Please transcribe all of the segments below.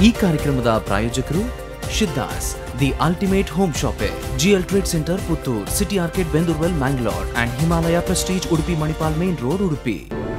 ಈ ಕಾರ್ಯಕ್ರಮದ ಪ್ರಾಯೋಜಕರು ಶಿದ್ದಾಸ್ the ultimate home shopping GL trade centre Puttur city ಆರ್ಕೆಟ್ ಬೆಂದೂರ್ವೆಲ್ Mangalore and Himalaya prestige Udupi Manipal main road Udupi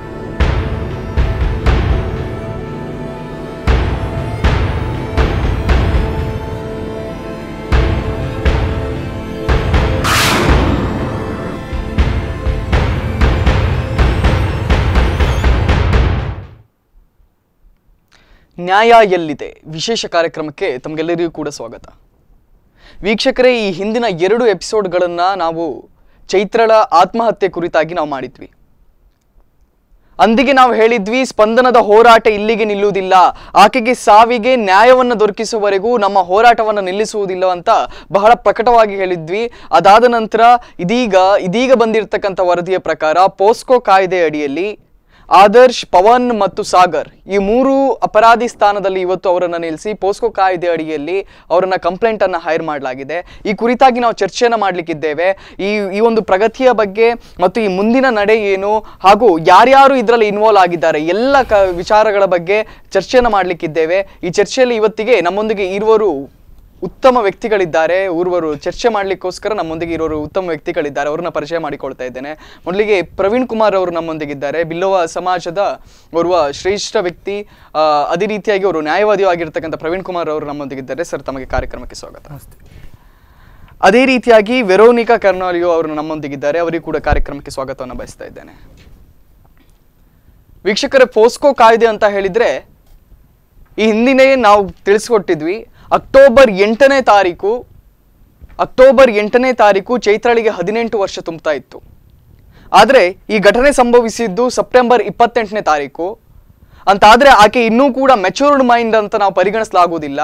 ನ್ಯಾಯ ಎಲ್ಲಿದೆ ವಿಶೇಷ ಕಾರ್ಯಕ್ರಮಕ್ಕೆ ತಮಗೆಲ್ಲರಿಗೂ ಕೂಡ ಸ್ವಾಗತ ವೀಕ್ಷಕರೇ ಈ ಹಿಂದಿನ ಎರಡು ಎಪಿಸೋಡ್ಗಳನ್ನು ನಾವು ಚೈತ್ರಳ ಆತ್ಮಹತ್ಯೆ ಕುರಿತಾಗಿ ನಾವು ಮಾಡಿದ್ವಿ ಅಂದಿಗೆ ನಾವು ಹೇಳಿದ್ವಿ ಸ್ಪಂದನದ ಹೋರಾಟ ಇಲ್ಲಿಗೆ ನಿಲ್ಲುವುದಿಲ್ಲ ಆಕೆಗೆ ಸಾವಿಗೆ ನ್ಯಾಯವನ್ನು ದೊರಕಿಸುವವರೆಗೂ ನಮ್ಮ ಹೋರಾಟವನ್ನು ನಿಲ್ಲಿಸುವುದಿಲ್ಲ ಅಂತ ಬಹಳ ಪ್ರಕಟವಾಗಿ ಹೇಳಿದ್ವಿ ಅದಾದ ನಂತರ ಇದೀಗ ಇದೀಗ ಬಂದಿರತಕ್ಕಂಥ ವರದಿಯ ಪ್ರಕಾರ ಪೋಸ್ಕೋ ಕಾಯ್ದೆ ಅಡಿಯಲ್ಲಿ ಆದರ್ಶ್ ಪವನ್ ಮತ್ತು ಸಾಗರ್ ಈ ಮೂರು ಅಪರಾಧಿ ಸ್ಥಾನದಲ್ಲಿ ಇವತ್ತು ಅವರನ್ನು ನಿಲ್ಲಿಸಿ ಪೋಸ್ಕೋ ಕಾಯ್ದೆ ಅಡಿಯಲ್ಲಿ ಅವರನ್ನ ಕಂಪ್ಲೇಂಟ್ ಅನ್ನ ಹೈರ್ ಮಾಡಲಾಗಿದೆ ಈ ಕುರಿತಾಗಿ ನಾವು ಚರ್ಚೆಯನ್ನು ಮಾಡಲಿಕ್ಕಿದ್ದೇವೆ ಈ ಈ ಒಂದು ಪ್ರಗತಿಯ ಬಗ್ಗೆ ಮತ್ತು ಈ ಮುಂದಿನ ನಡೆ ಏನು ಹಾಗೂ ಯಾರ್ಯಾರು ಇದರಲ್ಲಿ ಇನ್ವಾಲ್ವ್ ಆಗಿದ್ದಾರೆ ಎಲ್ಲ ಕ ವಿಚಾರಗಳ ಬಗ್ಗೆ ಚರ್ಚೆಯನ್ನು ಮಾಡಲಿಕ್ಕಿದ್ದೇವೆ ಈ ಚರ್ಚೆಯಲ್ಲಿ ಇವತ್ತಿಗೆ ನಮ್ಮೊಂದಿಗೆ ಇರುವರು ಉತ್ತಮ ವ್ಯಕ್ತಿಗಳಿದ್ದಾರೆ ಊರ್ವರು ಚರ್ಚೆ ಮಾಡಲಿಕ್ಕೋಸ್ಕರ ನಮ್ಮೊಂದಿಗೆ ಇರೋರು ಉತ್ತಮ ವ್ಯಕ್ತಿಗಳಿದ್ದಾರೆ ಅವ್ರನ್ನ ಪರಿಚಯ ಮಾಡಿಕೊಳ್ತಾ ಇದ್ದೇನೆ ಮೊದಲಿಗೆ ಪ್ರವೀಣ್ ಕುಮಾರ್ ಅವರು ನಮ್ಮೊಂದಿಗಿದ್ದಾರೆ ಬಿಲ್ಲೋವ ಸಮಾಜದ ಓರ್ವ ಶ್ರೇಷ್ಠ ವ್ಯಕ್ತಿ ಆ, ಅದೇ ರೀತಿಯಾಗಿ ಅವರು ನ್ಯಾಯವಾದಿಯೂ ಆಗಿರ್ತಕ್ಕಂಥ ಪ್ರವೀಣ್ ಕುಮಾರ್ ಅವರು ನಮ್ಮೊಂದಿಗಿದ್ದಾರೆ ಸರ್ ತಮಗೆ ಕಾರ್ಯಕ್ರಮಕ್ಕೆ ಸ್ವಾಗತ ಅದೇ ರೀತಿಯಾಗಿ ವೆರೋನಿಕಾ ಕರ್ನಾಲಿಯೋ ಅವರು ನಮ್ಮೊಂದಿಗಿದ್ದಾರೆ ಅವರಿಗೂ ಕೂಡ ಕಾರ್ಯಕ್ರಮಕ್ಕೆ ಸ್ವಾಗತವನ್ನು ಬಯಸ್ತಾ ಇದ್ದೇನೆ ವೀಕ್ಷಕರೇ ಪೋಸ್ಕೋ ಕಾಯ್ದೆ ಅಂತ ಹೇಳಿದ್ರೆ ಈ ಹಿಂದಿನೇ ನಾವು ತಿಳಿಸ್ಕೊಟ್ಟಿದ್ವಿ ಅಕ್ಟೋಬರ್ ಎಂಟನೇ ತಾರೀಕು ಅಕ್ಟೋಬರ್ ಎಂಟನೇ ತಾರೀಕು ಚೈತ್ರಳಿಗೆ ಹದಿನೆಂಟು ವರ್ಷ ತುಂಬ್ತಾ ಇತ್ತು ಆದರೆ ಈ ಘಟನೆ ಸಂಭವಿಸಿದ್ದು ಸೆಪ್ಟೆಂಬರ್ ಇಪ್ಪತ್ತೆಂಟನೇ ತಾರೀಕು ಅಂತಾದರೆ ಆಕೆ ಇನ್ನೂ ಕೂಡ ಮೆಚೂರ್ಡ್ ಮೈಂಡ್ ಅಂತ ನಾವು ಪರಿಗಣಿಸಲಾಗುವುದಿಲ್ಲ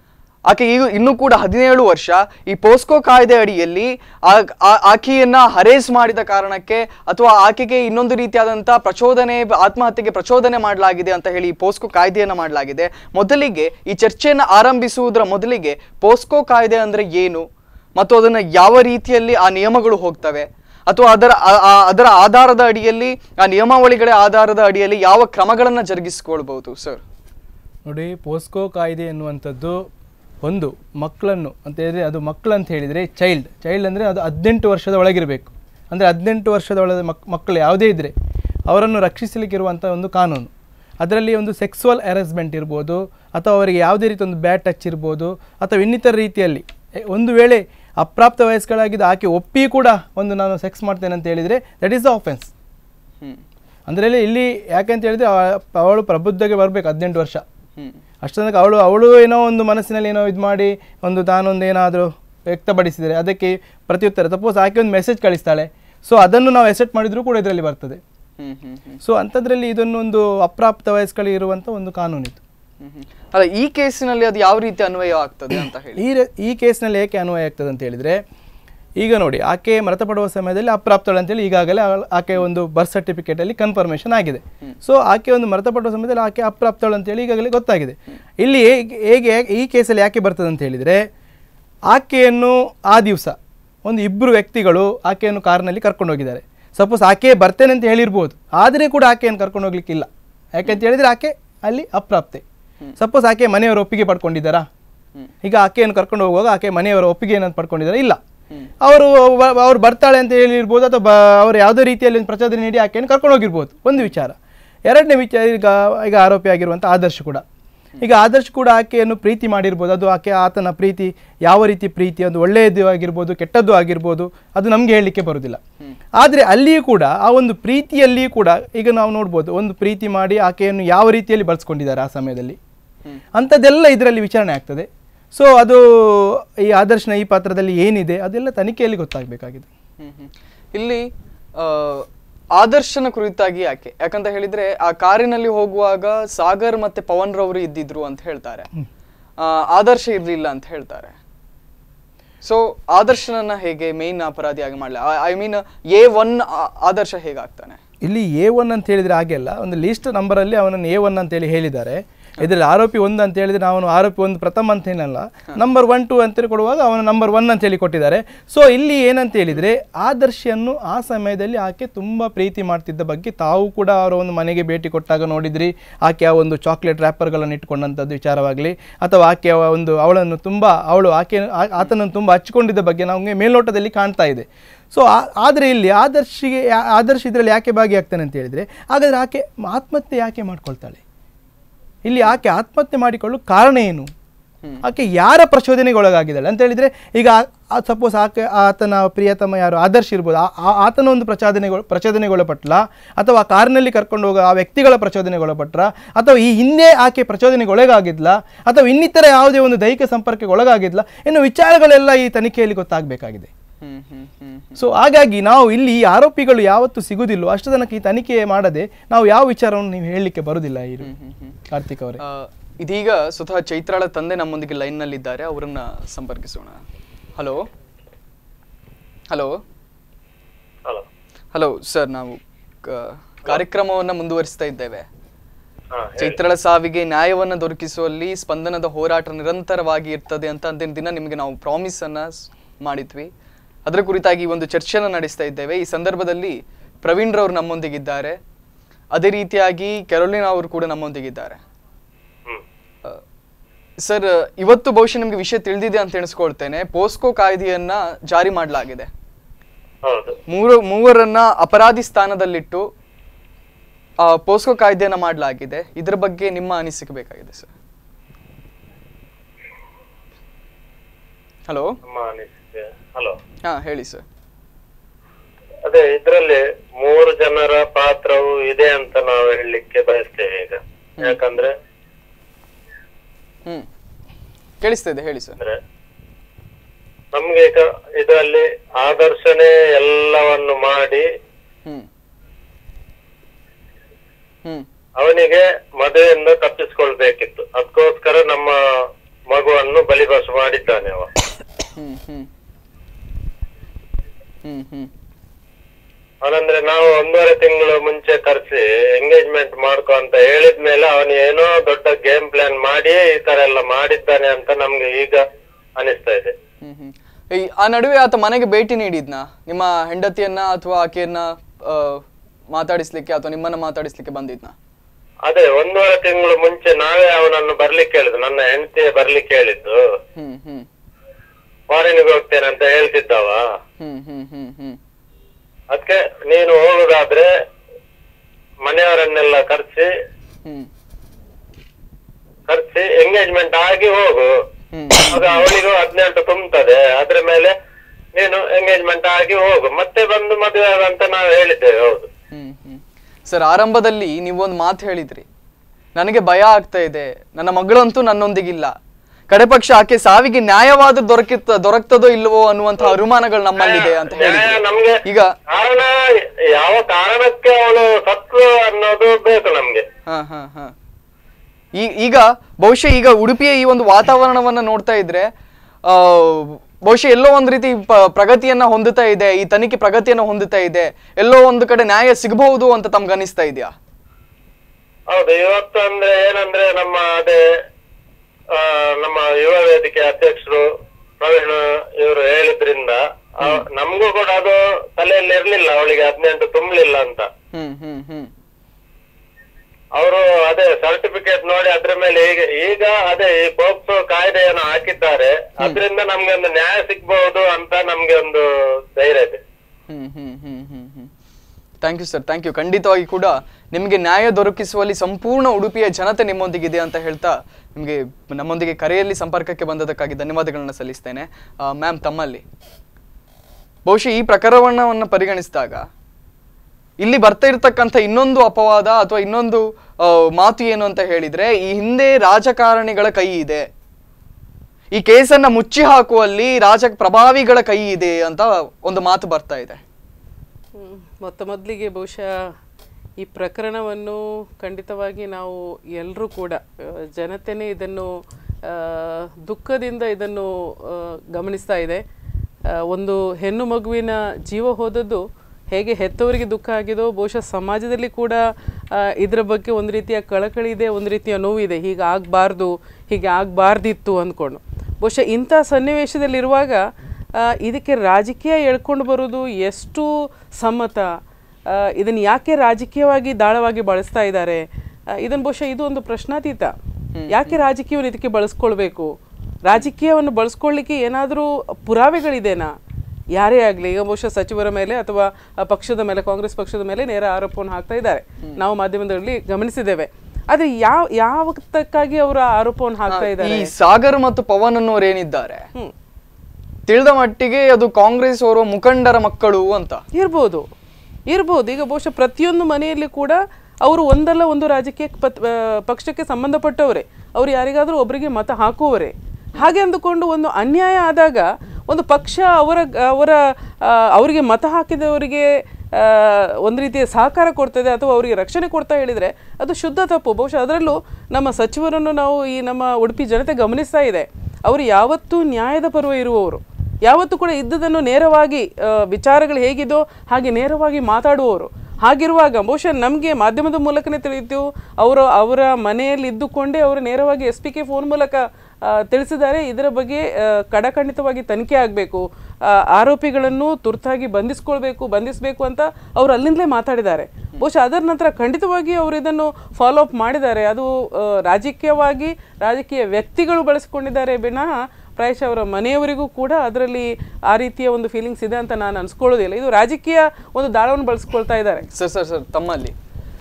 ಆಕೆ ಈಗ ಇನ್ನೂ ಕೂಡ ಹದಿನೇಳು ವರ್ಷ ಈ ಪೋಸ್ಕೋ ಕಾಯ್ದೆ ಅಡಿಯಲ್ಲಿ ಆ- ಆ- ಆಕೆಯನ್ನ ಹರೇಸ್ ಮಾಡಿದ ಕಾರಣಕ್ಕೆ ಅಥವಾ ಆಕೆಗೆ ಇನ್ನೊಂದು ರೀತಿಯಾದಂಥ ಪ್ರಚೋದನೆ ಆತ್ಮಹತ್ಯೆಗೆ ಪ್ರಚೋದನೆ ಮಾಡಲಾಗಿದೆ ಅಂತ ಹೇಳಿ ಈ ಪೋಸ್ಕೋ ಕಾಯ್ದೆಯನ್ನು ಮಾಡಲಾಗಿದೆ ಮೊದಲಿಗೆ ಈ ಚರ್ಚೆಯನ್ನು ಆರಂಭಿಸುವುದರ ಮೊದಲಿಗೆ ಪೋಸ್ಕೋ ಕಾಯ್ದೆ ಅಂದರೆ ಏನು ಮತ್ತು ಅದನ್ನು ಯಾವ ರೀತಿಯಲ್ಲಿ ಆ ನಿಯಮಗಳು ಹೋಗ್ತವೆ ಅಥವಾ ಅದರ ಆ- ಆ- ಅದರ ಆಧಾರದ ಅಡಿಯಲ್ಲಿ ಆ ನಿಯಮಾವಳಿಗಳ ಆಧಾರದ ಅಡಿಯಲ್ಲಿ ಯಾವ ಕ್ರಮಗಳನ್ನು ಜರುಗಿಸಿಕೊಳ್ಬಹುದು ಸರ್ ನೋಡಿ ಪೋಸ್ಕೋ ಕಾಯ್ದೆ ಎನ್ನುವಂಥದ್ದು ಒಂದು ಮಕ್ಕಳನ್ನು ಅಂತ ಹೇಳಿದರೆ ಅದು ಮಕ್ಕಳು ಅಂತ ಹೇಳಿದರೆ ಚೈಲ್ಡ್ ಚೈಲ್ಡ್ ಅಂದರೆ ಅದು ಹದಿನೆಂಟು ವರ್ಷದ ಒಳಗಿರಬೇಕು ಅಂದರೆ ಹದಿನೆಂಟು ವರ್ಷದ ಒಳಗೆ ಮಕ್ ಮಕ್ಕಳು ಯಾವುದೇ ಇದ್ದರೆ ಅವರನ್ನು ರಕ್ಷಿಸಲಿಕ್ಕಿರುವಂಥ ಒಂದು ಕಾನೂನು ಅದರಲ್ಲಿ ಒಂದು ಸೆಕ್ಸುವಲ್ ಹ್ಯಾರಸ್ಮೆಂಟ್ ಇರ್ಬೋದು ಅಥವಾ ಅವರಿಗೆ ಯಾವುದೇ ರೀತಿ ಒಂದು ಬ್ಯಾಡ್ ಟಚ್ ಇರ್ಬೋದು ಅಥವಾ ಇನ್ನಿತರ ರೀತಿಯಲ್ಲಿ ಎ, ಒಂದು ವೇಳೆ ಅಪ್ರಾಪ್ತ ವಯಸ್ಕಳಾಗಿದ್ದು ಆಕೆ ಒಪ್ಪಿ ಕೂಡ ಒಂದು ನಾನು ಸೆಕ್ಸ್ ಮಾಡ್ತೇನೆ ಅಂತ ಹೇಳಿದರೆ that is the offence hmm ಅಂದರೆ ಇಲ್ಲಿ ಯಾಕೆ ಅಂತ ಹೇಳಿದ್ರೆ ಅವ- ಅವಳು ಪ್ರಬುದ್ಧಗೆ ಬರಬೇಕು ಹದಿನೆಂಟು ವರ್ಷ ಹ್ಮ್ ಅಷ್ಟೊಂದಕ್ಕೆ ಅವಳು ಅವಳು ಏನೋ ಒಂದು ಮನಸ್ಸಿನಲ್ಲಿ ಏನೋ ಇದು ಮಾಡಿ ಒಂದು ತಾನೊಂದು ಏನಾದರೂ ವ್ಯಕ್ತಪಡಿಸಿದರೆ ಅದಕ್ಕೆ ಪ್ರತ್ಯುತ್ತರ ಸಪೋಸ್ ಆಕೆ ಒಂದು ಮೆಸೇಜ್ ಕಳಿಸ್ತಾಳೆ ಸೊ ಅದನ್ನು ನಾವು ಎಸೆಟ್ ಮಾಡಿದರೂ ಕೂಡ ಇದರಲ್ಲಿ ಬರ್ತದೆ ಹ್ಮ್ ಹ್ಮ್ ಹ್ಮ್ ಸೊ ಅಂಥದ್ರಲ್ಲಿ ಇದನ್ನೊಂದು ಅಪ್ರಾಪ್ತ ವಯಸ್ಕಳಿಗೆ ಇರುವಂಥ ಒಂದು ಕಾನೂನಿದು ಹ್ಮ್ ಹ್ಮ್. ಅಲ್ಲ ಈ ಕೇಸಿನಲ್ಲಿ ಅದು ಯಾವ ರೀತಿ ಅನ್ವಯ ಆಗ್ತದೆ ಅಂತ ಹೇಳಿ ಈ ರ- ಈ ಕೇಸ್ನಲ್ಲಿ ಏಕೆ ಅನ್ವಯ ಆಗ್ತದೆ ಅಂತ ಹೇಳಿದರೆ ಈಗ ನೋಡಿ ಆಕೆ ಮೃತಪಡುವ ಸಮಯದಲ್ಲಿ ಅಪ್ರಾಪ್ತಳು ಅಂತೇಳಿ ಈಗಾಗಲೇ ಅವಳ- ಆಕೆ ಒಂದು ಬರ್ತ್ ಸರ್ಟಿಫಿಕೇಟಲ್ಲಿ ಕನ್ಫರ್ಮೇಷನ್ ಆಗಿದೆ ಸೊ ಆಕೆ ಒಂದು ಮೃತಪಡುವ ಸಮಯದಲ್ಲಿ ಆಕೆ ಅಪ್ರಾಪ್ತಳು ಅಂತೇಳಿ ಈಗಾಗಲೇ ಗೊತ್ತಾಗಿದೆ ಇಲ್ಲಿ ಹೇಗೆ ಹೇಗೆ ಈ ಕೇಸಲ್ಲಿ ಯಾಕೆ ಬರ್ತದೆ ಅಂತ ಹೇಳಿದರೆ ಆಕೆಯನ್ನು ಆ ದಿವಸ ಒಂದು ಇಬ್ಬರು ವ್ಯಕ್ತಿಗಳು ಆಕೆಯನ್ನು ಕಾರ್ನಲ್ಲಿ ಕರ್ಕೊಂಡು ಹೋಗಿದ್ದಾರೆ ಸಪೋಸ್ ಆಕೆ ಬರ್ತೇನೆ ಅಂತ ಹೇಳಿರ್ಬೋದು ಆದರೆ ಕೂಡ ಆಕೆಯನ್ನು ಕರ್ಕೊಂಡು ಹೋಗ್ಲಿಕ್ಕಿಲ್ಲ ಯಾಕೆಂತ ಹೇಳಿದರೆ ಆಕೆ ಅಲ್ಲಿ ಅಪ್ರಾಪ್ತೆ ಸಪೋಸ್ ಆಕೆ ಮನೆಯವರು ಒಪ್ಪಿಗೆ ಪಡ್ಕೊಂಡಿದ್ದಾರಾ ಈಗ ಆಕೆಯನ್ನು ಕರ್ಕೊಂಡು ಹೋಗುವಾಗ ಆಕೆ ಮನೆಯವರ ಒಪ್ಪಿಗೆ ಏನಂತ ಪಡ್ಕೊಂಡಿದ್ದಾರೆ ಇಲ್ಲ ಅವರು ಬ- ಅವ್ರು ಬರ್ತಾಳೆ ಅಂತ ಹೇಳಿರ್ಬೋದು ಅಥವಾ ಬ ಅವರು ಯಾವುದೇ ರೀತಿಯಲ್ಲಿ ಒಂದು ಪ್ರಚೋದನೆ ನೀಡಿ ಆಕೆಯನ್ನು ಕರ್ಕೊಂಡು ಹೋಗಿರ್ಬೋದು ಒಂದು ವಿಚಾರ ಎರಡನೇ ವಿಚಾರ ಈಗ ಈಗ ಆರೋಪಿ ಆಗಿರುವಂಥ ಆದರ್ಶ ಕೂಡ ಈಗ ಆದರ್ಶ್ ಕೂಡ ಆಕೆಯನ್ನು ಪ್ರೀತಿ ಮಾಡಿರ್ಬೋದು ಅದು ಆಕೆ ಆತನ ಪ್ರೀತಿ ಯಾವ ರೀತಿ ಪ್ರೀತಿ ಒಂದು ಒಳ್ಳೆಯದು ಆಗಿರ್ಬೋದು ಕೆಟ್ಟದ್ದು ಆಗಿರ್ಬೋದು ಅದು ನಮಗೆ ಹೇಳಲಿಕ್ಕೆ ಬರೋದಿಲ್ಲ ಆದರೆ ಅಲ್ಲಿಯೂ ಕೂಡ ಆ ಒಂದು ಪ್ರೀತಿಯಲ್ಲಿಯೂ ಕೂಡ ಈಗ ನಾವು ನೋಡ್ಬೋದು ಒಂದು ಪ್ರೀತಿ ಮಾಡಿ ಆಕೆಯನ್ನು ಯಾವ ರೀತಿಯಲ್ಲಿ ಬಳಸ್ಕೊಂಡಿದ್ದಾರೆ ಆ ಸಮಯದಲ್ಲಿ ಅಂಥದ್ದೆಲ್ಲ ಇದರಲ್ಲಿ ವಿಚಾರಣೆ ಆಗ್ತದೆ ಸೊ ಅದು ಈ ಆದರ್ಶನ ಈ ಪಾತ್ರದಲ್ಲಿ ಏನಿದೆ ಅದೆಲ್ಲ ತನಿಖೆಯಲ್ಲಿ ಗೊತ್ತಾಗಬೇಕಾಗಿದೆ ಹ್ಮ್ ಹ್ಮ್. ಇಲ್ಲಿ ಆ, ಆದರ್ಶನ ಕುರಿತಾಗಿ ಯಾಕೆ ಯಾಕಂತ ಹೇಳಿದ್ರೆ ಆ ಕಾರಿನಲ್ಲಿ ಹೋಗುವಾಗ ಸಾಗರ್ ಮತ್ತೆ ಪವನ್ ರವರು ಇದ್ದಿದ್ರು ಅಂತ ಹೇಳ್ತಾರೆ ಆ, ಆದರ್ಶ ಇರ್ಲಿಲ್ಲ ಅಂತ ಹೇಳ್ತಾರೆ ಸೊ ಆದರ್ಶನನ್ನ ಹೇಗೆ ಮೇನ್ ಅಪರಾಧಿಯಾಗಿ ಮಾಡಲಿ I mean A one Adarsha ಹೇಗಾಗ್ತಾನೆ ಇಲ್ಲಿ ಎ ಒನ್ ಅಂತ ಹೇಳಿದರೆ ಹಾಗೆ ಅಲ್ಲ ಒಂದು ಲೀಸ್ಟ್ ನಂಬರಲ್ಲಿ ಅವನನ್ನು ಎ ಒನ್ ಅಂತೇಳಿ ಹೇಳಿದ್ದಾರೆ ಇದರಲ್ಲಿ ಆರೋಪಿ ಒಂದು ಅಂತ ಹೇಳಿದ್ರೆ ನಾವು ಆರೋಪಿ ಒಂದು ಪ್ರಥಮ ಅಂತ ಏನಲ್ಲ ನಂಬರ್ ಒನ್ ಟು ಅಂತೇಳಿ ಕೊಡುವಾಗ ಅವನು ನಂಬರ್ ಒನ್ ಅಂತ ಹೇಳಿ ಕೊಟ್ಟಿದ್ದಾರೆ ಸೊ ಇಲ್ಲಿ ಏನಂತ ಹೇಳಿದ್ರೆ ಆದರ್ಶಿಯನ್ನು ಆ ಸಮಯದಲ್ಲಿ ಆಕೆ ತುಂಬಾ ಪ್ರೀತಿ ಮಾಡ್ತಿದ್ದ ಬಗ್ಗೆ ತಾವು ಕೂಡ ಅವರ ಒಂದು ಮನೆಗೆ ಭೇಟಿ ಕೊಟ್ಟಾಗ ನೋಡಿದ್ರಿ ಆಕೆ ಆ ಒಂದು ಚಾಕ್ಲೇಟ್ ರ್ಯಾಪರ್ಗಳನ್ನು ಇಟ್ಕೊಂಡಂಥದ್ದು ವಿಚಾರವಾಗಲಿ ಅಥವಾ ಆಕೆ ಒಂದು ಅವಳನ್ನು ತುಂಬಾ ಅವಳು ಆಕೆ ಆ- ಆತನನ್ನು ತುಂಬಾ ಹಚ್ಕೊಂಡಿದ್ದ ಬಗ್ಗೆ ನಮಗೆ ಮೇಲ್ನೋಟದಲ್ಲಿ ಕಾಣ್ತಾ ಇದೆ ಸೊ ಆದರೆ ಇಲ್ಲಿ ಆದರ್ಶಿಗೆ ಯಾ- ಆದರ್ಶ ಇದರಲ್ಲಿ ಯಾಕೆ ಭಾಗಿಯಾಗ್ತಾನೆ ಅಂತ ಹೇಳಿದ್ರೆ ಹಾಗಾದ್ರೆ ಆಕೆ ಆತ್ಮಹತ್ಯೆ ಯಾಕೆ ಮಾಡ್ಕೊಳ್ತಾಳೆ ಇಲ್ಲಿ ಆಕೆ ಆತ್ಮಹತ್ಯೆ ಮಾಡಿಕೊಳ್ಳಲು ಕಾರಣ ಏನು ಆಕೆ ಯಾರ ಪ್ರಚೋದನೆಗೆ ಒಳಗಾಗಿದ್ದಾಳೆ ಅಂತ ಹೇಳಿದ್ರೆ ಈಗ ಸಪೋಸ್ ಆಕೆ ಆತನ ಪ್ರಿಯತಮ ಯಾರು ಆದರ್ಶ ಇರ್ಬೋದು ಆ- ಆ- ಆತನ ಒಂದು ಪ್ರಚೋದನೆಗಳು ಪ್ರಚೋದನೆಗೊಳಪಟ್ಲ ಅಥವಾ ಕಾರಿನಲ್ಲಿ ಕರ್ಕೊಂಡು ಹೋಗೋ ಆ ವ್ಯಕ್ತಿಗಳ ಪ್ರಚೋದನೆಗೊಳಪಟ್ರ ಅಥವಾ ಈ ಹಿಂದೆ ಆಕೆ ಪ್ರಚೋದನೆಗೆ ಒಳಗಾಗಿದ್ಲ ಅಥವಾ ಇನ್ನಿತರ ಯಾವುದೇ ಒಂದು ದೈಹಿಕ ಸಂಪರ್ಕಕ್ಕೆ ಒಳಗಾಗಿದ್ಲ ಇನ್ನು ವಿಚಾರಗಳೆಲ್ಲ ಈ ತನಿಖೆಯಲ್ಲಿ ಗೊತ್ತಾಗಬೇಕಾಗಿದೆ ಹ್ಮ್ ಹ್ಮ್ ಹ್ಮ್ ಸೊ ಹಾಗಾಗಿ ನಾವು ಇಲ್ಲಿ ಈ ಆರೋಪಿಗಳು ಯಾವತ್ತು ಸಿಗುದಿಲ್ಲೋ ಅಷ್ಟು ತನಕ ಈ ತನಿಖೆ ಮಾಡದೆ ನಾವು ಯಾವ ವಿಚಾರವನ್ನು ನೀವು ಹೇಳಲಿಕ್ಕೆ ಬರುದಿಲ್ಲ ಈ ಕಾರ್ತಿಕ್ ಅವರೇ ಆ, ಇದೀಗ ಸ್ವತಃ ಚೈತ್ರಾಳ ತಂದೆ ನಮ್ಮೊಂದಿಗೆ ಲೈನ್ನಲ್ಲಿದ್ದಾರೆ ಅವರನ್ನ ಸಂಪರ್ಕಿಸೋಣ hello hello hello hello sir ನಾವು ಕ- ಕಾರ್ಯಕ್ರಮವನ್ನ ಮುಂದುವರಿಸ್ತಾ ಇದ್ದೇವೆ ಹಾ ಚೈತ್ರಳ ಸಾವಿಗೆ ನ್ಯಾಯವನ್ನ ದೊರಕಿಸುವಲ್ಲಿ ಸ್ಪಂದನದ ಹೋರಾಟ ನಿರಂತರವಾಗಿ ಇರ್ತದೆ ಅಂತ ಅಂದಿನ ದಿನ ನಿಮಗೆ ನಾವು ಪ್ರಾಮಿಸ್ ಅನ್ನ ಸ್- ಮಾಡಿದ್ವಿ ಅದರ ಕುರಿತಾಗಿ ಒಂದು ಚರ್ಚೆನ ನಡೆಸ್ತಾ ಇದ್ದೇವೆ ಈ ಸಂದರ್ಭದಲ್ಲಿ ಪ್ರವೀಣ್ ರವ್ರು ನಮ್ಮೊಂದಿಗಿದ್ದಾರೆ ಅದೇ ರೀತಿಯಾಗಿ ಕೆರೋಲಿನ್ ಅವರು ಕೂಡ ನಮ್ಮೊಂದಿಗಿದ್ದಾರೆ ಹ್ಮ್ ಸರ್ ಇವತ್ತು ಬಹುಶಃ ನಿಮಗೆ ವಿಷಯ ತಿಳಿದಿದೆ ಅಂತ ಎಣಿಸ್ಕೊಳ್ತೇನೆ ಪೋಸ್ಕೋ ಕಾಯ್ದೆಯನ್ನ ಜಾರಿ ಮಾಡಲಾಗಿದೆ ಹೌದು ಮೂರು ಮೂವರನ್ನ ಅಪರಾಧಿ ಸ್ಥಾನದಲ್ಲಿಟ್ಟು ಆ, ಪೋಸ್ಕೋ ಕಾಯ್ದೆಯನ್ನ ಮಾಡಲಾಗಿದೆ ಇದರ ಬಗ್ಗೆ ನಿಮ್ಮ ಅನಿಸಿಕೆ ಬೇಕಾಗಿದೆ ಸರ್ ಹಲೋ ನಮ್ಮ ಅನಿಸಿಕೆ ಹಲೋ ಹಾ ಹೇಳಿ ಸರ್ ಅದೇ ಇದ್ರಲ್ಲಿ ಮೂರು ಜನರ ಪಾತ್ರವು ಇದೆ ಅಂತ ನಾವು ಹೇಳಲಿಕ್ಕೆ ಬಯಸ್ತೇವೆ ಈಗ ಯಾಕಂದ್ರೆ ಹ್ಮ್ ಕೇಳಿಸ್ತಾ ಇದೆ ಹೇಳಿ ಸರ್ ಅಂದ್ರೆ ನಮ್ಗೆ ಈಗ ಇದರಲ್ಲಿ ಆದರ್ಶನೇ ಎಲ್ಲವನ್ನು ಮಾಡಿ ಹ್ಮ್ ಹ್ಮ್ ಅವನಿಗೆ ಮದುವೆಯಿಂದ ತಪ್ಪಿಸ್ಕೊಳ್ಬೇಕಿತ್ತು ಅದಕ್ಕೋಸ್ಕರ ನಮ್ಮ ಮಗುವನ್ನು ಬಲಿಪಶು ಮಾಡಿದ್ದಾನೆ ಅವ ಹ್ಮ್ ಹ್ಮ್ ಹ್ಮ್ ಹ್ಮ್ ಅವನಂದ್ರೆ ನಾವು ಒಂದೂವರೆ ತಿಂಗಳು ಮುಂಚೆ ಕರೆಸಿ ಎಂಗೇಜ್ಮೆಂಟ್ ಮಾಡ್ಕೊ ಅಂತ ಹೇಳಿದ್ಮೇಲೆ ಅವನು ಏನೋ ದೊಡ್ಡ ಗೇಮ್ ಪ್ಲಾನ್ ಮಾಡಿ ಈ ತರ ಎಲ್ಲ ಮಾಡಿದ್ದಾನೆ ಅಂತ ನಮ್ಗೆ ಈಗ ಅನಿಸ್ತಾ ಇದೆ ಹ್ಮ್ ಹ್ಮ್ ಈ ಆ ನಡುವೆ ಆತ ಮನೆಗೆ ಭೇಟಿ ನೀಡಿದ್ನ ನಿಮ್ಮ ಹೆಂಡತಿಯನ್ನ ಅಥವಾ ಆಕೆಯನ್ನ ಆ, ಮಾತಾಡಿಸ್ಲಿಕ್ಕೆ ಅಥವಾ ನಿಮ್ಮನ್ನ ಮಾತಾಡಿಸ್ಲಿಕ್ಕೆ ಬಂದಿದ್ನ ಅದೇ ಒಂದೂವರೆ ತಿಂಗಳು ಮುಂಚೆ ನಾವೇ ಅವನನ್ನು ಬರ್ಲಿಕ್ಕೆ ಹೇಳಿದ್ದು ನನ್ನ ಹೆಂಡತಿ ಬರ್ಲಿಕ್ಕೆ ಹೇಳಿದ್ದು ಹ್ಮ್ ಹ್ಮ್ ಫಾರಿನ್ಗೆ ಹೋಗ್ತೇನೆ ಅಂತ ಹೇಳ್ತಿದ್ದವ ಹ್ಮ್ ಹ್ಮ್ ಹ್ಮ್ ಹ್ಮ್ ಅದಕ್ಕೆ ನೀನು ಹೋಗುದಾದ್ರೆ ಮನೆಯವರನ್ನೆಲ್ಲ ಕರ್ಸಿ ಹ್ಮ್ ಕರ್ಸಿ ಎಂಗೇಜ್ಮೆಂಟ್ ಆಗಿ ಹೋಗು ಹ್ಮ್ ಆಗ ಅವಳಿಗೂ ಹದಿನೆಂಟು ತುಂಬುತ್ತದೆ ಅದ್ರ ಮೇಲೆ ನೀನು ಎಂಗೇಜ್ಮೆಂಟ್ ಆಗಿ ಹೋಗು ಮತ್ತೆ ಬಂದು ಮದುವೆ ಆಗ ಅಂತ ನಾವು ಹೇಳಿದ್ದೇವೆ ಹೌದು ಹ್ಮ್ ಹ್ಮ್ ಸರ್ ಆರಂಭದಲ್ಲಿ ನೀವೊಂದು ಮಾತು ಹೇಳಿದ್ರಿ ನನಗೆ ಭಯ ಆಗ್ತಾ ಇದೆ ನನ್ನ ಮಗಳಂತೂ ನನ್ನೊಂದಿಗಿಲ್ಲ ಕಡೆ ಪಕ್ಷ ಆಕೆ ಸಾವಿಗೆ ನ್ಯಾಯವಾದ ದೊರಕಿತ್ತ ದೊರಕ್ತದೋ ಇಲ್ಲವೋ ಅನ್ನುವಂತಹ ಅನುಮಾನಗಳು ನಮ್ಮಲ್ಲಿದೆ ಅಂತ ನ್ಯಾಯ ಹೇಳಿದ್ರಿ ನಮ್ಗೆ ಈಗ ಕಾರಣ ಯಾವ ಕಾರಣಕ್ಕೆ ಅವಳು ಸತ್ಲು ಅನ್ನೋದು ಬೇಕು ನಮ್ಗೆ ಹಾ ಹಾ ಹಾ ಈ ಈಗ ಬಹುಶಃ ಈಗ ಉಡುಪಿಯ ಈ ಒಂದು ವಾತಾವರಣವನ್ನ ನೋಡ್ತಾ ಇದ್ರೆ ಆ ಬಹುಶಃ ಎಲ್ಲೋ ಒಂದ್ ರೀತಿ ಪ- ಪ್ರಗತಿಯನ್ನ ಹೊಂದುತ್ತಾ ಇದೆ ಈ ತನಿಖೆ ಪ್ರಗತಿಯನ್ನ ಹೊಂದುತ್ತಾ ಇದೆ ಎಲ್ಲೋ ಒಂದು ಕಡೆ ನ್ಯಾಯ ಸಿಗಬಹುದು ಅಂತ ತಮ್ಗೆ ಅನಿಸ್ತಾ ಇದೆಯಾ ಹೌದು ಇವತ್ತು ಅಂದ್ರೆ ಏನಂದ್ರೆ ನಮ್ಮ ಅದೇ ಆ, ನಮ್ಮ ಯುವ ವೇದಿಕೆ ಅಧ್ಯಕ್ಷರು ಪ್ರವೀಣ್ ಇವರು ಹೇಳಿದ್ರಿಂದ ಆ, ನಮ್ಗೂ ಕೂಡ ಅದು ತಲೆಯಲ್ಲಿ ಇರ್ಲಿಲ್ಲ ಅವಳಿಗೆ ಹದಿನೆಂಟು ತುಂಬಲಿಲ್ಲ ಅಂತ ಹ್ಮ್ ಹ್ಮ್ ಹ್ಮ್ ಅವರು ಅದೇ ಸರ್ಟಿಫಿಕೇಟ್ ನೋಡಿ ಅದ್ರ ಮೇಲೆ ಈಗ ಈಗ ಅದೇ ಈ ಪೋಕ್ಸೋ ಕಾಯ್ದೆಯನ್ನು ಹಾಕಿದ್ದಾರೆ ಅದರಿಂದ ನಮ್ಗೆ ಒಂದು ನ್ಯಾಯ ಸಿಗ್ಬಹುದು ಅಂತ ನಮ್ಗೆ ಒಂದು ಧೈರ್ಯ ಇದೆ ಹ್ಮ್ ಹ್ಮ್ ಹ್ಮ್ ಹ್ಮ್ ಹ್ಮ್ thank you sir thank you ಖಂಡಿತವಾಗಿ ಕೂಡ ನಿಮಗೆ ನ್ಯಾಯ ದೊರಕಿಸುವಲ್ಲಿ ಸಂಪೂರ್ಣ ಉಡುಪಿಯ ಜನತೆ ನಿಮ್ಮೊಂದಿಗಿದೆ ಅಂತ ಹೇಳ್ತಾ ನಿಮಗೆ ನಮ್ಮೊಂದಿಗೆ ಕರೆಯಲ್ಲಿ ಸಂಪರ್ಕಕ್ಕೆ ಬಂದದಕ್ಕಾಗಿ ಧನ್ಯವಾದಗಳನ್ನ ಸಲ್ಲಿಸ್ತೇನೆ ಮ್ಯಾಮ್ ತಮ್ಮಲ್ಲಿ ಬಹುಶಃ ಈ ಪ್ರಕರಣವನ್ನು ಪರಿಗಣಿಸಿದಾಗ ಇಲ್ಲಿ ಬರ್ತಾ ಇರ್ತಕ್ಕಂಥ ಇನ್ನೊಂದು ಅಪವಾದ ಅಥವಾ ಇನ್ನೊಂದು ಆ, ಮಾತು ಏನು ಅಂತ ಹೇಳಿದ್ರೆ ಈ ಹಿಂದೆ ರಾಜಕಾರಣಿಗಳ ಕೈ ಇದೆ ಈ ಕೇಸನ್ನ ಮುಚ್ಚಿ ಹಾಕುವಲ್ಲಿ ರಾಜ ಪ್ರಭಾವಿಗಳ ಕೈ ಇದೆ ಅಂತ ಒಂದು ಮಾತು ಬರ್ತಾ ಇದೆ ಹ್ಮ್. ಮೊತ್ತ ಮೊದಲಿಗೆ ಬಹುಶಃ ಈ ಪ್ರಕರಣವನ್ನು ಖಂಡಿತವಾಗಿ ನಾವು ಎಲ್ಲರೂ ಕೂಡ ಆ, ಜನತೆನೇ ಇದನ್ನು ಆ, ದುಃಖದಿಂದ ಇದನ್ನು ಆ, ಗಮನಿಸ್ತಾ ಇದೆ ಆ, ಒಂದು ಹೆಣ್ಣು ಮಗುವಿನ ಜೀವ ಹೋದದ್ದು ಹೇಗೆ ಹೆತ್ತವರಿಗೆ ದುಃಖ ಆಗಿದೋ ಬಹುಶಃ ಸಮಾಜದಲ್ಲಿ ಕೂಡ ಆ, ಇದರ ಬಗ್ಗೆ ಒಂದು ರೀತಿಯ ಕಳಕಳಿ ಇದೆ ಒಂದು ರೀತಿಯ ನೋವಿದೆ ಹೀಗೆ ಆಗಬಾರ್ದು ಹೀಗೆ ಆಗಬಾರ್ದಿತ್ತು ಅಂದ್ಕೊಂಡು ಬಹುಶಃ ಇಂಥ ಸನ್ನಿವೇಶದಲ್ಲಿರುವಾಗ ಆ, ಇದಕ್ಕೆ ರಾಜಕೀಯ ಎಳ್ಕೊಂಡು ಬರೋದು ಎಷ್ಟು ಸಮ್ಮತ ಆ, ಇದನ್ನು ಯಾಕೆ ರಾಜಕೀಯವಾಗಿ ದಾಳವಾಗಿ ಬಳಸ್ತಾ ಇದ್ದಾರೆ ಇದನ್ನು ಬಹುಶಃ ಇದು ಒಂದು ಪ್ರಶ್ನಾತೀತ ಯಾಕೆ ರಾಜಕೀಯವನ್ನು ಇದಕ್ಕೆ ಬಳಸ್ಕೊಳ್ಬೇಕು ರಾಜಕೀಯವನ್ನು ಬಳಸ್ಕೊಳ್ಳಿಕ್ಕೆ ಏನಾದರೂ ಪುರಾವೆಗಳಿದೆನಾ ಯಾರೇ ಆಗಲಿ ಈಗ ಬಹುಶಃ ಸಚಿವರ ಮೇಲೆ ಅಥವಾ ಆ, ಪಕ್ಷದ ಮೇಲೆ ಕಾಂಗ್ರೆಸ್ ಪಕ್ಷದ ಮೇಲೆ ನೇರ ಆರೋಪವನ್ನು ಹಾಕ್ತಾ ಇದ್ದಾರೆ ನಾವು ಮಾಧ್ಯಮದಲ್ಲಿ ಗಮನಿಸಿದ್ದೇವೆ ಆದ್ರೆ ಯಾವ ಯಾವತ್ತಕ್ಕಾಗಿ ಅವರ ಆರೋಪವನ್ನು ಹಾಕ್ತಾ ಈ ಇದ್ದಾರೆ ಸಾಗರ್ ಮತ್ತು ಪವನ್ ಅನ್ನೋರು ಏನಿದ್ದಾರೆ ಹ್ಮ್ ತಿಳಿದ ಮಟ್ಟಿಗೆ ಅದು ಕಾಂಗ್ರೆಸ್ ಓರ್ವ ಮುಖಂಡರ ಮಕ್ಕಳು ಅಂತ ಇರ್ಬೋದು ಇರ್ಬೋದು ಈಗ ಬಹುಶಃ ಪ್ರತಿಯೊಂದು ಮನೆಯಲ್ಲಿ ಕೂಡ ಅವರು ಒಂದಲ್ಲ ಒಂದು ರಾಜಕೀಯ ಪತ್- ಆ, ಪಕ್ಷಕ್ಕೆ ಸಂಬಂಧಪಟ್ಟವರೇ ಅವರು ಯಾರಿಗಾದ್ರೂ ಒಬ್ಬರಿಗೆ ಮತ ಹಾಕುವವರೇ ಹಾಗೆ ಅಂದುಕೊಂಡು ಒಂದು ಅನ್ಯಾಯ ಆದಾಗ ಒಂದು ಪಕ್ಷ ಅವರ ಅವರ ಆ, ಅವರಿಗೆ ಮತ ಹಾಕಿದವರಿಗೆ ಆ, ಒಂದು ರೀತಿಯ ಸಹಕಾರ ಕೊಡ್ತದೆ ಅಥವಾ ಅವರಿಗೆ ರಕ್ಷಣೆ ಕೊಡ್ತಾ ಹೇಳಿದರೆ ಅದು ಶುದ್ಧ ತಪ್ಪು ಬಹುಶಃ ಅದರಲ್ಲೂ ನಮ್ಮ ಸಚಿವರನ್ನು ನಾವು ಈ ನಮ್ಮ ಉಡುಪಿ ಜನತೆ ಗಮನಿಸ್ತಾ ಇದೆ ಅವರು ಯಾವತ್ತೂ ನ್ಯಾಯದ ಪರ್ವ ಇರುವವರು ಯಾವತ್ತೂ ಕೂಡ ಇದ್ದುದನ್ನು ನೇರವಾಗಿ ಆ, ವಿಚಾರಗಳು ಹೇಗಿದೋ ಹಾಗೆ ನೇರವಾಗಿ ಮಾತಾಡುವವರು ಹಾಗಿರುವಾಗ ಬಹುಶಃ ನಮಗೆ ಮಾಧ್ಯಮದ ಮೂಲಕನೇ ತಿಳಿಯಿತು ಅವರು ಅವರ ಮನೆಯಲ್ಲಿ ಇದ್ದುಕೊಂಡೇ ಅವರು ನೇರವಾಗಿ ಎಸ್ ಪಿ ಕೆ ಫೋನ್ ಮೂಲಕ ಆ, ತಿಳಿಸಿದ್ದಾರೆ ಇದರ ಬಗ್ಗೆ ಆ, ಕಡಖಂಡಿತವಾಗಿ ತನಿಖೆ ಆಗಬೇಕು ಆರೋಪಿಗಳನ್ನು ತುರ್ತಾಗಿ ಬಂಧಿಸ್ಕೊಳ್ಬೇಕು ಬಂಧಿಸಬೇಕು ಅಂತ ಅವರು ಅಲ್ಲಿಂದಲೇ ಮಾತಾಡಿದ್ದಾರೆ ಬಹುಶಃ ಅದರ ನಂತರ ಖಂಡಿತವಾಗಿ ಅವರು ಇದನ್ನು ಫಾಲೋ ಅಪ್ ಮಾಡಿದ್ದಾರೆ ಅದು ಆ, ರಾಜಕೀಯವಾಗಿ ರಾಜಕೀಯ ವ್ಯಕ್ತಿಗಳು ಬಳಸಿಕೊಂಡಿದ್ದಾರೆ ವಿನಃ ಪ್ರಾಯಶಃ ಅವರ ಮನೆಯವರಿಗೂ ಕೂಡ ಅದರಲ್ಲಿ ಆ ರೀತಿಯ ಒಂದು ಫೀಲಿಂಗ್ಸ್ ಇದೆ ಅಂತ ನಾನು ಅನ್ಸ್ಕೊಳ್ಳೋದಿಲ್ಲ ಇದು ರಾಜಕೀಯ ಒಂದು ದಾಳವನ್ನು ಬಳಸ್ಕೊಳ್ತಾ ಇದ್ದಾರೆ ಸರ್ ಸರ್ ಸರ್ ತಮ್ಮಲ್ಲಿ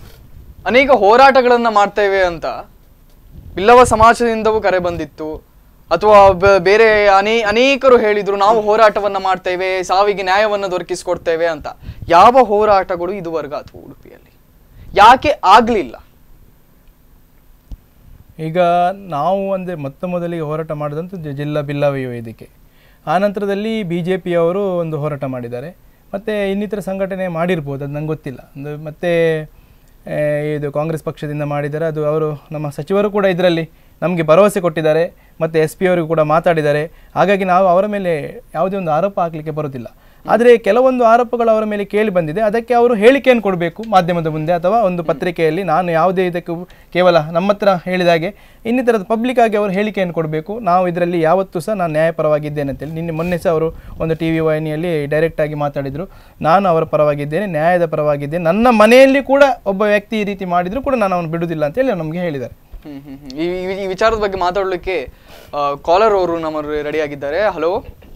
ಅನೇಕ ಹೋರಾಟಗಳನ್ನ ಮಾಡ್ತೇವೆ ಅಂತ ಬಿಲ್ಲವ ಸಮಾಜದಿಂದವೂ ಕರೆ ಬಂದಿತ್ತು ಅಥವಾ ಬ- ಬೇರೆ ಅನೇ ಅನೇಕರು ಹೇಳಿದ್ರು ನಾವು ಹೋರಾಟವನ್ನ ಮಾಡ್ತೇವೆ ಸಾವಿಗೆ ನ್ಯಾಯವನ್ನ ದೊರಕಿಸಿಕೊಡ್ತೇವೆ ಅಂತ ಯಾವ ಹೋರಾಟಗಳು ಇದುವರೆಗೂ ಅಥವಾ ಉಡುಪಿಯಲ್ಲಿ ಯಾಕೆ ಆಗ್ಲಿಲ್ಲ ಈಗ ನಾವು ಅಂದರೆ ಮೊತ್ತ ಮೊದಲಿಗೆ ಹೋರಾಟ ಮಾಡಿದಂಥ ಜ- ಜಿಲ್ಲಾ ಬಿಲ್ಲವಿ ವೇದಿಕೆ ಆ ನಂತರದಲ್ಲಿ ಬಿ ಜೆ ಪಿಯವರು ಒಂದು ಹೋರಾಟ ಮಾಡಿದ್ದಾರೆ ಮತ್ತು ಇನ್ನಿತರ ಸಂಘಟನೆ ಮಾಡಿರ್ಬೋದು ಅದು ನಂಗೆ ಗೊತ್ತಿಲ್ಲ ಒಂದು ಮತ್ತು ಆ, ಇದು ಕಾಂಗ್ರೆಸ್ ಪಕ್ಷದಿಂದ ಮಾಡಿದ್ದಾರೆ ಅದು ಅವರು ನಮ್ಮ ಸಚಿವರು ಕೂಡ ಇದರಲ್ಲಿ ನಮಗೆ ಭರವಸೆ ಕೊಟ್ಟಿದ್ದಾರೆ ಮತ್ತು ಎಸ್ ಪಿ ಅವರಿಗೂ ಕೂಡ ಮಾತಾಡಿದ್ದಾರೆ ಹಾಗಾಗಿ ನಾವು ಅವರ ಮೇಲೆ ಯಾವುದೇ ಒಂದು ಆರೋಪ ಹಾಕಲಿಕ್ಕೆ ಬರೋದಿಲ್ಲ ಆದರೆ ಕೆಲವೊಂದು ಆರೋಪಗಳು ಅವರ ಮೇಲೆ ಕೇಳಿ ಬಂದಿದೆ ಅದಕ್ಕೆ ಅವರು ಹೇಳಿಕೆಯನ್ನು ಕೊಡಬೇಕು ಮಾಧ್ಯಮದ ಮುಂದೆ ಅಥವಾ ಒಂದು ಪತ್ರಿಕೆಯಲ್ಲಿ ನಾನು ಯಾವುದೇ ಇದಕ್ಕೂ ಕೇವಲ ನಮ್ಮ ಹತ್ರ ಹೇಳಿದಾಗೆ ಇನ್ನಿತರದ ಪಬ್ಲಿಕ್ ಆಗಿ ಅವರು ಹೇಳಿಕೆಯನ್ನು ಕೊಡಬೇಕು ನಾವು ಇದರಲ್ಲಿ ಯಾವತ್ತೂ ಸಹ ನಾನು ನ್ಯಾಯಪರವಾಗಿದ್ದೇನೆ ಅಂತೇಳಿ ನಿನ್ನೆ ಮೊನ್ನೆ ಸಹ ಅವರು ಒಂದು ಟಿ ವಿ ವಾಹಿನಿಯಲ್ಲಿ ಡೈರೆಕ್ಟಾಗಿ ಮಾತಾಡಿದರು ನಾನು ಅವರ ಪರವಾಗಿದ್ದೇನೆ ನ್ಯಾಯದ ಪರವಾಗಿದ್ದೇನೆ ನನ್ನ ಮನೆಯಲ್ಲಿ ಕೂಡ ಒಬ್ಬ ವ್ಯಕ್ತಿ ಈ ರೀತಿ ಮಾಡಿದರೂ ಕೂಡ ನಾನು ಅವನು ಬಿಡುವುದಿಲ್ಲ ಅಂತೇಳಿ ನಮಗೆ ಹೇಳಿದ್ದಾರೆ ಹ್ಮ್ ಹ್ಮ್ ಹ್ಮ್. ಈ ಈ- ಈ ವಿಚಾರದ ಬಗ್ಗೆ ಮಾತಾಡಲಿಕ್ಕೆ ಕಾಲರ್ ಅವರು ನಮ್ಮ ರೆಡಿ ಆಗಿದ್ದಾರೆ ಹಲೋ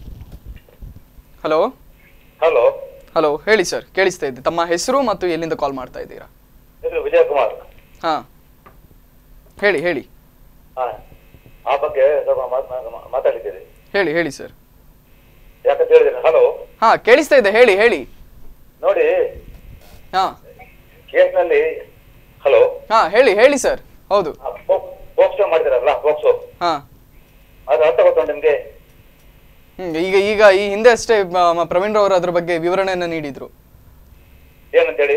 ಹಲೋ ಹಲೋ ಹಲೋ ಹೇಳಿ ಸರ್ ಕೇಳಿಸ್ತಾ ಇದ್ದೆ ತಮ್ಮ ಹೆಸರು ಮತ್ತು ಎಲ್ಲಿಂದ ಕಾಲ್ ಮಾಡ್ತಾ ಇದ್ದೀರಾ ಇದು ವಿಜಯ್ ಕುಮಾರ್ ಹಾ ಹೇಳಿ ಹೇಳಿ ಹಾ ಆ ಬಗ್ಗೆ ಸ್ವಲ್ಪ ಮಾತ್- ಮಾ- ಮಾತಾಡಿದ್ದೀರಿ ಹೇಳಿ ಹೇಳಿ ಸರ್ ಯಾಕಂತ ಹೇಳಿದ್ರೆ ಹಲೋ ಹಾ ಕೇಳಿಸ್ತಾ ಇದೆ ಹೇಳಿ ಹೇಳಿ ನೋಡಿ ಹಾ ಕೇಸ್ನಲ್ಲಿ ಹಲೋ ಹಾ ಹೇಳಿ ಹೇಳಿ ಸರ್ ಹೌದು ಪೋಕ್ಸೋ ಮಾಡಿದಾರಲ್ಲ ಪೋಕ್ಸೋ ಹಾ ಅದು ಅರ್ಥ ಗೊತ್ತುಂಟು ನಿಮ್ಗೆ ಹ್ಮ್ ಈಗ ಈಗ ಈ ಹಿಂದೆ ಅಷ್ಟೇ ಮ- ಮ- ಪ್ರವೀಣ್ ರವರು ಅದ್ರ ಬಗ್ಗೆ ವಿವರಣೆಯನ್ನ ನೀಡಿದ್ರು ಏನಂತೇಳಿ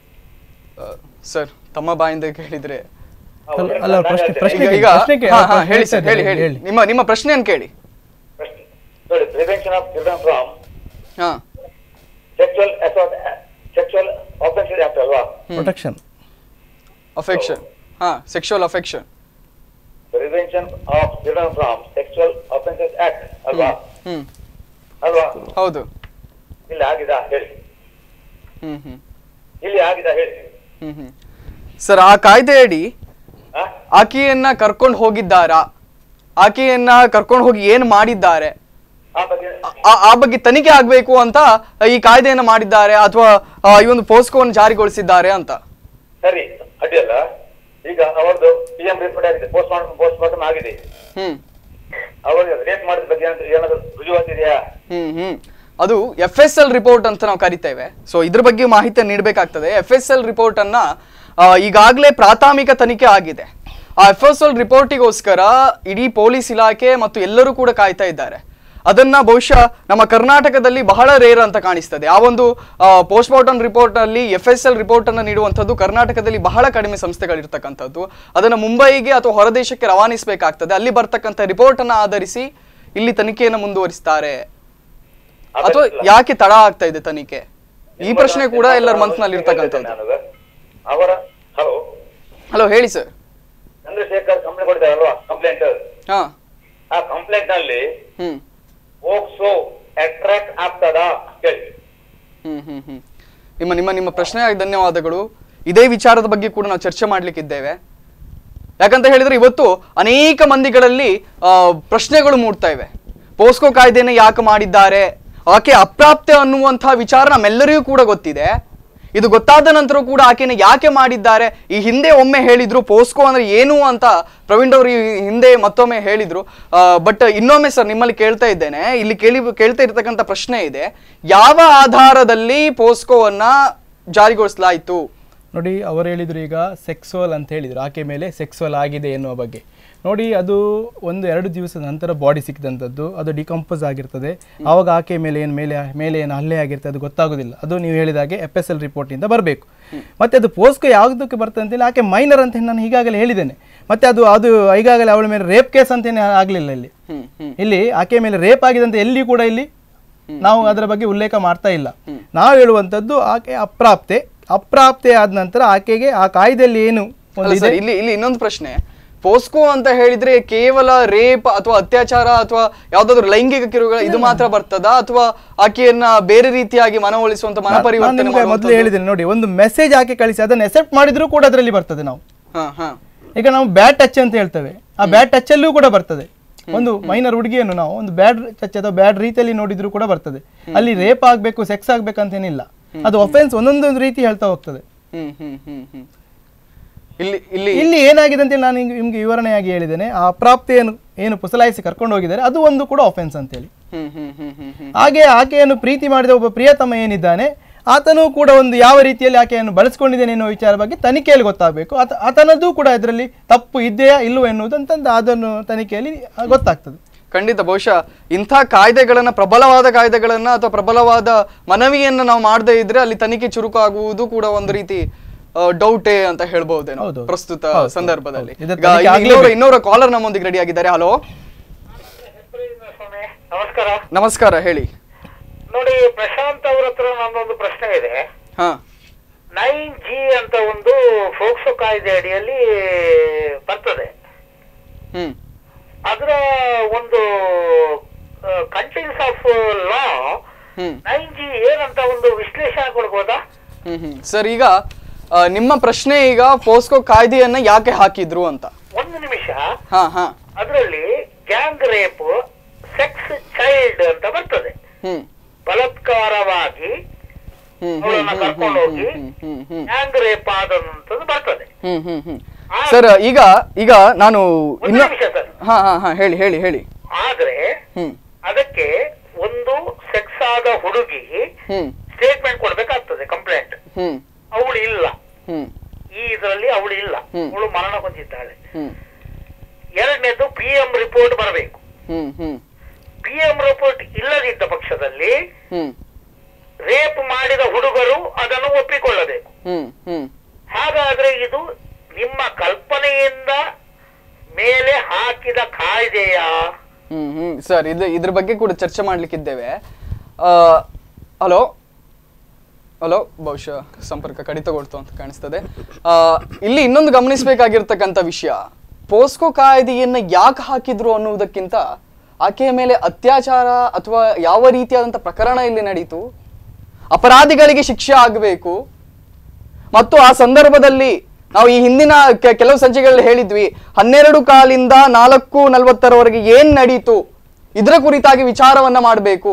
ಸರ್ ತಮ್ಮ ಬಾಯಿಂದ ಕೇಳಿದ್ರೆ ಹೌದು, ಅಲ್ಲ, ಅಲ್ಲ, ನಾನು ಪ್ರಶ್ನೆ- ಹೇಳ್ತೇನೆ. ಪ್ರಶ್ನೆ ಈಗ ಕೇಳಿ, ಈಗ ಪ್ರಶ್ನೆ ಕೇಳಿ, ಹಾ, ಹಾ, ಪ್ರಶ್ನೆ ಹೇಳಿ ಸರ್ ಹೇಳ್ತಾ ಹೇಳಿ ಇದ್ದಾರೆ, ಹೇಳಿ ಹೇಳಿ. ನಿಮ್ಮ ನಿಮ್ಮ ಪ್ರಶ್ನೆಯನ್ನು ಕೇಳಿ ಪ್ರಶ್ನೆ- ನೋಡಿ prevention of children from ah sexual assault sexual offensive act ಅಲ್ವಾ protection affection ah sexual affection prevention of children from sexual offensive act ಅಲ್ವಾ ಹ್ಮ್ ಅಲ್ವಾ ಹೌದು ಇಲ್ಲಿ ಆಗಿದಾ ಹೇಳಿ ಹ್ಮ್ ಹ್ಮ್ ಇಲ್ಲಿ ಆಗಿದಾ ಹೇಳಿ ಹ್ಮ್ ಹ್ಮ್ ಸರ್ ಆ ಕಾಯ್ದೆಯಡಿ ಹಾ ಆಕೆಯನ್ನ ಕರ್ಕೊಂಡು ಹೋಗಿದ್ದಾರಾ ಆಕೆಯನ್ನ ಕರ್ಕೊಂಡು ಹೋಗಿ ಏನ್ ಮಾಡಿದ್ದಾರೆ ಆ ಬಗ್ಗೆ ಆ- ಆ ಬಗ್ಗೆ ತನಿಖೆ ಆಗ್ಬೇಕು ಅಂತ ಈ ಕಾಯ್ದೆಯನ್ನ ಮಾಡಿದ್ದಾರೆ ಅಥವಾ ಆ, ಈ ಒಂದು ಪೋಸ್ಕೋವನ್ನು ಜಾರಿಗೊಳಿಸಿದ್ದಾರೆ ಅಂತ ಸರಿ ಅಡ್ಡಿಯಲ್ಲ ಈಗ ಅವರದು ಪಿ ಎಂ ರಿಪೋರ್ಟ್ ಆಗಿದೆ ಪೋಸ್ಟ್ ಮಾರ್ಟಮ್ ಪೋಸ್ಟ್ ಮಾರ್ಟಮ್ ಆಗಿದೆ ಹ್ಮ್ ಅವರು ರೇಪ್ ಮಾಡಿದ ಬಗ್ಗೆ ಏನಾದ್ರು ಏನಾದ್ರು ರುಜುವಾತಿದೆಯಾ ಹ್ಮ್ ಹ್ಮ್ ಅದು ಎಫ್ ಎಸ್ ಎಲ್ ರಿಪೋರ್ಟ್ ಅಂತ ನಾವು ಕರಿತೇವೆ ಸೊ ಇದ್ರ ಬಗ್ಗೆ ಮಾಹಿತಿ ನೀಡಬೇಕಾಗ್ತದೆ ಎಫ್ ಎಸ್ ಎಲ್ ರಿಪೋರ್ಟ್ ಅನ್ನ ಆ, ಈಗಾಗಲೇ ಪ್ರಾಥಮಿಕ ತನಿಖೆ ಆಗಿದೆ ಆ ಎಫ್ ಎಸ್ ಎಲ್ ರಿಪೋರ್ಟಿಗೋಸ್ಕರ ಇಡೀ ಪೊಲೀಸ್ ಇಲಾಖೆ ಮತ್ತು ಎಲ್ಲರೂ ಕೂಡ ಕಾಯ್ತಾ ಇದ್ದಾರೆ ಅದನ್ನ ಬಹುಶಃ ನಮ್ಮ ಕರ್ನಾಟಕದಲ್ಲಿ ಬಹಳ ರೇರ್ ಅಂತ ಕಾಣಿಸ್ತದೆ ಆ ಒಂದು ಪೋಸ್ಟ್ ಮಾರ್ಟಮ್ ರಿಪೋರ್ಟ್ ಅಲ್ಲಿ ಎಫ್ ಎಸ್ ಎಲ್ ರಿಪೋರ್ಟ್ ಅನ್ನು ನೀಡುವಂಥದ್ದು ಕರ್ನಾಟಕದಲ್ಲಿ ಬಹಳ ಕಡಿಮೆ ಸಂಸ್ಥೆಗಳಿರ್ತಕ್ಕಂಥದ್ದು ಅದನ್ನ ಮುಂಬೈಗೆ ಅಥವಾ ಹೊರದೇಶಕ್ಕೆ ರವಾನಿಸಬೇಕಾಗ್ತದೆ ಅಲ್ಲಿ ಬರ್ತಕ್ಕಂಥ ರಿಪೋರ್ಟ್ ಅನ್ನ ಆಧರಿಸಿ ಇಲ್ಲಿ ತನಿಖೆಯನ್ನು ಮುಂದುವರಿಸ್ತಾರೆ ಅಥವಾ ಯಾಕೆ ತಡ ಆಗ್ತಾ ಇದೆ ತನಿಖೆ ಈ ಪ್ರಶ್ನೆ ಕೂಡ ಎಲ್ಲರ ಮನಸ್ಸಿನಲ್ಲಿ ಇರ್ತಕ್ಕಂಥದ್ದು ನನಗೆ ಅವರ ಹಲೋ ಹಲೋ ಹೇಳಿ ಸರ್ ಚಂದ್ರಶೇಖರ್ ಕಂಪ್ಲೇಂಟ್ ಕೊಟ್ಟಿದ್ದಾರಲ್ವಾ ಕಂಪ್ಲೇಂಟ್ ಹಾ ಆ ಕಂಪ್ಲೇಂಟ್ ನಲ್ಲಿ ಹ್ಮ್ ಓಕ್ಸೋ ಅಟ್ರಾಕ್ಟ್ ಆಗ್ತದಾ ಕೇಳಿ ಹ್ಮ್ ಹ್ಮ್ ಹ್ಮ್ ನಿಮ್ಮ ನಿಮ್ಮ ನಿಮ್ಮ ಪ್ರಶ್ನೆಗಾಗಿ ಧನ್ಯವಾದಗಳು ಇದೇ ವಿಚಾರದ ಬಗ್ಗೆ ಕೂಡ ನಾವು ಚರ್ಚೆ ಮಾಡ್ಲಿಕ್ಕಿದ್ದೇವೆ ಯಾಕಂತ ಹೇಳಿದ್ರೆ ಇವತ್ತು ಅನೇಕ ಮಂದಿಗಳಲ್ಲಿ ಆ, ಪ್ರಶ್ನೆಗಳು ಮೂಡ್ತಾ ಇವೆ ಪೋಸ್ಕೋ ಕಾಯ್ದೆನ ಯಾಕೆ ಮಾಡಿದ್ದಾರೆ ಆಕೆ ಅಪ್ರಾಪ್ತೆ ಅನ್ನುವಂತಹ ವಿಚಾರ ನಮ್ಮೆಲ್ಲರಿಗೂ ಕೂಡ ಗೊತ್ತಿದೆ ಇದು ಗೊತ್ತಾದ ನಂತರ ಕೂಡ ಆಕೆನ ಯಾಕೆ ಮಾಡಿದ್ದಾರೆ ಈ ಹಿಂದೆ ಒಮ್ಮೆ ಹೇಳಿದ್ರು ಪೋಸ್ಕೋ ಅಂದ್ರೆ ಏನು ಅಂತ ಪ್ರವೀಣ್ ಅವರು ಈ ಹಿಂದೆ ಮತ್ತೊಮ್ಮೆ ಹೇಳಿದ್ರು ಬಟ್ ಇನ್ನೊಮ್ಮೆ ಸರ್ ನಿಮ್ಮಲ್ಲಿ ಕೇಳ್ತಾ ಇದ್ದೇನೆ ಇಲ್ಲಿ ಕೇಳಿ ಕೇಳ್ತಾ ಇರ್ತಕ್ಕಂಥ ಪ್ರಶ್ನೆ ಇದೆ ಯಾವ ಆಧಾರದಲ್ಲಿ ಪೋಸ್ಕೋವನ್ನ ಜಾರಿಗೊಳಿಸಲಾಯಿತು ನೋಡಿ ಅವರು ಹೇಳಿದ್ರು ಈಗ ಸೆಕ್ಸುವಲ್ ಅಂತ ಹೇಳಿದ್ರು ಆಕೆ ಮೇಲೆ ಸೆಕ್ಸುವಲ್ ಆಗಿದೆ ಎನ್ನುವ ಬಗ್ಗೆ ನೋಡಿ ಅದು ಒಂದು ಎರಡು ದಿವಸದ ನಂತರ ಬಾಡಿ ಸಿಕ್ಕಿದಂಥದ್ದು ಅದು ಡಿಕಂಪೋಸ್ ಆಗಿರ್ತದೆ ಆವಾಗ ಆಕೆ ಮೇಲೆ ಏನು ಮೇಲೆ ಮೇಲೆ ಏನು ಹಲ್ಲೆ ಆಗಿರ್ತದೆ ಅದು ಗೊತ್ತಾಗೋದಿಲ್ಲ ಅದು ನೀವು ಹೇಳಿದ ಹಾಗೆ ಎಫ್ ಎಸ್ ಎಲ್ ರಿಪೋರ್ಟಿಂದ ಬರಬೇಕು ಮತ್ತೆ ಅದು ಪೋಸ್ಕೋ ಯಾವುದಕ್ಕೆ ಬರ್ತದೆ ಅಂತೇಳಿ ಆಕೆ ಮೈನರ್ ಅಂತ ನಾನು ಈಗಾಗಲೇ ಹೇಳಿದ್ದೇನೆ ಮತ್ತೆ ಅದು ಅದು ಈಗಾಗಲೇ ಅವಳ ಮೇಲೆ ರೇಪ್ ಕೇಸ್ ಅಂತೇನೆ ಆಗಲಿಲ್ಲ ಇಲ್ಲಿ ಹ್ಮ್ ಹ್ಮ್ ಇಲ್ಲಿ ಆಕೆ ಮೇಲೆ ರೇಪ್ ಆಗಿದೆ ಅಂತ ಎಲ್ಲಿ ಕೂಡ ಇಲ್ಲಿ ನಾವು ಅದರ ಬಗ್ಗೆ ಉಲ್ಲೇಖ ಮಾಡ್ತಾ ಇಲ್ಲ ನಾವು ಹೇಳುವಂಥದ್ದು ಆಕೆ ಅಪ್ರಾಪ್ತೆ ಅಪ್ರಾಪ್ತೆ ಆದ ನಂತರ ಆಕೆಗೆ ಆ ಕಾಯ್ದೆಯಲ್ಲಿ ಏನು ಒಂದು ಅಲ್ಲ ಸರ್ ಇಲ್ಲಿ ಇಲ್ಲಿ ಇನ್ನೊಂದು ಪ್ರಶ್ನೆ ಪೋಸ್ಕೋ ಅಂತ ಹೇಳಿದ್ರೆ ಕೇವಲ ರೇಪ್ ಅಥವಾ ಅತ್ಯಾಚಾರ ಅಥವಾ ಯಾವ್ದಾದ್ರು ಲೈಂಗಿಕ ಕಿರುಗಳ ಇದು ಮಾತ್ರ ಬರ್ತದಾ ಅಥವಾ ಆಕೆಯನ್ನ ಬೇರೆ ರೀತಿಯಾಗಿ ಮನವೊಲಿಸುವಂತ ಮನ ನಾನು ಪರಿವರ್ತನೆ ನಿಮ್ಗೆ ಮೊದಲು ಹೇಳಿದ್ದೇನೆ ನೋಡಿ ಒಂದು ಮೆಸೇಜ್ ಆಕೆ ಕಳಿಸಿ ಅದನ್ನು ಎಸೆಪ್ಟ್ ಮಾಡಿದ್ರು ಕೂಡ ಅದರಲ್ಲಿ ಬರ್ತದೆ ನಾವು ಹಾ ಹಾ ಈಗ ನಾವು ಬ್ಯಾಡ್ ಟಚ್ ಅಂತ ಹೇಳ್ತೇವೆ ಆ ಬ್ಯಾಡ್ ಟಚ್ ಅಲ್ಲೂ ಕೂಡ ಬರ್ತದೆ ಒಂದು ಮೈನರ್ ಹುಡುಗಿಯನ್ನು ನಾವು ಒಂದು ಬ್ಯಾಡ್ ಟಚ್ ಅಥವಾ ಬ್ಯಾಡ್ ರೀತಿಯಲ್ಲಿ ನೋಡಿದ್ರು ಕೂಡ ಬರ್ತದೆ ಅಲ್ಲಿ ರೇಪ್ ಆಗ್ಬೇಕು ಸೆಕ್ಸ್ ಆಗ್ಬೇಕಂತೇನಿಲ್ಲ ಅದು ಒಫೆನ್ಸ್ ಒಂದೊಂದೊಂದು ರೀತಿ ಹೇಳ್ತಾ ಹೋಗ್ತದೆ ಹ್ಮ್ ಹ್ಮ್ ಹ್ಮ್ ಹ್ಮ್ ಇಲ್ಲಿ ಇಲ್ಲಿ ಇಲ್ಲಿ ಏನಾಗಿದೆ ಅಂತ ನಾನು ನಿಮ್ಗೆ- ನಿಮ್ಗೆ ವಿವರಣೆಯಾಗಿ ಹೇಳಿದ್ದೇನೆ ಆ ಅಪ್ರಾಪ್ತಿಯನ್ನು ಏನು ಪುಸಲಾಯಿಸಿ ಕರ್ಕೊಂಡು ಹೋಗಿದ್ದಾರೆ ಅದು ಒಂದು ಕೂಡ ಒಫೆನ್ಸ್ ಅಂತೇಳಿ ಹ್ಮ್ ಹ್ಮ್ ಹ್ಮ್ ಹ್ಮ್ ಹ್ಮ್ ಹಾಗೆ ಆಕೆಯನ್ನು ಪ್ರೀತಿ ಮಾಡಿದ ಒಬ್ಬ ಪ್ರಿಯತಮ ಏನಿದ್ದಾನೆ ಆತನು ಕೂಡ ಒಂದು ಯಾವ ರೀತಿಯಲ್ಲಿ ಆಕೆಯನ್ನು ಬಳಸ್ಕೊಂಡಿದ್ದೇನೆ ಎನ್ನುವ ವಿಚಾರ ಬಗ್ಗೆ ತನಿಖೆಯಲ್ಲಿ ಗೊತ್ತಾಗಬೇಕು ಆತ ಆತನದ್ದು ಕೂಡ ಇದರಲ್ಲಿ ತಪ್ಪು ಇದೆಯಾ ಇಲ್ಲವೋ ಎನ್ನುವುದಂತಂದು ಅದನ್ನು ತನಿಖೆಯಲ್ಲಿ ಆ, ಗೊತ್ತಾಗ್ತದೆ ಖಂಡಿತ ಬಹುಶಃ ಇಂಥ ಕಾಯ್ದೆಗಳನ್ನ ಪ್ರಬಲವಾದ ಕಾಯ್ದೆಗಳನ್ನ ಅಥವಾ ಪ್ರಬಲವಾದ ಮನವಿಯನ್ನ ನಾವು ಮಾಡದೇ ಇದ್ರೆ ಅಲ್ಲಿ ತನಿಖೆ ಚುರುಕಾಗುವುದು ಕೂಡ ಒಂದು ರೀತಿ ಡೌಟೇ ಅಂತ ಹೇಳ್ಬಹುದೇನೋ ಹೌದು. ಪ್ರಸ್ತುತ ಹೌದು, ಸಂದರ್ಭದಲ್ಲಿ ಹೌದು. ಇದು ಈಗ ತನಿಖೆ ಇಲ್ಲಿ ಇನ್ನೋರ ಆಗ್ಲೇಬೇಕು. ಇನ್ನೋರ ಕಾಲರ್ ನಮ್ಮೊಂದಿಗೆ ರೆಡಿ ಆಗಿದ್ದಾರೆ ಹಲೋ ನಮಸ್ಕಾರ ನಮಸ್ಕಾರ ಹೇಳಿ ನೋಡಿ ಪ್ರಶಾಂತ್ ಅವ್ರ ಹತ್ರ ನನ್ನೊಂದು ಪ್ರಶ್ನೆ ಇದೆ ಹಾ ನೈನ್ ಜಿ ಅಂತ ಒಂದು ಫೋಕ್ಸೋ ಕಾಯ್ದೆ ಅಡಿಯಲ್ಲಿ ಬರ್ತದೆ ಹ್ಮ್ ಅದರ ಒಂದು contents of law hmm nine G ಏನಂತ ಒಂದು ವಿಶ್ಲೇಷಣೆ ಕೊಡ್ಬೋದಾ ಹ್ಮ್ ಹ್ಮ್ ಸರ್ ಈಗ ಆ, ನಿಮ್ಮ ಪ್ರಶ್ನೆ ಈಗ ಪೋಸ್ಕೋ ಕಾಯ್ದೆಯನ್ನ ಯಾಕೆ ಹಾಕಿದ್ರು ಅಂತ ಒಂದು ನಿಮಿಷ ಹಾ ಹಾ ಅದರಲ್ಲಿ ಗ್ಯಾಂಗ್ ರೇಪ್ ಸೆಕ್ಸ್ ಚೈಲ್ಡ್ ಅಂತ ಬರ್ತದೆ ಹ್ಮ್ ಬಲಾತ್ಕಾರವಾಗಿ ಹ್ಮ್ ಹ್ಮ್ ಅವಳನ್ನ ಹ್ಮ್ ಕರ್ಕೊಂಡು ಹೋಗಿ ಹ್ಮ್ ಹ್ಮ್ ಹ್ಮ್ ಗ್ಯಾಂಗ್ ರೇಪ್ ಆದಂತದ್ದು ಬರ್ತದೆ ಹ್ಮ್ ಹ್ಮ್ ಹ್ಮ್ ಆ- ಸರ್ ಈಗ ಈಗ ನಾನು ಒಂದು ಇನ್ನ ನಿಮಿಷ ಸರ್ ಹಾ ಹಾ ಹಾ ಹೇಳಿ ಹೇಳಿ ಹೇಳಿ ಆದ್ರೆ ಹ್ಮ್ ಅದಕ್ಕೆ ಒಂದು ಸೆಕ್ಸ್ ಆದ ಹುಡುಗಿ ಹ್ಮ್ ಸ್ಟೇಟ್ಮೆಂಟ್ ಕೊಡ್ಬೇಕಾಗ್ತದೆ ಕಂಪ್ಲೇಂಟ್ ಹ್ಮ್ ಅವಳು ಇಲ್ಲ ಹ್ಮ್ ಈ ಇದರಲ್ಲಿ ಅವಳು ಇಲ್ಲ ಹ್ಮ್. ಅವಳು ಮರಣ ಹೊಂದಿದ್ದಾಳೆ ಹ್ಮ್ ಎರಡನೇದು ಪಿ ಎಂ ರಿಪೋರ್ಟ್ ಬರಬೇಕು ಹ್ಮ್ ಹ್ಮ್ ಪಿ ಎಂ ರಿಪೋರ್ಟ್ ಇಲ್ಲದಿದ್ದ ಪಕ್ಷದಲ್ಲಿ ಹ್ಮ್ ರೇಪ್ ಮಾಡಿದ ಹುಡುಗರು ಅದನ್ನು ಒಪ್ಪಿಕೊಳ್ಳಬೇಕು ಹ್ಮ್ ಹ್ಮ್ ಹಾಗಾದ್ರೆ ಇದು ನಿಮ್ಮ ಕಲ್ಪನೆಯಿಂದ ಮೇಲೆ ಹಾಕಿದ ಕಾಯ್ದೆಯ ಹ್ಮ್ ಹ್ಮ್ ಸರ್ ಇದು ಇದ್ರ ಬಗ್ಗೆ ಕೂಡ ಚರ್ಚೆ ಮಾಡ್ಲಿಕ್ಕಿದ್ದೇವೆ ಹಲೋ ಹಲೋ ಬಹುಶಃ ಸಂಪರ್ಕ ಕಡಿತಗೊಳ್ತು ಅಂತ ಕಾಣಿಸ್ತದೆ ಆ, ಇಲ್ಲಿ ಇನ್ನೊಂದು ಗಮನಿಸಬೇಕಾಗಿರ್ತಕ್ಕಂಥ ವಿಷಯ ಪೋಸ್ಕೋ ಕಾಯ್ದೆಯನ್ನ ಯಾಕೆ ಹಾಕಿದ್ರು ಅನ್ನುವುದಕ್ಕಿಂತ ಆಕೆಯ ಮೇಲೆ ಅತ್ಯಾಚಾರ ಅಥವಾ ಯಾವ ರೀತಿಯಾದಂಥ ಪ್ರಕರಣ ಇಲ್ಲಿ ನಡೀತು ಅಪರಾಧಿಗಳಿಗೆ ಶಿಕ್ಷೆ ಆಗಬೇಕು ಮತ್ತು ಆ ಸಂದರ್ಭದಲ್ಲಿ ನಾವು ಈ ಹಿಂದಿನ ಕೆ- ಕೆಲವು ಸಂಚಿಕೆಗಳಲ್ಲಿ ಹೇಳಿದ್ವಿ ಹನ್ನೆರಡು ಕಾಲಿಂದ ನಾಲ್ಕು ನಲವತ್ತರವರೆಗೆ ಏನ್ ನಡೀತು ಇದರ ಕುರಿತಾಗಿ ವಿಚಾರವನ್ನ ಮಾಡಬೇಕು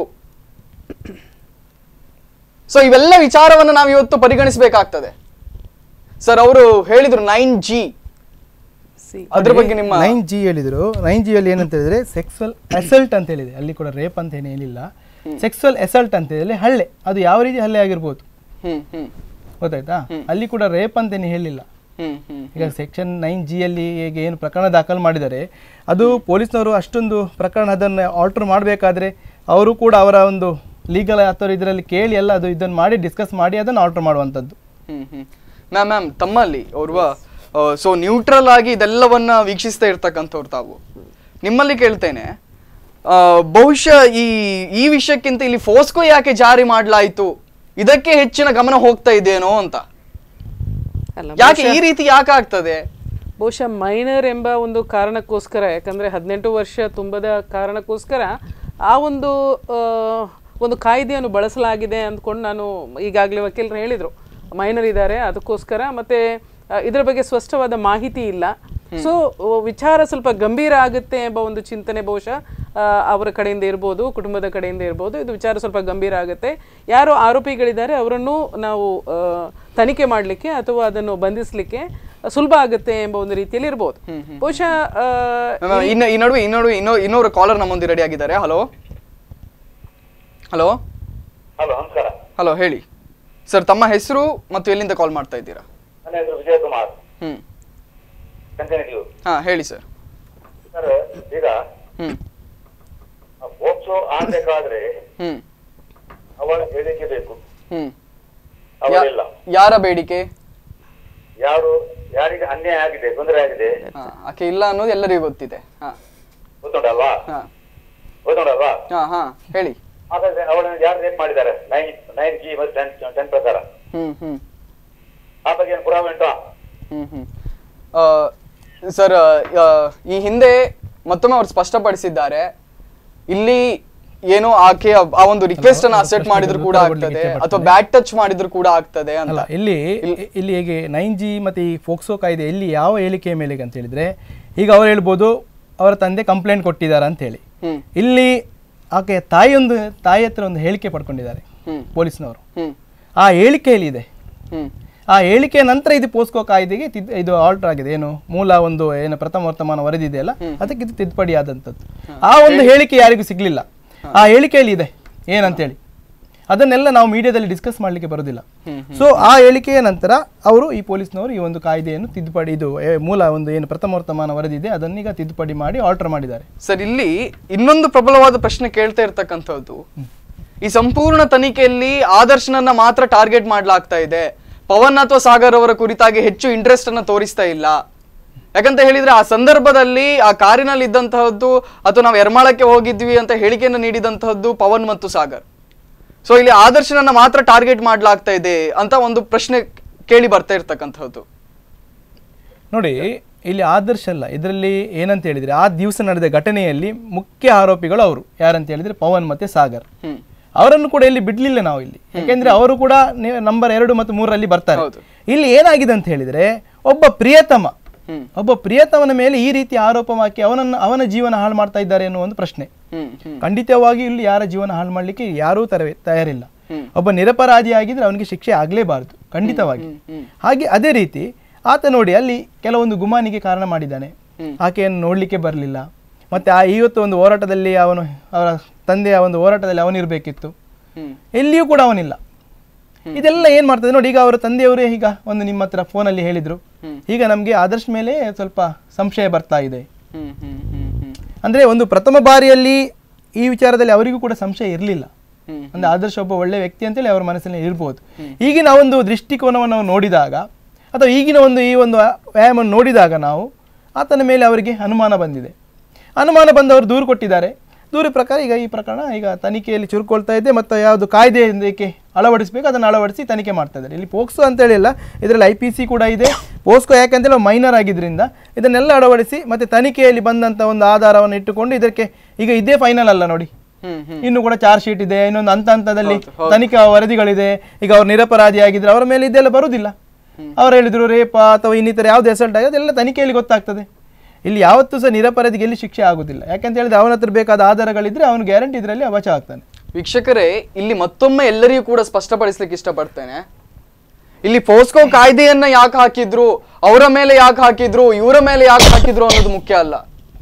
ಸೊ ಇವೆಲ್ಲ ವಿಚಾರವನ್ನ ನಾವು ಇವತ್ತು ಪರಿಗಣಿಸಬೇಕಾಗ್ತದೆ ಸರ್ ಅವರು ಹೇಳಿದ್ರು ನೈನ್ ಜಿ ಸಿ ಅದ್ರ ಬಗ್ಗೆ ನಿಮ್ಮ ನೈನ್ ಜಿ ಹೇಳಿದ್ರು ನೈನ್ ಜಿ ಅಲ್ಲಿ ಏನಂತ ಹೇಳಿದ್ರೆ ಸೆಕ್ಸುವಲ್ ಅಸಲ್ಟ್ ಅಂತ ಹೇಳಿದೆ ಅಲ್ಲಿ ಕೂಡ ರೇಪ್ ಅಂತ ಏನು ಏನಿಲ್ಲ ಸೆಕ್ಸುವಲ್ ಅಸಲ್ಟ್ ಅಂತ ಹೇಳಿದ್ರೆ ಹಲ್ಲೆ ಅದು ಯಾವ ರೀತಿ ಹಲ್ಲೆ ಆಗಿರ್ಬೋದು ಹ್ಮ್ ಹ್ಮ್ ಗೊತ್ತಾಯ್ತಾ ಅಲ್ಲಿ ಕೂಡ ರೇಪ್ ಅಂತೇನು ಹೇಳಿಲ್ಲ ಹ್ಮ್ ಹ್ಮ್ ಈಗ ಸೆಕ್ಷನ್ ನೈನ್ ಜಿ ಅಲ್ಲಿ ಈಗ ಏನು ಪ್ರಕರಣ ದಾಖಲು ಮಾಡಿದ್ದಾರೆ ಅದು ಪೊಲೀಸ್ನವರು ಅಷ್ಟೊಂದು ಪ್ರಕರಣ ಅದನ್ನು ಆಲ್ಟರ್ ಮಾಡಬೇಕಾದ್ರೆ ಅವರು ಕೂಡ ಅವರ ಒಂದು ಲೀಗಲ್ ಅಥವಾ ಇದರಲ್ಲಿ ಕೇಳಿ ಎಲ್ಲ ಅದು ಇದನ್ನು ಮಾಡಿ ಡಿಸ್ಕಸ್ ಮಾಡಿ ಅದನ್ನು ಆಲ್ಟರ್ ಮಾಡುವಂಥದ್ದು ಹ್ಮ್ ಹ್ಮ್ ಮ್ಯಾಮ್ ಮ್ಯಾಮ್ ತಮ್ಮಲ್ಲಿ ಓರ್ವ ಸೊ ನ್ಯೂಟ್ರಲ್ ಆಗಿ ಇದೆಲ್ಲವನ್ನ ವೀಕ್ಷಿಸ್ತಾ ಇರ್ತಕ್ಕಂಥವ್ರು ತಾವು ನಿಮ್ಮಲ್ಲಿ ಕೇಳ್ತೇನೆ ಆ, ಬಹುಶಃ ಈ ಈ ವಿಷಯಕ್ಕಿಂತ ಇಲ್ಲಿ ಫೋಸ್ಕೋ ಯಾಕೆ ಜಾರಿ ಮಾಡಲಾಯಿತು ಇದಕ್ಕೆ ಹೆಚ್ಚಿನ ಗಮನ ಹೋಗ್ತಾ ಇದೆಯೇನೋ ಅಂತ ಅಲ್ಲ ಯಾಕೆ ಈ ರೀತಿ ಯಾಕೆ ಆಗ್ತದೆ ಬಹುಶಃ ಮೈನರ್ ಎಂಬ ಒಂದು ಕಾರಣಕ್ಕೋಸ್ಕರ ಯಾಕಂದ್ರೆ ಹದಿನೆಂಟು ವರ್ಷ ತುಂಬದ ಕಾರಣಕ್ಕೋಸ್ಕರ ಆ ಒಂದು ಆ, ಒಂದು ಕಾಯ್ದೆಯನ್ನು ಬಳಸಲಾಗಿದೆ ಅಂದ್ಕೊಂಡು ನಾನು ಈಗಾಗಲೇ ವಕೀಲರು ಹೇಳಿದರು ಮೈನರ್ ಇದ್ದಾರೆ ಅದಕ್ಕೋಸ್ಕರ ಮತ್ತೆ ಆ, ಇದರ ಬಗ್ಗೆ ಸ್ಪಷ್ಟವಾದ ಮಾಹಿತಿ ಇಲ್ಲ ಸೊ ವಿಚಾರ ಸ್ವಲ್ಪ ಗಂಭೀರ ಆಗುತ್ತೆ ಎಂಬ ಒಂದು ಚಿಂತನೆ ಬಹುಶಃ ಆ, ಅವರ ಕಡೆಯಿಂದ ಇರ್ಬೋದು ಕುಟುಂಬದ ಕಡೆಯಿಂದ ಇರ್ಬೋದು ಇದು ವಿಚಾರ ಸ್ವಲ್ಪ ಗಂಭೀರ ಆಗುತ್ತೆ ಯಾರು ಆರೋಪಿಗಳಿದ್ದಾರೆ ಅವರನ್ನು ನಾವು ಆ, ತನಿಖೆ ಮಾಡಲಿಕ್ಕೆ ಅಥವಾ ಅದನ್ನು ಬಂಧಿಸಲಿಕ್ಕೆ ಸುಲಭ ಆಗುತ್ತೆ ಎಂಬ ಒಂದು ರೀತಿಯಲ್ಲಿ ಇರ್ಬೋದು ಬಹುಶಃ ಆ, ಮ್ಯಾಮ್, ಇನ್ನ ಈ ನಡುವೆ ಈ ನಡುವೆ ಇನ್ನೋ ಇನ್ನೊರು ಕಾಲರ್ ನಮ್ಮೊಂದಿಗೆ ರೆಡಿ ಆಗಿದ್ದಾರೆ ಹಲೋ ಹಲೋ ಹಲೋ ನಮಸ್ಕಾರ ಹಲೋ ಹೇಳಿ ಸರ್ ತಮ್ಮ ಹೆಸರು ಮತ್ತು ಎಲ್ಲಿಂದ ಕಾಲ್ ಮಾಡ್ತಾ ಇದ್ದೀರಾ ನನ್ನ ಹೆಸರು ವಿಜಯಕುಮಾರ್ ಹ್ಮ್ ಕಂಕನಿಡಿಯು ಹಾ ಹೇಳಿ ಸರ್ ಸರ್ ಈಗ ಹ್ಮ್ ಪೋಕ್ಸೋ ಆಗ್ಬೇಕಾದ್ರೆ ಹ್ಮ್ ಅವಳ ಹೇಳಿಕೆ ಬೇಕು ಹ್ಮ್ ಅವರಿಲ್ಲ ಯಾರ ಬೇಡಿಕೆ ಯಾರು ಯಾರಿಗೆ ಅನ್ಯಾಯ ಆಗಿದೆ ತೊಂದರೆ ಆಗಿದೆ ಹಾ ಆಕೆ ಇಲ್ಲ ಅನ್ನೋದು ಎಲ್ಲರಿಗೂ ಗೊತ್ತಿದೆ ಹಾ ಗೊತ್ತುಂಟಲ್ವಾ ಹಾ ಗೊತ್ತುಂಟಲ್ವಾ ಹಾ ಹಾ ಹೇಳಿ ಹಾಗಾದ್ರೆ ಅವಳನ್ನು ಯಾರು ರೇಪ್ ಮಾಡಿದ್ದಾರೆ ನೈನ್ ನೈನ್ ಜಿ ಮತ್ತು ಟೆನ್ ಟೆನ್ ಪ್ರಕಾರ ಹ್ಮ್ ಹ್ಮ್ ಆ ಬಗ್ಗೆ ಏನು ಪುರಾವೆ ಉಂಟಾ ಹ್ಮ್ ಹ್ಮ್ ಆ, ಸರ್ ಆ, ಈ ಹಿಂದೆ ಮತ್ತೊಮ್ಮೆ ಅವ್ರು ಸ್ಪಷ್ಟಪಡಿಸಿದ್ದಾರೆ ಇಲ್ಲಿ ಏನೋ ಆಕೆ ಆ- ಆ ಒಂದು ರಿಕ್ವೆಸ್ಟ್ ಅನ್ನ ಅಸೆಪ್ಟ್ ಮಾಡಿದ್ರು ಕೂಡ ಆಗ್ತದೆ ಅಥವಾ ಬ್ಯಾಟ್ ಟಚ್ ಮಾಡಿದ್ರು ಕೂಡ ಆಗ್ತದೆ ಅಂತ ಅಲ್ಲ ಇಲ್ಲಿ ಇಲ್ಲಿ ಹೇಗೆ ನೈನ್ ಜಿ ಮತ್ತು ಈ ಫೋಕ್ಸೋ ಕಾಯ್ದೆ ಇಲ್ಲಿ ಯಾವ ಹೇಳಿಕೆಯ ಮೇಲೆಗೆ ಅಂತ ಹೇಳಿದ್ರೆ ಈಗ ಅವ್ರು ಹೇಳ್ಬೋದು ಅವರ ತಂದೆ ಕಂಪ್ಲೇಂಟ್ ಕೊಟ್ಟಿದ್ದಾರೆ ಅಂತ ಹೇಳಿ ಹ್ಮ್ ಇಲ್ಲಿ ಆಕೆ ತಾಯಿಯೊಂದು ತಾಯಿ ಹತ್ರ ಒಂದು ಹೇಳಿಕೆ ಪಡ್ಕೊಂಡಿದ್ದಾರೆ ಹ್ಮ್ ಪೊಲೀಸ್ನವರು ಹ್ಮ್ ಆ ಹೇಳಿಕೆಯಲ್ಲಿ ಇದೆ ಹ್ಮ್ ಆ ಹೇಳಿಕೆಯ ನಂತರ ಇದು ಪೋಸ್ಕೋ ಕಾಯ್ದೆಗೆ ತಿದ್- ಇದು ಆಲ್ಟರ್ ಆಗಿದೆ ಏನು ಮೂಲ ಒಂದು ಏನು ಪ್ರಥಮ ವರ್ತಮಾನ ವರದಿ ಇದೆಯಲ್ಲ ಅದಕ್ಕೆ ಇದು ತಿದ್ದುಪಡಿ ಆದಂಥದ್ದು ಆ ಒಂದು ಹೇಳಿಕೆ ಯಾರಿಗೂ ಸಿಗ್ಲಿಲ್ಲ ಆ ಹೇಳಿಕೆಯಲ್ಲಿ ಇದೆ ಏನಂತೇಳಿ ಅದನ್ನೆಲ್ಲ ನಾವು ಮೀಡಿಯಾದಲ್ಲಿ ಡಿಸ್ಕಸ್ ಮಾಡಲಿಕ್ಕೆ ಬರೋದಿಲ್ಲ ಸೊ ಆ ಹೇಳಿಕೆಯ ನಂತರ ಅವರು ಈ ಪೊಲೀಸ್ನವರು ಈ ಒಂದು ಕಾಯ್ದೆಯನ್ನು ತಿದ್ದುಪಡಿ ಇದು ಏ, ಮೂಲ ಒಂದು ಏನು ಪ್ರಥಮ ವರ್ತಮಾನ ವರದಿ ಇದೆ ಅದನ್ನೀಗ ತಿದ್ದುಪಡಿ ಮಾಡಿ ಆಲ್ಟರ್ ಮಾಡಿದ್ದಾರೆ ಸರ್ ಇಲ್ಲಿ ಇನ್ನೊಂದು ಪ್ರಬಲವಾದ ಪ್ರಶ್ನೆ ಕೇಳ್ತಾ ಇರ್ತಕ್ಕಂಥದ್ದು ಈ ಸಂಪೂರ್ಣ ತನಿಖೆಯಲ್ಲಿ ಆದರ್ಶನನ್ನ ಮಾತ್ರ ಟಾರ್ಗೆಟ್ ಮಾಡ್ಲಾಗ್ತಾ ಇದೆ ಪವನ್ ಅಥವಾ ಸಾಗರ್ ಅವರ ಕುರಿತಾಗಿ ಹೆಚ್ಚು ಇಂಟ್ರೆಸ್ಟ್ ಅನ್ನ ತೋರಿಸ್ತಾ ಇಲ್ಲ ಯಾಕಂತ ಹೇಳಿದ್ರೆ ಆ ಸಂದರ್ಭದಲ್ಲಿ ಆ ಕಾರಿನಲ್ಲಿ ಇದ್ದಂತಹದ್ದು ಅಥವಾ ನಾವು ಎರ್ಮಾಳಕ್ಕೆ ಹೋಗಿದ್ವಿ ಅಂತ ಹೇಳಿಕೆಯನ್ನು ನೀಡಿದಂತಹದ್ದು ಪವನ್ ಮತ್ತು ಸಾಗರ್ ಸೊ ಇಲ್ಲಿ ಆದರ್ಶನನ್ನ ಮಾತ್ರ ಟಾರ್ಗೆಟ್ ಮಾಡ್ಲಾಗ್ತಾ ಇದೆ ಅಂತ ಒಂದು ಪ್ರಶ್ನೆ ಕೇಳಿ ಬರ್ತಾ ಇರ್ತಕ್ಕಂಥದ್ದು ನೋಡಿ ಇಲ್ಲಿ ಆದರ್ಶ ಅಲ್ಲ ಇದರಲ್ಲಿ ಏನಂತ ಹೇಳಿದ್ರೆ ಆ ದಿವಸ ನಡೆದ ಘಟನೆಯಲ್ಲಿ ಮುಖ್ಯ ಆರೋಪಿಗಳು ಅವರು ಯಾರಂತ ಹೇಳಿದ್ರೆ ಪವನ್ ಮತ್ತೆ ಸಾಗರ್ ಹ್ಮ್ ಅವರನ್ನು ಕೂಡ ಇಲ್ಲಿ ಬಿಡ್ಲಿಲ್ಲ ನಾವು ಇಲ್ಲಿ ಯಾಕೆಂದ್ರೆ ಅವರು ಕೂಡ ನಂಬರ್ ಎರಡು ಮತ್ತು ಮೂರರಲ್ಲಿ ಬರ್ತಾರೆ ಹೌದು. ಇಲ್ಲಿ ಏನಾಗಿದೆ ಅಂತ ಹೇಳಿದ್ರೆ ಒಬ್ಬ ಪ್ರಿಯತಮ ಹ್ಮ್. ಒಬ್ಬ ಪ್ರಿಯತಮನ ಮೇಲೆ ಈ ರೀತಿ ಆರೋಪ ಹಾಕಿ ಅವನನ್ನು ಅವನ ಜೀವನ ಹಾಳು ಮಾಡ್ತಾ ಇದ್ದಾರೆ ಎನ್ನುವ ಒಂದು ಪ್ರಶ್ನೆ ಹ್ಮ್ ಹ್ಮ್ ಖಂಡಿತವಾಗಿ ಇಲ್ಲಿ ಯಾರ ಜೀವನ ಹಾಳು ಮಾಡಲಿಕ್ಕೆ ಯಾರೂ ತರವೇ ತಯಾರಿಲ್ಲ ಒಬ್ಬ ನಿರಪರಾಧಿ ಆಗಿದ್ರೆ ಅವನಿಗೆ ಶಿಕ್ಷೆ ಆಗಲೇಬಾರದು ಖಂಡಿತವಾಗಿ ಹಾಗೆ ಅದೇ ರೀತಿ ಆತ ನೋಡಿ ಅಲ್ಲಿ ಕೆಲವೊಂದು ಗುಮಾನಿಗೆ ಕಾರಣ ಮಾಡಿದ್ದಾನೆ ಆಕೆಯನ್ನು ನೋಡಲಿಕ್ಕೆ ಬರಲಿಲ್ಲ ಮತ್ತೆ ಆ ಇವತ್ತು ಒಂದು ಹೋರಾಟದಲ್ಲಿ ಅವನು ಅವರ ತಂದೆಯ ಒಂದು ಹೋರಾಟದಲ್ಲಿ ಅವನಿರಬೇಕಿತ್ತು ಹ್ಮ್ ಎಲ್ಲಿಯೂ ಕೂಡ ಅವನಿಲ್ಲ ಇದೆಲ್ಲ ಏನ್ ಮಾಡ್ತದೆ ನೋಡಿ ಈಗ ಅವರ ತಂದೆಯವರೇ ಈಗ ಒಂದು ನಿಮ್ಮ ಹತ್ರ ಫೋನಲ್ಲಿ ಹೇಳಿದ್ರು ಈಗ ನಮಗೆ ಆದರ್ಶ ಮೇಲೆ ಸ್ವಲ್ಪ ಸಂಶಯ ಬರ್ತಾ ಇದೆ ಹ್ಮ್ ಹ್ಮ್ ಹ್ಮ್ ಹ್ಮ್ ಅಂದ್ರೆ ಒಂದು ಪ್ರಥಮ ಬಾರಿಯಲ್ಲಿ ಈ ವಿಚಾರದಲ್ಲಿ ಅವರಿಗೂ ಕೂಡ ಸಂಶಯ ಇರಲಿಲ್ಲ ಹ್ಮ್. ಅಂದ್ರೆ ಆದರ್ಶ ಒಬ್ಬ ಒಳ್ಳೆ ವ್ಯಕ್ತಿ ಅಂತೇಳಿ ಅವರ ಮನಸ್ಸಿನಲ್ಲಿ ಇರ್ಬೋದು ಈಗಿನ ಒಂದು ದೃಷ್ಟಿಕೋನವನ್ನು ನಾವು ನೋಡಿದಾಗ ಅಥವಾ ಈಗಿನ ಒಂದು ಈ ಒಂದು ವ್ಯಾಯಾಮವನ್ನು ನೋಡಿದಾಗ ನಾವು ಆತನ ಮೇಲೆ ಅವರಿಗೆ ಅನುಮಾನ ಬಂದಿದೆ ಅನುಮಾನ ಬಂದವರು ದೂರು ಕೊಟ್ಟಿದ್ದಾರೆ ದೂರ ಪ್ರಕಾರ ಈಗ ಈ ಪ್ರಕರಣ ಈಗ ತನಿಖೆಯಲ್ಲಿ ಚುರುಕೊಳ್ತಾ ಇದೆ ಮತ್ತು ಯಾವುದು ಕಾಯ್ದೆ ಇದಕ್ಕೆ ಅಳವಡಿಸಬೇಕು ಅದನ್ನು ಅಳವಡಿಸಿ ತನಿಖೆ ಮಾಡ್ತಾ ಇದ್ದಾರೆ ಇಲ್ಲಿ ಪೋಕ್ಸೋ ಅಂತೇಳಿ ಇಲ್ಲ ಇದರಲ್ಲಿ ಐ ಪಿ ಸಿ ಕೂಡ ಇದೆ ಪೋಸ್ಕೋ ಯಾಕಂತೇಳಿ ಮೈನರ್ ಆಗಿದ್ರಿಂದ ಇದನ್ನೆಲ್ಲ ಅಳವಡಿಸಿ ಮತ್ತು ತನಿಖೆಯಲ್ಲಿ ಬಂದಂಥ ಒಂದು ಆಧಾರವನ್ನು ಇಟ್ಟುಕೊಂಡು ಇದಕ್ಕೆ ಈಗ ಇದೇ ಫೈನಲ್ ಅಲ್ಲ ನೋಡಿ ಹ್ಮ್ ಹ್ಮ್ ಇನ್ನು ಕೂಡ ಚಾರ್ಜ್ ಶೀಟ್ ಇದೆ ಇನ್ನೊಂದು ಹಂತ ಹಂತದಲ್ಲಿ ತನಿಖಾ ವರದಿಗಳಿದೆ ಈಗ ಅವ್ರು ನಿರಪರಾಧಿ ಆಗಿದ್ರೆ ಅವರ ಮೇಲೆ ಇದೆಲ್ಲ ಬರುವುದಿಲ್ಲ ಅವ್ರು ಹೇಳಿದ್ರು ರೇಪ ಅಥವಾ ಇನ್ನಿತರ ಯಾವ್ದು ಎಸಲ್ಟ್ ಆಗಿದೆ ಅದೆಲ್ಲ ತನಿಖೆಯಲ್ಲಿ ಗೊತ್ತಾಗ್ತದೆ ಇಲ್ಲಿ ಯಾವತ್ತೂ ಸಹ ನಿರಪರಾಧಿಗೆ ಎಲ್ಲಿ ಶಿಕ್ಷೆ ಆಗುದಿಲ್ಲ ಯಾಕಂತ ಹೇಳಿದ್ರೆ ಅವನ ಹತ್ರ ಬೇಕಾದ ಆಧಾರಗಳಿದ್ರೆ ಅವನು ಗ್ಯಾರಂಟಿ ಇದರಲ್ಲಿ ಅಬಚ ಆಗ್ತಾನೆ ವೀಕ್ಷಕರೇ ಇಲ್ಲಿ ಮತ್ತೊಮ್ಮೆ ಎಲ್ಲರಿಗೂ ಕೂಡ ಸ್ಪಷ್ಟಪಡಿಸ್ಲಿಕ್ಕೆ ಇಷ್ಟಪಡ್ತೇನೆ ಇಲ್ಲಿ ಫೋಸ್ಕೋ ಕಾಯ್ದೆಯನ್ನ ಯಾಕೆ ಹಾಕಿದ್ರು ಅವರ ಮೇಲೆ ಯಾಕೆ ಹಾಕಿದ್ರು ಇವರ ಮೇಲೆ ಯಾಕೆ ಹಾಕಿದ್ರು ಅನ್ನೋದು ಮುಖ್ಯ ಅಲ್ಲ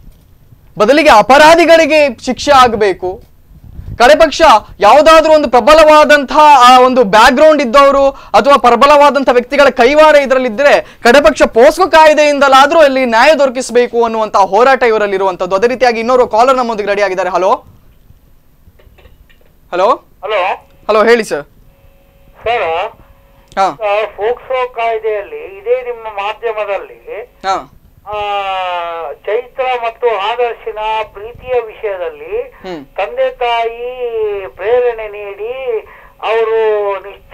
ಬದಲಿಗೆ ಅಪರಾಧಿಗಳಿಗೆ ಶಿಕ್ಷೆ ಆಗಬೇಕು ಕಡೆ ಪಕ್ಷ ಯಾವುದಾದ್ರೂ ಒಂದು ಪ್ರಬಲವಾದಂತಹ ಆ ಒಂದು ಬ್ಯಾಕ್ ಗ್ರೌಂಡ್ ಇದ್ದವರು ಅಥವಾ ಪ್ರಬಲವಾದಂತಹ ವ್ಯಕ್ತಿಗಳ ಕೈವಾಡ ಇದರಲ್ಲಿದ್ದರೆ ಕಡೆ ಪಕ್ಷ ಪೋಸ್ಕೋ ಕಾಯ್ದೆಯಿಂದಲಾದ್ರೂ ಇಲ್ಲಿ ನ್ಯಾಯ ದೊರಕಿಸಬೇಕು ಅನ್ನುವಂತಹ ಹೋರಾಟ ಇವರಲ್ಲಿ ಇರುವಂತದ್ದು ಅದೇ ರೀತಿಯಾಗಿ ಇನ್ನೋರು ಕಾಲರ್ ನಮ್ಮೊಂದಿಗೆ ರೆಡಿ ಆಗಿದ್ದಾರೆ ಹಲೋ ಹಲೋ ಹಲೋ ಹಲೋ ಹೇಳಿ ಸರ್ ಸರ್ ಹಾ ಫೋಕ್ಸೋ ಕಾಯ್ದೆಯಲ್ಲಿ ಇದೇ ನಿಮ್ಮ ಮಾಧ್ಯಮದಲ್ಲಿ ಹಾ ಆ, ಚೈತ್ರ ಮತ್ತು ಆದರ್ಶಿನ ಪ್ರೀತಿಯ ವಿಷಯದಲ್ಲಿ ಹ್ಮ್. ತಂದೆ ತಾಯಿ ಪ್ರೇರಣೆ ನೀಡಿ ಅವರು ನಿಶ್ಚಯ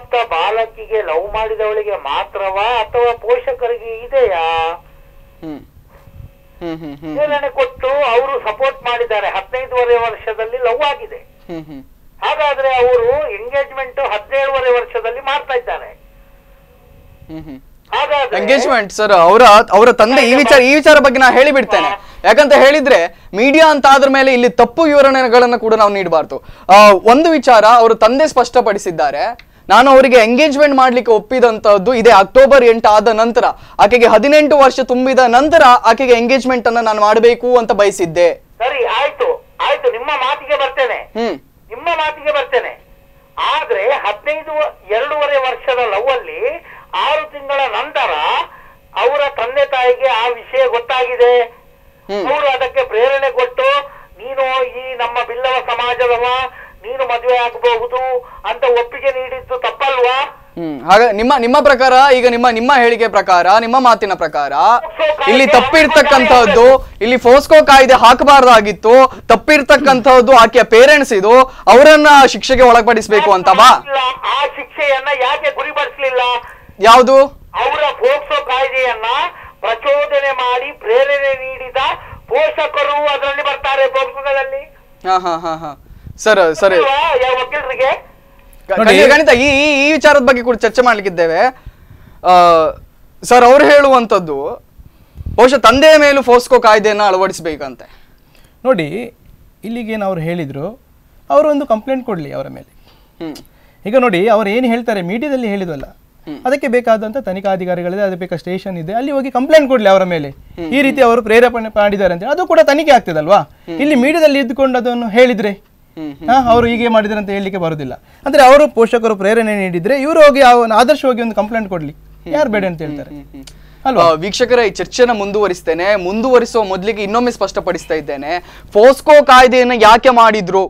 ಅಪ್ರಾಪ್ತ ಬಾಲಕಿಗೆ ಲವ್ ಮಾಡಿದವಳಿಗೆ ಮಾತ್ರವಾ ಅಥವಾ ಪೋಷಕರಿಗೆ ಇದೆಯಾ ಹ್ಮ್ ಹ್ಮ್ ಹ್ಮ್ ಹ್ಮ್ ಪ್ರೇರಣೆ ಕೊಟ್ಟು ಅವರು ಸಪೋರ್ಟ್ ಮಾಡಿದ್ದಾರೆ ಹದಿನೈದುವರೆ ವರ್ಷದಲ್ಲಿ ಲವ್ ಆಗಿದೆ ಹ್ಮ್ ಹ್ಮ್ ಹಾಗಾದ್ರೆ ಅವರು ಎಂಗೇಜ್ಮೆಂಟ್ ಹದಿನೇಳುವರೆ ವರ್ಷದಲ್ಲಿ ಮಾಡ್ತಾ ಇದ್ದಾರೆ ಹ್ಮ್ ಹ್ಮ್ ಹಾಗಾದ್ರೆ ಎಂಗೇಜ್ಮೆಂಟ್ ಸರ್ ಅವರ ಅವರ ತಂದೆ ಈ ವಿಚಾರ ಈ ವಿಚಾರ ಬಗ್ಗೆ ನಾ ಹೇಳಿ ಬಿಡ್ತೇನೆ ಯಾಕಂತ ಹೇಳಿದ್ರೆ ಮೀಡಿಯಾ ಅಂತ ಆದ್ರ ಮೇಲೆ ಇಲ್ಲಿ ತಪ್ಪು ವಿವರಣೆಗಳನ್ನ ಕೂಡ ನಾವು ನೀಡಬಾರ್ದು ಒಂದು ವಿಚಾರ ಅವರು ತಂದೆ ಸ್ಪಷ್ಟಪಡಿಸಿದ್ದಾರೆ ನಾನು ಅವರಿಗೆ ಎಂಗೇಜ್ಮೆಂಟ್ ಮಾಡ್ಲಿಕ್ಕೆ ಒಪ್ಪಿದಂತದ್ದು ಇದೇ ಅಕ್ಟೋಬರ್ ಎಂಟು ಆದ ನಂತರ ಆಕೆಗೆ ಹದಿನೆಂಟು ವರ್ಷ ತುಂಬಿದ ನಂತರ ಆಕೆಗೆ ಎಂಗೇಜ್ಮೆಂಟ್ ಅನ್ನ ನಾನು ಮಾಡಬೇಕು ಅಂತ ಬಯಸಿದ್ದೆ ಸರಿ ಆಯ್ತು ಆಯ್ತು ನಿಮ್ಮ ಮಾತಿಗೆ ಬರ್ತೇನೆ ಹ್ಮ್ ನಿಮ್ಮ ಮಾತಿಗೆ ಬರ್ತೇನೆ ಆದ್ರೆ ಹದಿನೈದು ಎರಡೂವರೆ ವರ್ಷದ ಲವ್ ಅಲ್ಲಿ ಆರು ತಿಂಗಳ ನಂತರ ಅವರ ತಂದೆ ತಾಯಿಗೆ ಆ ವಿಷಯ ಗೊತ್ತಾಗಿದೆ ಅವರು ಅದಕ್ಕೆ ಪ್ರೇರಣೆ ಕೊಟ್ಟು ನೀನು ಈ ನಮ್ಮ ಬಿಲ್ಲವ ಸಮಾಜದವ ನೀನು ಮದುವೆ ಆಗಬಹುದು ಅಂತ ಒಪ್ಪಿಗೆ ನೀಡಿದ್ದು ತಪ್ಪಲ್ವಾ ಹ್ಮ್ ಹಾಗ ನಿಮ್ಮ ನಿಮ್ಮ ಪ್ರಕಾರ ಈಗ ನಿಮ್ಮ ನಿಮ್ಮ ಹೇಳಿಕೆ ಪ್ರಕಾರ ನಿಮ್ಮ ಮಾತಿನ ಪ್ರಕಾರ ಇಲ್ಲಿ ತಪ್ಪಿರ್ತಕ್ಕಂಥದ್ದು ಇಲ್ಲಿ ಫೋಸ್ಕೋ ಕಾಯ್ದೆ ಹಾಕಬಾರ್ದಾಗಿತ್ತು ತಪ್ಪಿರ್ತಕ್ಕಂಥದ್ದು ಆಕೆಯ ಪೇರೆಂಟ್ಸ್ ಇದು ಅವರನ್ನ ಶಿಕ್ಷೆಗೆ ಒಳಪಡಿಸಬೇಕು ಅಂತವಾ ಇಲ್ಲ, ಆ ಶಿಕ್ಷೆಯನ್ನ ಯಾಕೆ ಗುರಿಪಡಿಸಲಿಲ್ಲ ಯಾವುದು ಅವರ ಫೋಕ್ಸೋ ಕಾಯ್ದೆಯನ್ನ ಪ್ರಚೋದನೆ ಮಾಡಿ ಪ್ರೇರಣೆ ನೀಡಿದ ಪೋಷಕರು ಅದರಲ್ಲಿ ಬರ್ತಾರೆ ಪೋಕ್ಸೋದಲ್ಲಿ ಹಾ ಹಾ ಹಾ ಹಾ ಸರ್ ಸರಿ ಅಲ್ವಾ, ಯಾವ ವಕೀಲರಿಗೆ ನೋಡಿ. ಗಣಿತ ಈ ಈ- ಈ ವಿಚಾರದ ಬಗ್ಗೆ ಕೂಡ ಚರ್ಚೆ ಮಾಡ್ಲಿಕ್ಕಿದ್ದೇವೆ ಆ, ಸರ್ ಅವ್ರು ಹೇಳುವಂಥದ್ದು ಬಹುಶಃ ತಂದೆಯ ಮೇಲೂ ಫೋಸ್ಕೋ ಕಾಯ್ದೆಯನ್ನ ಅಳವಡಿಸಬೇಕಂತೆ ನೋಡಿ ಇಲ್ಲಿಗೇನು ಅವ್ರು ಹೇಳಿದರು ಅವರು ಒಂದು ಕಂಪ್ಲೇಂಟ್ ಕೊಡಲಿ ಅವರ ಮೇಲೆ ಹ್ಮ್ ಈಗ ನೋಡಿ ಅವ್ರು ಏನು ಹೇಳ್ತಾರೆ ಮೀಡಿಯಾದಲ್ಲಿ ಹೇಳಿದ್ವಲ್ಲ ಅದಕ್ಕೆ ಬೇಕಾದಂಥ ತನಿಖಾಧಿಕಾರಿಗಳಿದೆ ಅದಕ್ಕೆ ಬೇಕಾದ ಸ್ಟೇಷನ್ ಇದೆ ಅಲ್ಲಿ ಹೋಗಿ ಕಂಪ್ಲೇಂಟ್ ಕೊಡ್ಲಿ ಅವರ ಮೇಲೆ ಈ ರೀತಿ ಅವರು ಪ್ರೇರೇಪಣೆ ಮಾಡಿದ್ದಾರೆ ಅಂತ ಅದು ಕೂಡ ತನಿಖೆ ಆಗ್ತದಲ್ವಾ ಇಲ್ಲಿ ಮೀಡಿಯಾದಲ್ಲಿ ಇದ್ದುಕೊಂಡು ಅದನ್ನು ಹೇಳಿದ್ರೆ ಹಾ ಅವರು ಹೀಗೆ ಮಾಡಿದ್ರೆ ಅಂತ ಹೇಳಲಿಕ್ಕೆ ಬರುದಿಲ್ಲ ಅಂದ್ರೆ ಅವರು ಪೋಷಕರು ಪ್ರೇರಣೆ ನೀಡಿದ್ರೆ ಇವರು ಹೋಗಿ ಅವನ ಆದರ್ಶವಾಗಿ ಒಂದು ಕಂಪ್ಲೇಂಟ್ ಕೊಡ್ಲಿ ಯಾರು ಬೇಡ ಅಂತ ಹೇಳ್ತಾರೆ ಅಲ್ವಾ ಆ, ವೀಕ್ಷಕರ ಈ ಚರ್ಚೆನ ಮುಂದುವರಿಸ್ತೇನೆ ಮುಂದುವರಿಸುವ ಮೊದಲಿಗೆ ಇನ್ನೊಮ್ಮೆ ಸ್ಪಷ್ಟಪಡಿಸ್ತಾ ಇದ್ದೇನೆ ಫೋಸ್ಕೋ ಕಾಯ್ದೆಯನ್ನ ಯಾಕೆ ಮಾಡಿದ್ರು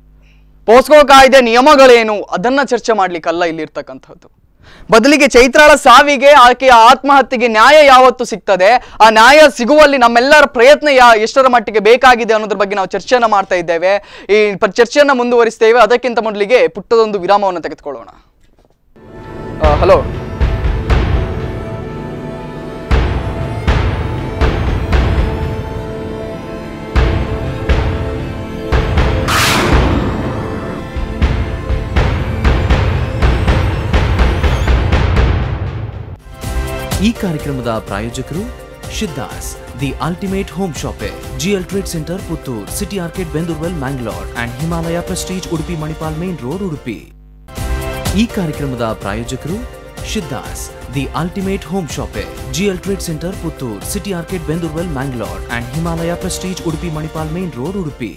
ಪೋಸ್ಕೋ ಕಾಯ್ದೆ ನಿಯಮಗಳೇನು ಅದನ್ನ ಚರ್ಚೆ ಮಾಡ್ಲಿಕ್ಕಲ್ಲ ಇಲ್ಲಿರ್ತಕ್ಕಂಥದ್ದು ಬದಲಿಗೆ ಚೈತ್ರಾಳ ಸಾವಿಗೆ ಆಕೆಯ ಆತ್ಮಹತ್ಯೆಗೆ ನ್ಯಾಯ ಯಾವತ್ತು ಸಿಗ್ತದೆ ಆ ನ್ಯಾಯ ಸಿಗುವಲ್ಲಿ ನಮ್ಮೆಲ್ಲರ ಪ್ರಯತ್ನ ಯಾ ಎಷ್ಟರ ಮಟ್ಟಿಗೆ ಬೇಕಾಗಿದೆ ಅನ್ನೋದ್ರ ಬಗ್ಗೆ ನಾವು ಚರ್ಚೆಯನ್ನ ಮಾಡ್ತಾ ಇದ್ದೇವೆ ಈ ಪ- ಚರ್ಚೆಯನ್ನ ಮುಂದುವರಿಸ್ತೇವೆ ಅದಕ್ಕಿಂತ ಮೊದಲಿಗೆ ಪುಟ್ಟದೊಂದು ವಿರಾಮವನ್ನು ತೆಗೆದುಕೊಳ್ಳೋಣ ಹಲೋ ಈ ಕಾರ್ಯಕ್ರಮದ ಪ್ರಾಯೋಜಕರು ಶಿದ್ದಾಸ್ the ultimate home shoppe GL trade centre Puttur city ಆರ್ಕೆಟ್ ಬೆಂದೂರ್ವೆಲ್ Mangalore and Himalaya prestige Udupi Manipal main road Udupi ಈ ಕಾರ್ಯಕ್ರಮದ ಪ್ರಾಯೋಜಕರು ಶಿದ್ದಾಸ್ the ultimate home shoppe GL trade centre Puttur city ಆರ್ಕೆಟ್ ಬೆಂದೂರ್ವೆಲ್ Mangalore and Himalaya prestige Udupi Manipal main road Udupi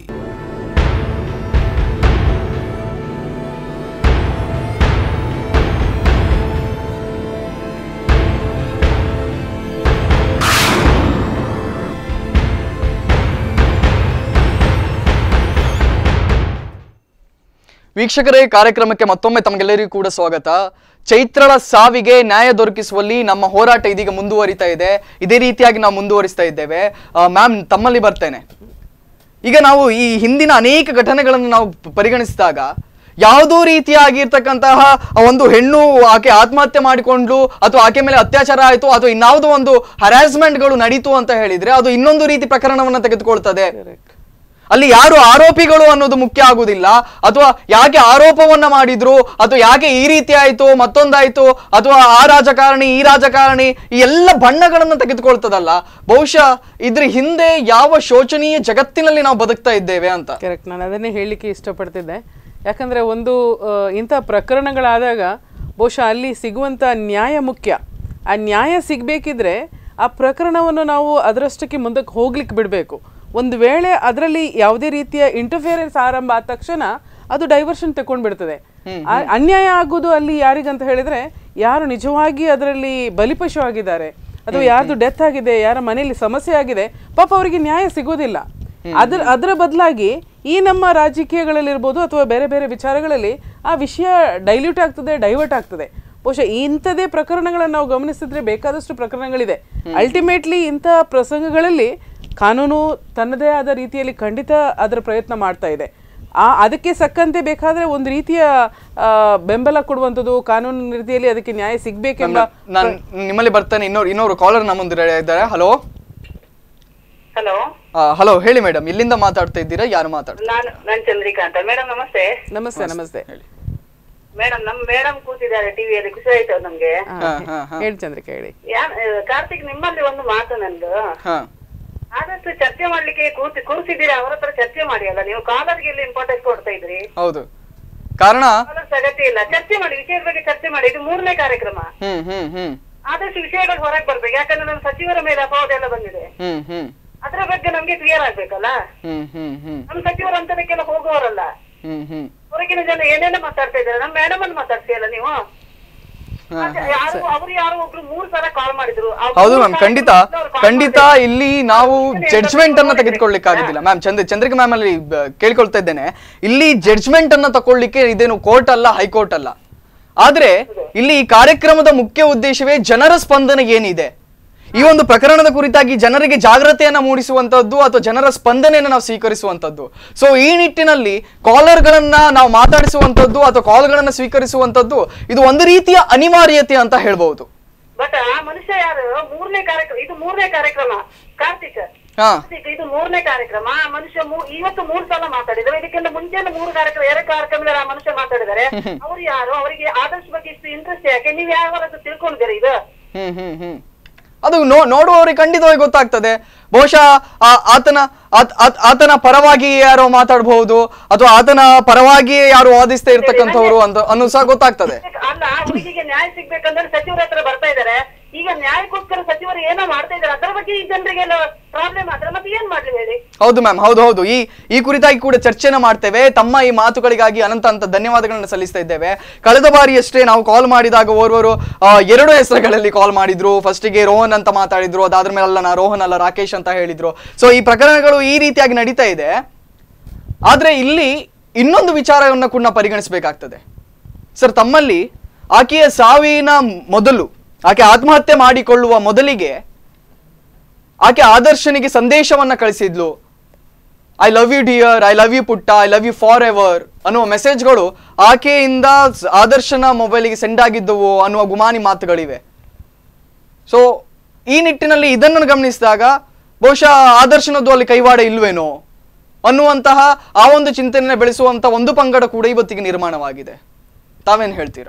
ವೀಕ್ಷಕರೇ ಕಾರ್ಯಕ್ರಮಕ್ಕೆ ಮತ್ತೊಮ್ಮೆ ತಮಗೆಲ್ಲರಿಗೂ ಕೂಡ ಸ್ವಾಗತ ಚೈತ್ರಳ ಸಾವಿಗೆ ನ್ಯಾಯ ದೊರಕಿಸುವಲ್ಲಿ ನಮ್ಮ ಹೋರಾಟ ಇದೀಗ ಮುಂದುವರಿತಾ ಇದೆ ಇದೇ ರೀತಿಯಾಗಿ ನಾವು ಮುಂದುವರಿಸ್ತಾ ಇದ್ದೇವೆ ಮ್ಯಾಮ್ ತಮ್ಮಲ್ಲಿ ಬರ್ತೇನೆ ಈಗ ನಾವು ಈ ಹಿಂದಿನ ಅನೇಕ ಘಟನೆಗಳನ್ನು ನಾವು ಪ- ಪರಿಗಣಿಸಿದಾಗ ಯಾವುದೋ ರೀತಿಯಾಗಿರ್ತಕ್ಕಂತಹ ಒಂದು ಹೆಣ್ಣು ಆಕೆ ಆತ್ಮಹತ್ಯೆ ಮಾಡಿಕೊಂಡ್ಲು ಅಥವಾ ಆಕೆ ಮೇಲೆ ಅತ್ಯಾಚಾರ ಆಯಿತು ಅಥವಾ ಇನ್ನಾವುದೋ ಒಂದು ಹರಾಸ್ಮೆಂಟ್ಗಳು ನಡೀತು ಅಂತ ಹೇಳಿದ್ರೆ ಅದು ಇನ್ನೊಂದು ರೀತಿ ಪ್ರಕರಣವನ್ನ ತೆಗೆದುಕೊಳ್ತದೆ ಅಲ್ಲಿ ಯಾರು ಆರೋಪಿಗಳು ಅನ್ನೋದು ಮುಖ್ಯ ಆಗುದಿಲ್ಲ ಅಥವಾ ಯಾಕೆ ಆರೋಪವನ್ನ ಮಾಡಿದ್ರು ಅಥವಾ ಯಾಕೆ ಈ ರೀತಿ ಆಯ್ತು ಮತ್ತೊಂದಾಯ್ತು ಅಥವಾ ಆ ರಾಜಕಾರಣಿ ಈ ರಾಜಕಾರಣಿ ಈ ಎಲ್ಲ ಬಣ್ಣಗಳನ್ನ ತೆಗೆದುಕೊಳ್ತದಲ್ಲ ಬಹುಶಃ ಇದ್ರ ಹಿಂದೆ ಯಾವ ಶೋಚನೀಯ ಜಗತ್ತಿನಲ್ಲಿ ನಾವು ಬದುಕ್ತಾ ಇದ್ದೇವೆ ಅಂತ ಕರೆಕ್ಟ್ ನಾನು ಅದನ್ನೇ ಹೇಳಲಿಕ್ಕೆ ಇಷ್ಟಪಡ್ತಿದ್ದೆ ಯಾಕಂದರೆ ಒಂದು ಆ, ಇಂಥ ಪ್ರಕರಣಗಳಾದಾಗ ಬಹುಶಃ ಅಲ್ಲಿ ಸಿಗುವಂಥ ನ್ಯಾಯ ಮುಖ್ಯ ಆ ನ್ಯಾಯ ಸಿಗಬೇಕಿದ್ರೆ ಆ ಪ್ರಕರಣವನ್ನು ನಾವು ಅದರಷ್ಟಕ್ಕೆ ಮುಂದಕ್ಕೆ ಹೋಗ್ಲಿಕ್ಕೆ ಬಿಡಬೇಕು ಒಂದು ವೇಳೆ ಅದರಲ್ಲಿ ಯಾವುದೇ ರೀತಿಯ ಇಂಟರ್ಫಿಯರೆನ್ಸ್ ಆರಂಭ ಆದ ತಕ್ಷಣ ಅದು ಡೈವರ್ಷನ್ ತಗೊಂಡ್ಬಿಡ್ತದೆ ಆ- ಅನ್ಯಾಯ ಆಗೋದು ಅಲ್ಲಿ ಯಾರಿಗಂತ ಹೇಳಿದ್ರೆ ಯಾರು ನಿಜವಾಗಿ ಅದರಲ್ಲಿ ಬಲಿಪಶು ಆಗಿದ್ದಾರೆ ಅಥವಾ ಯಾರ್ದು ಡೆತ್ ಆಗಿದೆ ಯಾರ ಮನೆಯಲ್ಲಿ ಸಮಸ್ಯೆ ಆಗಿದೆ ಪಾಪ ಅವರಿಗೆ ನ್ಯಾಯ ಸಿಗೋದಿಲ್ಲ ಅದ್ರ ಅದರ ಬದಲಾಗಿ ಈ ನಮ್ಮ ರಾಜಕೀಯಗಳಲ್ಲಿರ್ಬೋದು ಅಥವಾ ಬೇರೆ ಬೇರೆ ವಿಚಾರಗಳಲ್ಲಿ ಆ ವಿಷಯ ಡೈಲ್ಯೂಟ್ ಆಗ್ತದೆ ಡೈವರ್ಟ್ ಆಗ್ತದೆ ಬಹುಶಃ ಇಂಥದೇ ಪ್ರಕರಣಗಳನ್ನು ನಾವು ಗಮನಿಸಿದ್ರೆ ಬೇಕಾದಷ್ಟು ಪ್ರಕರಣಗಳಿದೆ ಅಲ್ಟಿಮೇಟ್ಲಿ ಇಂಥ ಪ್ರಸಂಗಗಳಲ್ಲಿ ಕಾನೂನು ತನ್ನದೇ ಆದ ರೀತಿಯಲ್ಲಿ ಖಂಡಿತ ಅದರ ಪ್ರಯತ್ನ ಮಾಡ್ತಾ ಇದೆ ಆ ಅದಕ್ಕೆ ಸಕ್ಕಂತೆ ಬೇಕಾದ್ರೆ ಒಂದು ರೀತಿಯ ಆ, ಬೆಂಬಲ ಕೊಡುವಂಥದ್ದು ಕಾನೂನಿನ ರೀತಿಯಲ್ಲಿ ಅದಕ್ಕೆ ನ್ಯಾಯ ಸಿಗ್ಬೇಕೆಂಬ ನಾನು ನಿಮ್ಮಲ್ಲಿ ಬರ್ತಾನೆ ಇನ್ನೋರು ಇನ್ನೋರು ಕಾಲರ್ ನಮ್ಮ ಮುಂದೆ ಇದ್ದಾರೆ ಹಲೋ ಹಲೋ ಹಲೋ ಹೇಳಿ ಮೇಡಮ್ ಇಲ್ಲಿಂದ ಮಾತಾಡ್ತಾ ಇದ್ದೀರಾ ಯಾರು ಮಾತಾಡ್ತಾರೆ ನಾನು ನಾನ್ ಚಂದ್ರಿಕಾ ಅಂತ ಮೇಡಮ್ ನಮಸ್ತೆ ನಮಸ್ತೆ ನಮಸ್ತೆ ಮೇಡಮ್ ನಮ್ ಮೇಡಮ್ ಕೂತಿದ್ದಾರೆ ಟಿವಿಯಲ್ಲಿ ಖುಷಿ ಆಯ್ತು ನಮ್ಗೆ ಹಾ, ಹಾ, ಹಾ, ಹಾ. ಹೇಳಿ ಚಂದ್ರಿಕಾ ಹೇಳಿ ಯಾ- ಆ, ಕಾರ್ತಿಕ್ ನಿಮ್ಮಲ್ಲಿ ಒಂದು ಮಾತು ನಂದು ಹಾ ಆದಷ್ಟು ಚರ್ಚೆ ಮಾಡ್ಲಿಕ್ಕೆ ಕೂತಿ ಕೂರಿಸಿದ್ದೀರಿ ಅವರ ಹತ್ರ ಚರ್ಚೆ ಮಾಡಿ ಅಲ್ಲ ನೀವು ಕಾಲರ್ಗೆ ಇಲ್ಲಿ ಇಂಪಾರ್ಟೆನ್ಸ್ ಕೊಡ್ತಾ ಇದ್ರಿ ಹೌದು ಕಾರಣ ಕಾಲರ್ಸ್ ಅಗತ್ಯ ಇಲ್ಲ ಚರ್ಚೆ ಮಾಡಿ ವಿಷಯದ ಬಗ್ಗೆ ಚರ್ಚೆ ಮಾಡಿ ಇದು ಮೂರನೇ ಕಾರ್ಯಕ್ರಮ ಹ್ಮ್ ಹ್ಮ್ ಹ್ಮ್ ಆದಷ್ಟು ವಿಷಯಗಳು ಹೊರಗೆ ಬರ್ಬೇಕು ಯಾಕಂದ್ರೆ ನಮ್ಮ ಸಚಿವರ ಮೇಲೆ ಅಪವಾದ ಎಲ್ಲ ಬಂದಿದೆ ಹ್ಮ್ ಹ್ಮ್ ಅದ್ರ ಬಗ್ಗೆ ನಮ್ಗೆ ಕ್ಲಿಯರ್ ಆಗ್ಬೇಕಲ್ಲ ಹ್ಮ್ ಹ್ಮ್ ಹ್ಮ್ ನಮ್ ಸಚಿವರು ಅಂತದಕ್ಕೆಲ್ಲ ಹೋಗುವವರಲ್ಲ ಹ್ಮ್ ಹ್ಮ್ ಹೊರಗಿನ ಜನ ಏನೇನೋ ಮಾತಾಡ್ತಾ ಇದ್ದಾರೆ ನಮ್ಮ ಮೇಡಮ್ ಅನ್ನು ಮಾತಾಡ್ತೀಯಲ್ಲ ನೀವು ಮತ್ತೆ ಯಾರು ಅವ್ರು ಯಾರೋ ಒಬ್ರು ಮೂರ್ ಸಲ ಕಾಲ್ ಮಾಡಿದ್ರು ಆ ಹೌದು ಮೂರ್ ಮ್ಯಾಮ್ ಸಲ ಖಂಡಿತ ಅವ್ರು call ಖಂಡಿತ ಮಾಡಿದ್ರು. ಇಲ್ಲಿ ನಾವು ಜಡ್ಜ್ಮೆಂಟ್ ಅನ್ನ ತೆಗೆದುಕೊಳ್ಳಿಕ್ಕಾಗುದಿಲ್ಲ ಮ್ಯಾಮ್ ಚಂದ್ರ ಚಂದ್ರಿಕಾ ಮ್ಯಾಮ್ ಅಲ್ಲಿ ಬ- ಕೇಳ್ಕೊಳ್ತಾ ಇದ್ದೇನೆ ಇಲ್ಲಿ ಜಡ್ಜ್ಮೆಂಟ್ ಅನ್ನ ತಕೊಳ್ಳಿಕ್ಕೆ ಇದೇನು ಕೋರ್ಟ್ ಅಲ್ಲ ಹೈಕೋರ್ಟ್ ಅಲ್ಲ ಆದ್ರೆ ಇಲ್ಲಿ ಈ ಕಾರ್ಯಕ್ರಮದ ಮುಖ್ಯ ಉದ್ದೇಶವೇ ಜನರ ಸ್ಪಂದನೆ ಏನಿದೆ ಈ ಒಂದು ಪ್ರಕರಣದ ಕುರಿತಾಗಿ ಜನರಿಗೆ ಜಾಗೃತೆಯನ್ನ ಮೂಡಿಸುವಂತದ್ದು ಅಥವಾ ಜನರ ಸ್ಪಂದನೆಯನ್ನು ನಾವು ಸ್ವೀಕರಿಸುವಂತದ್ದು ಸೊ ಈ ನಿಟ್ಟಿನಲ್ಲಿ ಕಾಲರ್ಗಳನ್ನ ನಾವು ಮಾತಾಡಿಸುವಂತದ್ದು ಅಥವಾ ಕಾಲ್ಗಳನ್ನ ಸ್ವೀಕರಿಸುವಂತದ್ದು ಇದು ಒಂದು ರೀತಿಯ ಅನಿವಾರ್ಯತೆ ಅಂತ ಹೇಳ್ಬಹುದು ಬಟ್ ಆ ಮನುಷ್ಯ ಯಾರು ಮೂರನೇ ಕಾರ್ಯಕ್ರಮ ಇದು ಮೂರನೇ ಕಾರ್ಯಕ್ರಮ ಕಾರ್ತಿಕ್ ಹಾ ಕಾರ್ತಿಕ್ ಇದು ಮೂರನೇ ಕಾರ್ಯಕ್ರಮ ಆ ಮನುಷ್ಯ ಮೂ- ಇವತ್ತು ಮೂರ್ ಸಲ ಮಾತಾಡಿದ್ರು ಇದಕ್ಕಿಂತ ಮುಂಚೆನೆ ಮೂರು ಕಾರ್ಯಕ್ರಮ ಎರಡು ಕಾರ್ಯಕ್ರಮದಲ್ಲಿ ಆ ಮನುಷ್ಯ ಮಾತಾಡಿದ್ದಾರೆ ಅವ್ರು ಯಾರು ಅವರಿಗೆ ಆದರ್ಶ ಬಗ್ಗೆ ಇಷ್ಟು ಇಂಟ್ರೆಸ್ಟ್ ಯಾಕೆ ನೀವ್ ಯಾವತ್ತು ತಿಳ್ಕೊಂಡಿದ್ದೀರಿ ಇದು ಹ್ಮ್ ಹ್ಮ್ ಹ್ಮ್ ಅದು ನೋ ನೋಡುವವರಿಗೆ ಖಂಡಿತವಾಗಿ ಗೊತ್ತಾಗ್ತದೆ ಬಹುಶಃ ಆ- ಆತನ ಆತ್- ಆತ್- ಆತನ ಪರವಾಗಿ ಯಾರೋ ಮಾತಾಡಬಹುದು ಅಥವಾ ಆತನ ಪರವಾಗಿ ಯಾರು ವಾದಿಸ್ತಾ ಇರ್ತಕ್ಕಂಥವ್ರು ಅಂತ ಅನ್ನೋ ಸಹ ಗೊತ್ತಾಗ್ತದೆ ಅಲ್ಲ ಹುಡುಗಿಗೆ ನ್ಯಾಯ ಸಿಗ್ಬೇಕಂದ್ರೆ ಸಚಿವರ ಹತ್ರ ಬರ್ತಾ ಇದಾರೆ ಈಗ ನ್ಯಾಯಕ್ಕೋಸ್ಕರ ಸಚಿವರು ಏನೋ ಮಾಡ್ತಾ ಇದಾರೆ ಅದರ ಬಗ್ಗೆ ಈ ಜನರಿಗೆಲ್ಲ ಪ್ರಾಬ್ಲಮ್ ಆದ್ರೆ ಮತ್ತೆ ಏನ್ ಮಾಡ್ಲಿ ಹೇಳಿ ಹೌದು ಮ್ಯಾಮ್ ಹೌದು ಹೌದು ಈ ಈ ಕುರಿತಾಗಿ ಕೂಡ ಚರ್ಚೆನ ಮಾಡ್ತೇವೆ ತಮ್ಮ ಈ ಮಾತುಗಳಿಗಾಗಿ ಅನಂತ ಅಂತ ಧನ್ಯವಾದಗಳನ್ನ ಸಲ್ಲಿಸ್ತಾ ಇದ್ದೇವೆ ಕಳೆದ ಬಾರಿಯಷ್ಟೇ ನಾವು ಕಾಲ್ ಮಾಡಿದಾಗ ಓರ್ವರು ಆ, ಎರಡು ಹೆಸರುಗಳಲ್ಲಿ ಕಾಲ್ ಮಾಡಿದ್ರು ಫಸ್ಟಿಗೆ ರೋಹನ್ ಅಂತ ಮಾತಾಡಿದ್ರು ಅದಾದ್ರ ಮೇಲೆ ಅಲ್ಲ ನಾ ರೋಹನ್ ಅಲ್ಲ ರಾಕೇಶ್ ಅಂತ ಹೇಳಿದ್ರು ಸೊ ಈ ಪ್ರಕರಣಗಳು ಈ ರೀತಿಯಾಗಿ ನಡೀತಾ ಇದೆ ಆದ್ರೆ ಇಲ್ಲಿ ಇನ್ನೊಂದು ವಿಚಾರವನ್ನು ಕೂಡ ನಾವು ಪರಿಗಣಿಸಬೇಕಾಗ್ತದೆ ಸರ್ ತಮ್ಮಲ್ಲಿ ಆಕೆಯ ಸಾವಿನ ಮೊದಲು ಆಕೆ ಆತ್ಮಹತ್ಯೆ ಮಾಡಿಕೊಳ್ಳುವ ಮೊದಲಿಗೆ ಆಕೆ ಆದರ್ಶನಿಗೆ ಸಂದೇಶವನ್ನ ಕಳಿಸಿದ್ಲು I love you dear I love you ಪುಟ್ಟ I love you forever ಅನ್ನುವ ಮೆಸೇಜ್ಗಳು ಆಕೆಯಿಂದ ಸ್- ಆದರ್ಶನ ಮೊಬೈಲಿಗೆ ಸೆಂಡ್ ಆಗಿದ್ದವು ಅನ್ನುವ ಗುಮಾನಿ ಮಾತುಗಳಿವೆ ಸೊ ಈ ನಿಟ್ಟಿನಲ್ಲಿ ಇದನ್ನು ಗಮನಿಸಿದಾಗ ಬಹುಶಃ ಆದರ್ಶನದ್ದು ಅಲ್ಲಿ ಕೈವಾಡ ಇಲ್ವೇನೋ ಅನ್ನುವಂತಹ ಆ ಒಂದು ಚಿಂತನೆ ಬೆಳೆಸುವಂತ ಒಂದು ಪಂಗಡ ಕೂಡ ಇವತ್ತಿಗೆ ನಿರ್ಮಾಣವಾಗಿದೆ ತಾವೇನು ಹೇಳ್ತೀರಾ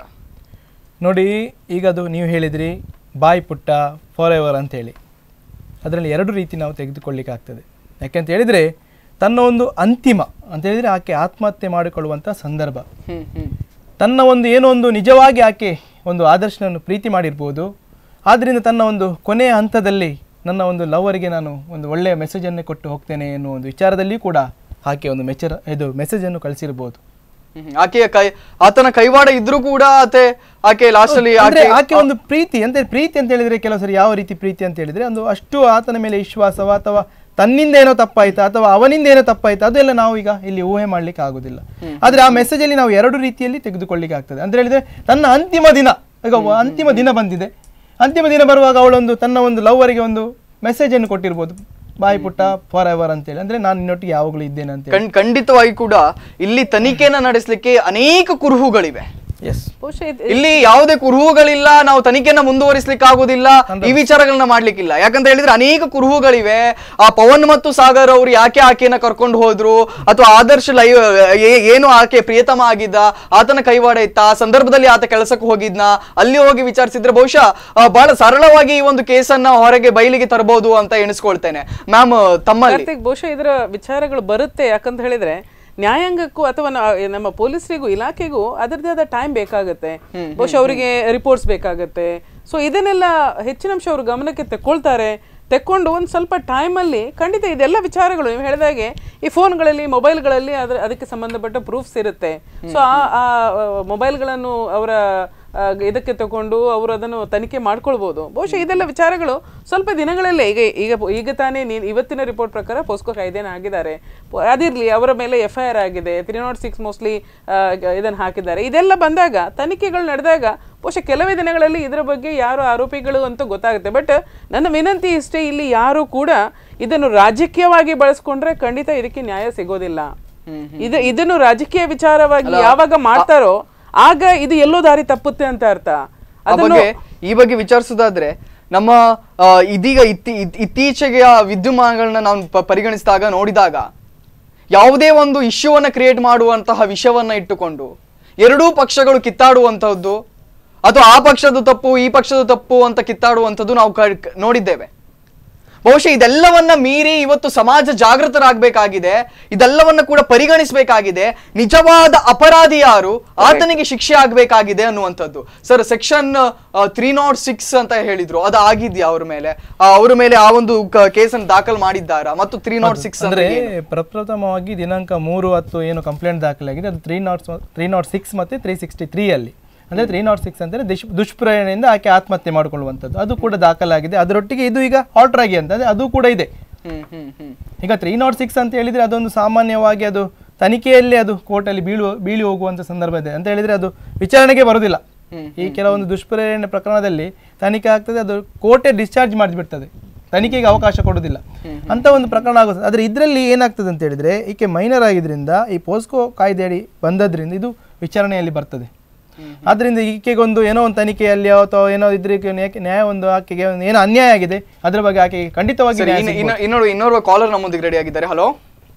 ನೋಡಿ ಈಗ ಅದು ನೀವು ಹೇಳಿದ್ರಿ ಬಾಯ್ ಪುಟ್ಟ ಫಾರ್ ಎವರ್ ಅಂತೇಳಿ ಅದರಲ್ಲಿ ಎರಡು ರೀತಿ ನಾವು ತೆಗೆದುಕೊಳ್ಳಿಕ್ಕೆ ಆಗ್ತದೆ ಯಾಕೆಂತ ಹೇಳಿದರೆ ತನ್ನ ಒಂದು ಅಂತಿಮ ಅಂತ ಹೇಳಿದರೆ ಆಕೆ ಆತ್ಮಹತ್ಯೆ ಮಾಡಿಕೊಳ್ಳುವಂಥ ಸಂದರ್ಭ ಹ್ಮ್ ಹ್ಮ್ ತನ್ನ ಒಂದು ಏನೋ ಒಂದು ನಿಜವಾಗಿ ಆಕೆ ಒಂದು ಆದರ್ಶನನ್ನು ಪ್ರೀತಿ ಮಾಡಿರ್ಬೋದು ಆದ್ದರಿಂದ ತನ್ನ ಒಂದು ಕೊನೆಯ ಹಂತದಲ್ಲಿ ನನ್ನ ಒಂದು ಲವರಿಗೆ ನಾನು ಒಂದು ಒಳ್ಳೆಯ ಮೆಸೇಜನ್ನೇ ಕೊಟ್ಟು ಹೋಗ್ತೇನೆ ಎನ್ನುವ ಒಂದು ವಿಚಾರದಲ್ಲಿ ಕೂಡ ಆಕೆ ಒಂದು ಮೆಚರ್ ಇದು ಮೆಸೇಜನ್ನು ಕಳಿಸಿರ್ಬೋದು ಹ್ಮ್. ಆಕೆಯ ಕೈ ಆತನ ಕೈವಾಡ ಇದ್ರೂ ಕೂಡ ಆತೆ ಆಕೆ ಲಾಸ್ಟ್ ಅಲ್ಲಿ ಅಂದ್ರೆ ಆಕೆ ಆಕೆ ಒಂದು ಪ್ರೀತಿ ಅಂತ ಪ್ರೀತಿ ಅಂತ ಹೇಳಿದ್ರೆ ಕೆಲವು ಸರಿ ಯಾವ ರೀತಿ ಪ್ರೀತಿ ಅಂತ ಹೇಳಿದ್ರೆ ಒಂದು ಅಷ್ಟು ಆತನ ಮೇಲೆ ವಿಶ್ವಾಸವ ಅಥವಾ ತನ್ನಿಂದ ಏನೋ ತಪ್ಪಾಯ್ತಾ ಅಥವಾ ಅವನಿಂದ ಏನೋ ತಪ್ಪಾಯ್ತಾ ಅದೆಲ್ಲ ನಾವು ಈಗ ಇಲ್ಲಿ ಊಹೆ ಮಾಡ್ಲಿಕ್ಕೆ ಆಗುದಿಲ್ಲ ಆದ್ರೆ ಆ ಮೆಸೇಜ್ ಅಲ್ಲಿ ನಾವು ಎರಡು ರೀತಿಯಲ್ಲಿ ತೆಗೆದುಕೊಳ್ಳಿಕ್ಕೆ ಆಗ್ತದೆ ಅಂತ ಹೇಳಿದ್ರೆ ತನ್ನ ಅಂತಿಮ ದಿನ ಈಗ ಒ- ಅಂತಿಮ ದಿನ ಬಂದಿದೆ ಅಂತಿಮ ದಿನ ಬರುವಾಗ ಅವಳೊಂದು ತನ್ನ ಒಂದು ಲವ್ವರಿಗೆ ಒಂದು ಮೆಸೇಜ್ ಅನ್ನು ಕೊಟ್ಟಿರ್ಬೋದು ಬಾಯ್ ಪುಟ್ಟ ಫಾರ್ ಎವರ್ ಅಂತೇಳಿ ಅಂದ್ರೆ ನಾನು ನಿನ್ನೊಟ್ಟಿಗೆ ಯಾವಾಗಲೂ ಇದ್ದೇನೆ ಅಂತ ಖಂಡ್- ಖಂಡಿತವಾಗಿ ಕೂಡ ಇಲ್ಲಿ ತನಿಖೆನ ನಡೆಸಲಿಕ್ಕೆ ಅನೇಕ ಕುರುಹುಗಳಿವೆ ಎಸ್ ಬಹುಶಃ ಇದು- ಇಲ್ಲಿ ಯಾವುದೇ ಕುರುಹುಗಳಿಲ್ಲ ನಾವು ತನಿಖೆನ ಮುಂದುವರಿಸಲಿಕ್ಕೆ ಆಗುದಿಲ್ಲ ಈ ವಿಚಾರಗಳನ್ನ ಮಾಡ್ಲಿಕ್ಕಿಲ್ಲ ಯಾಕಂತ ಹೇಳಿದ್ರೆ ಅನೇಕ ಕುರುಹುಗಳಿವೆ ಆ ಪವನ್ ಮತ್ತು ಸಾಗರ್ ಅವರು ಯಾಕೆ ಆಕೆಯನ್ನ ಕರ್ಕೊಂಡು ಹೋದ್ರು ಅಥವಾ ಆದರ್ಶ ಲೈವ್ ಏನು ಆಕೆ ಪ್ರಿಯತಮ ಆಗಿದ್ದ ಆತನ ಕೈವಾಡ ಇತ್ತ ಆ ಸಂದರ್ಭದಲ್ಲಿ ಆತ ಕೆಲಸಕ್ಕೆ ಹೋಗಿದ್ನ ಅಲ್ಲಿ ಹೋಗಿ ವಿಚಾರಿಸಿದ್ರೆ ಬಹುಶಃ ಆ, ಬಹಳ ಸರಳವಾಗಿ ಈ ಒಂದು ಕೇಸನ್ನ ಹೊರಗೆ ಬಯಲಿಗೆ ತರಬಹುದು ಅಂತ ಎಣಿಸ್ಕೊಳ್ತೇನೆ ಮ್ಯಾಮ್ ತಮ್ಮಲ್ಲಿ ಕಾರ್ತಿಕ್ ಬಹುಶಃ ಇದರ ವಿಚಾರಗಳು ಬರುತ್ತೆ ಯಾಕಂತ ಹೇಳಿದ್ರೆ ನ್ಯಾಯಾಂಗಕ್ಕೂ ಅಥವಾ ನಾ- ನಮ್ಮ ಪೊಲೀಸರಿಗೂ ಇಲಾಖೆಗೂ ಅದರದೇ ಆದ ಟೈಮ್ ಬೇಕಾಗುತ್ತೆ ಬಹುಶಃ ಅವರಿಗೆ ರಿಪೋರ್ಟ್ಸ್ ಬೇಕಾಗುತ್ತೆ ಸೊ ಇದನ್ನೆಲ್ಲ ಹೆಚ್ಚಿನ ಅಂಶ ಅವರು ಗಮನಕ್ಕೆ ತೆಕ್ಕೊಳ್ತಾರೆ ತೆಕ್ಕೊಂಡು ಒಂದು ಸ್ವಲ್ಪ ಟೈಮಲ್ಲಿ ಖಂಡಿತ ಇದೆಲ್ಲ ವಿಚಾರಗಳು ನೀವು ಹೇಳಿದಾಗೆ ಈ ಫೋನ್ಗಳಲ್ಲಿ ಮೊಬೈಲ್ಗಳಲ್ಲಿ ಅದರ ಅದಕ್ಕೆ ಸಂಬಂಧಪಟ್ಟ ಪ್ರೂಫ್ಸ್ ಇರುತ್ತೆ ಸೊ ಆ ಆ ಮೊಬೈಲ್ಗಳನ್ನು ಅವರ ಆ, ಇದಕ್ಕೆ ತಗೊಂಡು ಅವರು ಅದನ್ನು ತನಿಖೆ ಮಾಡ್ಕೊಳ್ಬೋದು ಬಹುಶಃ ಇದೆಲ್ಲ ವಿಚಾರಗಳು ಸ್ವಲ್ಪ ದಿನಗಳಲ್ಲೇ ಈಗ ಈಗ ಈಗ ತಾನೇ ನೀ ಇವತ್ತಿನ ರಿಪೋರ್ಟ್ ಪ್ರಕಾರ ಪೋಸ್ಕೋ ಕಾಯ್ದೆನ ಹಾಕಿದ್ದಾರೆ ಪೊ- ಅದಿರ್ಲಿ ಅವರ ಮೇಲೆ ಎಫ್ ಐ ಆರ್ ಆಗಿದೆ ತ್ರೀ ನಾಟ್ ಸಿಕ್ಸ್ ಮೋಸ್ಟ್ಲಿ ಇದನ್ನು ಹಾಕಿದ್ದಾರೆ ಇದೆಲ್ಲ ಬಂದಾಗ ತನಿಖೆಗಳು ನಡೆದಾಗ ಬಹುಶಃ ಕೆಲವೇ ದಿನಗಳಲ್ಲಿ ಇದರ ಬಗ್ಗೆ ಯಾರು ಆರೋಪಿಗಳು ಅಂತ ಗೊತ್ತಾಗುತ್ತೆ ಬಟ್ ನನ್ನ ವಿನಂತಿ ಇಷ್ಟೇ ಇಲ್ಲಿ ಯಾರು ಕೂಡ ಇದನ್ನು ರಾಜಕೀಯವಾಗಿ ಬಳಸ್ಕೊಂಡ್ರೆ ಖಂಡಿತ ಇದಕ್ಕೆ ನ್ಯಾಯ ಸಿಗೋದಿಲ್ಲ ಇದು ಇದನ್ನು ರಾಜಕೀಯ ವಿಚಾರವಾಗಿ ಯಾವಾಗ ಮಾಡ್ತಾರೋ ಆಗ ಇದು ಎಲ್ಲೋ ದಾರಿ ತಪ್ಪುತ್ತೆ ಅಂತ ಅರ್ಥ ಆ ಅದನ್ನು ಬಗ್ಗೆ ಈ ಬಗ್ಗೆ ವಿಚಾರಿಸೋದಾದ್ರೆ ನಮ್ಮ ಆ, ಇದೀಗ ಇತ್ತಿ ಇತ್- ಇತ್ತೀಚೆಗೆ ಆ ವಿದ್ಯಮಾನಗಳನ್ನ ನಾವು ಪ- ಪರಿಗಣಿಸಿದಾಗ ನೋಡಿದಾಗ ಯಾವುದೇ ಒಂದು ಇಶ್ಯೂವನ್ನ ಕ್ರಿಯೇಟ್ ಮಾಡುವಂತಹ ವಿಷಯವನ್ನ ಇಟ್ಟುಕೊಂಡು ಎರಡೂ ಪಕ್ಷಗಳು ಕಿತ್ತಾಡುವಂತಹದ್ದು ಅಥವಾ ಆ ಪಕ್ಷದ ತಪ್ಪು ಈ ಪಕ್ಷದ ತಪ್ಪು ಅಂತ ಕಿತ್ತಾಡುವಂಥದ್ದು ನಾವು ಕ- ನೋಡಿದ್ದೇವೆ ಬಹುಶಃ ಇದೆಲ್ಲವನ್ನ ಮೀರಿ ಇವತ್ತು ಸಮಾಜ ಜಾಗೃತರಾಗಬೇಕಾಗಿದೆ ಇದೆಲ್ಲವನ್ನ ಕೂಡ ಪರಿಗಣಿಸಬೇಕಾಗಿದೆ ನಿಜವಾದ ಅಪರಾಧಿ ಯಾರು ಆತನಿಗೆ ಶಿಕ್ಷೆ ಆಗಬೇಕಾಗಿದೆ ಅನ್ನುವಂಥದ್ದು sir section three not six ಅಂತ ಹೇಳಿದ್ರು ಅದು ಆಗಿದ್ಯಾ ಅವ್ರ ಮೇಲೆ ಆ, ಅವ್ರ ಮೇಲೆ ಆ ಒಂದು ಕೇಸನ್ನು ದಾಖಲು ಮಾಡಿದ್ದಾರಾ ಮತ್ತು ತ್ರೀ ನಾಟ್ ಸಿಕ್ಸ್ ಅಂದ್ರೆ ಪ್ರಪ್ರಥಮವಾಗಿ ದಿನಾಂಕ ಮೂರು ಹತ್ತು ಏನು ಕಂಪ್ಲೇಂಟ್ ದಾಖಲಾಗಿದೆ ಅದು three not three not six ಮತ್ತೆ ತ್ರೀ ಸಿಕ್ಸ್ಟಿ ತ್ರೀ ಅಲ್ಲಿ ಅಂದ್ರೆ ತ್ರೀ ನಾಟ್ ಸಿಕ್ಸ್ ಅಂದರೆ ದುಷ್ ದುಷ್ಪ್ರೇರಣೆಯಿಂದ ಆಕೆ ಆತ್ಮಹತ್ಯೆ ಮಾಡಿಕೊಳ್ಳುವಂಥದ್ದು ಅದು ಕೂಡ ದಾಖಲಾಗಿದೆ ಅದರೊಟ್ಟಿಗೆ ಇದು ಈಗ ಆಲ್ಟರ್ ಆಗಿ ಅಂತಂದ್ರೆ ಅದು ಕೂಡ ಇದೆ ಹ್ಮ್ ಹ್ಮ್ ಹ್ಮ್ ಈಗ ತ್ರೀ ನಾಟ್ ಸಿಕ್ಸ್ ಅಂತ ಹೇಳಿದ್ರೆ ಅದೊಂದು ಸಾಮಾನ್ಯವಾಗಿ ಅದು ತನಿಖೆಯಲ್ಲಿ ಅದು ಕೋರ್ಟಲ್ಲಿ ಬೀಳುವ ಬೀಳಿ ಹೋಗುವಂಥ ಸಂದರ್ಭ ಇದೆ ಅಂತ ಹೇಳಿದ್ರೆ ಅದು ವಿಚಾರಣೆಗೆ ಬರುವುದಿಲ್ಲ ಈ ಕೆಲವೊಂದು ದುಷ್ಪ್ರೇರಣೆ ಪ್ರಕರಣದಲ್ಲಿ ತನಿಖೆ ಆಗ್ತದೆ ಅದು ಕೋರ್ಟೇ ಡಿಸ್ಚಾರ್ಜ್ ಮಾಡಿಬಿಡ್ತದೆ ತನಿಖೆಗೆ ಅವಕಾಶ ಕೊಡೋದಿಲ್ಲ ಅಂತ ಒಂದು ಪ್ರಕರಣ ಆಗುತ್ತೆ ಆದರೆ ಇದರಲ್ಲಿ ಏನಾಗ್ತದೆ ಅಂತ ಹೇಳಿದ್ರೆ ಈಕೆ ಮೈನರ್ ಆಗಿದ್ರಿಂದ ಈ ಪೋಸ್ಕೋ ಕಾಯ್ದೆಯಡಿ ಬಂದದ್ರಿಂದ ಇದು ವಿಚಾರಣೆಯಲ್ಲಿ ಬರ್ತದೆ ಆದ್ರಿಂದ ಈಕೆಗೊಂದು ಏನೋ ಒಂದು ತನಿಖೆಯಲ್ಲಿ ಅಥವಾ ಏನೋ ಇದ್ರೆ ಈಕೆ ನ್ಯಾಯ- ನ್ಯಾಯ ಒಂದು ಆಕೆಗೆ ಒಂದು ಏನೋ ಅನ್ಯಾಯ ಆಗಿದೆ ಅದರ ಬಗ್ಗೆ ಆಕೆಗೆ ಖಂಡಿತವಾಗಿ ಸರಿ ನ್ಯಾಯ ಇನ್ನು- ಸಿಗ್ಬೋದು. ಇನ್ನು- ಇನ್ನೋರು ಇನ್ನೋರ್ವ ಕಾಲರ್ ನಮ್ಮೊಂದಿಗೆ ರೆಡಿ ಆಗಿದ್ದಾರೆ ಹಲೋ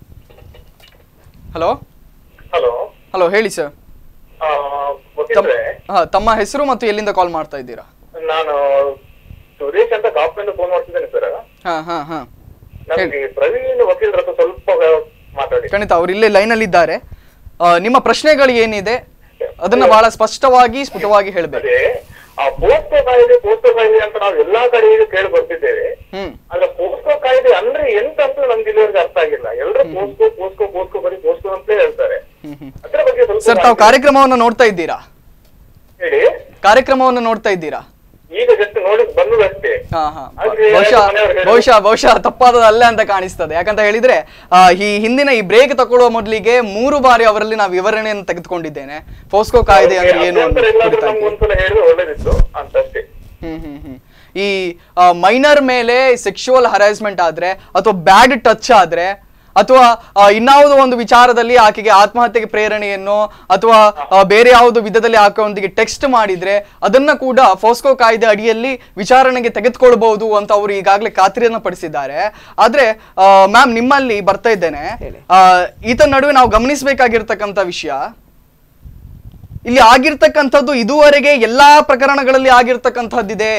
ಹಲೋ ಹಲೋ ಹಲೋ ಹೇಳಿ ಸರ್ ಗೊತ್ತಿದ್ರೆ ಹಾ ತಮ್ಮ ಹೆಸರು ಮತ್ತು ಎಲ್ಲಿಂದ ಕಾಲ್ ಮಾಡ್ತಾ ಇದ್ದೀರಾ ನಾನು ಸುರೇಶ್ ಅಂತ ಕಾಪ್ನಿಂದ ಫೋನ್ ಮಾಡ್ತಿದ್ದೇನೆ ಸರ್ ಹಾ ಹಾ ಹಾ ನಮ್ಗೆ ಪ್ರವೀಣ್ ವಕೀಲರ ಹತ್ರ ಸ್ವಲ್ಪ ಮಾತಾಡಿ ಖಂಡಿತ ಅವ್ರು ಇಲ್ಲೇ ಲೈನಲ್ಲಿ ಇದ್ದಾರೆ ಆ, ನಿಮ್ಮ ಪ್ರಶ್ನೆಗಳು ಏನಿದೆ ಅದನ್ನ ಬಹಳ ಸ್ಪಷ್ಟವಾಗಿ ಸ್ಫುಟವಾಗಿ ಹೇಳಬೇಕು ಅದೇ ಆ ಪೋಸ್ಕೋ ಕಾಯ್ದೆ ಪೋಸ್ಕೋ ಕಾಯ್ದೆ ಅಂತ ನಾವು ಎಲ್ಲಾ ಕಡೆ ಈಗ ಕೇಳಿ ಬರ್ತಿದ್ದೇವೆ ಹ್ಮ್ ಆದ್ರೆ ಪೋಸ್ಕೋ ಕಾಯ್ದೆ ಅಂದ್ರೆ ಎಂತ ಅಂತ ನಮ್ಗೆ ಇಲ್ಲಿವರೆಗೆ ಅರ್ಥ ಆಗಿಲ್ಲ ಎಲ್ಲರೂ ಪೋಸ್ಕೋ ಪೋಸ್ಕೋ ಪೋಸ್ಕೋ ಬರೀ ಪೋಸ್ಕೋ ಅಂತಲೇ ಹೇಳ್ತಾರೆ ಅದ್ರ ಬಗ್ಗೆ ಸ್ವಲ್ಪ ಸರ್ ತಾವು ಕಾರ್ಯಕ್ರಮವನ್ನು ನೋಡ್ತಾ ಇದ್ದೀರಾ ಹೇಳಿ ಕಾರ್ಯಕ್ರಮವನ್ನು ನೋಡ್ತಾ ಇದ್ದೀರಾ ಈಗ ಜಸ್ಟ್ ನೋಡಿ ಬಂದದಷ್ಟೇ ಹಾ ಹಾ ಆದ್ರೆ ಬಹುಶಃ ಮನೆಯವ್ರು ಹೇಳಿದ್ರು- ಬಹುಶಃ ಬಹುಶಃ ತಪ್ಪಾದದ್ದು ಅಲ್ಲೇ ಅಂತ ಕಾಣಿಸ್ತದೆ ಯಾಕಂತ ಹೇಳಿದ್ರೆ ಆ, ಈ ಹಿಂದಿನ ಈ ಬ್ರೇಕ್ ತಗೊಳ್ಳುವ ಮೊದಲಿಗೆ ಮೂರು ಬಾರಿ ಅವರಲ್ಲಿ ನಾವು ವಿವರಣೆಯನ್ನು ತೆಗೆದುಕೊಂಡಿದ್ದೇನೆ ಫೋಸ್ಕೋ ಕಾಯ್ದೆ ಅಂದ್ರೆ ಏನು ಅಭ್ಯಂತರ ಅನ್ನೋದು ಎಲ್ಲಾದ್ರೂ ಕುರಿತಾಗಿ. ನಮ್ಗೆ ಒಂದ್ಸಲ ಹೇಳಿದ್ರೆ ಒಳ್ಳೇದಿತ್ತು ಅಂತಷ್ಟೇ ಹ್ಮ್ ಹ್ಮ್ ಹ್ಮ್ ಈ ಮೈನರ್ ಮೇಲೆ ಸೆಕ್ಷುವಲ್ ಹರಾಸ್ಮೆಂಟ್ ಆದ್ರೆ ಅಥವಾ ಬ್ಯಾಡ್ ಟಚ್ ಆದ್ರೆ ಅಥವಾ ಆ, ಇನ್ನಾವುದೋ ಒಂದು ವಿಚಾರದಲ್ಲಿ ಆಕೆಗೆ ಆತ್ಮಹತ್ಯೆಗೆ ಪ್ರೇರಣೆಯನ್ನು ಅಥವಾ ಆ, ಬೇರೆ ಯಾವುದೋ ವಿಧದಲ್ಲಿ ಆಕೆಯೊಂದಿಗೆ ಟೆಕ್ಸ್ಟ್ ಮಾಡಿದ್ರೆ ಅದನ್ನ ಕೂಡ ಫೋಸ್ಕೋ ಕಾಯ್ದೆ ಅಡಿಯಲ್ಲಿ ವಿಚಾರಣೆಗೆ ತೆಗೆದುಕೊಳ್ಬಹುದು ಅಂತ ಅವರು ಈಗಾಗಲೇ ಖಾತ್ರಿಯನ್ನ ಪಡಿಸಿದ್ದಾರೆ ಆದ್ರೆ ಮ್ಯಾಮ್ ನಿಮ್ಮಲ್ಲಿ ಬರ್ತಾ ಇದ್ದೇನೆ ಆ, ಈತ ನಡುವೆ ನಾವು ಗಮನಿಸಬೇಕಾಗಿರ್ತಕ್ಕಂಥ ವಿಷಯ ಇಲ್ಲಿ ಆಗಿರ್ತಕ್ಕಂಥದ್ದು ಇದುವರೆಗೆ ಎಲ್ಲಾ ಪ್ರಕರಣಗಳಲ್ಲಿ ಆಗಿರ್ತಕ್ಕಂಥದ್ದಿದೆ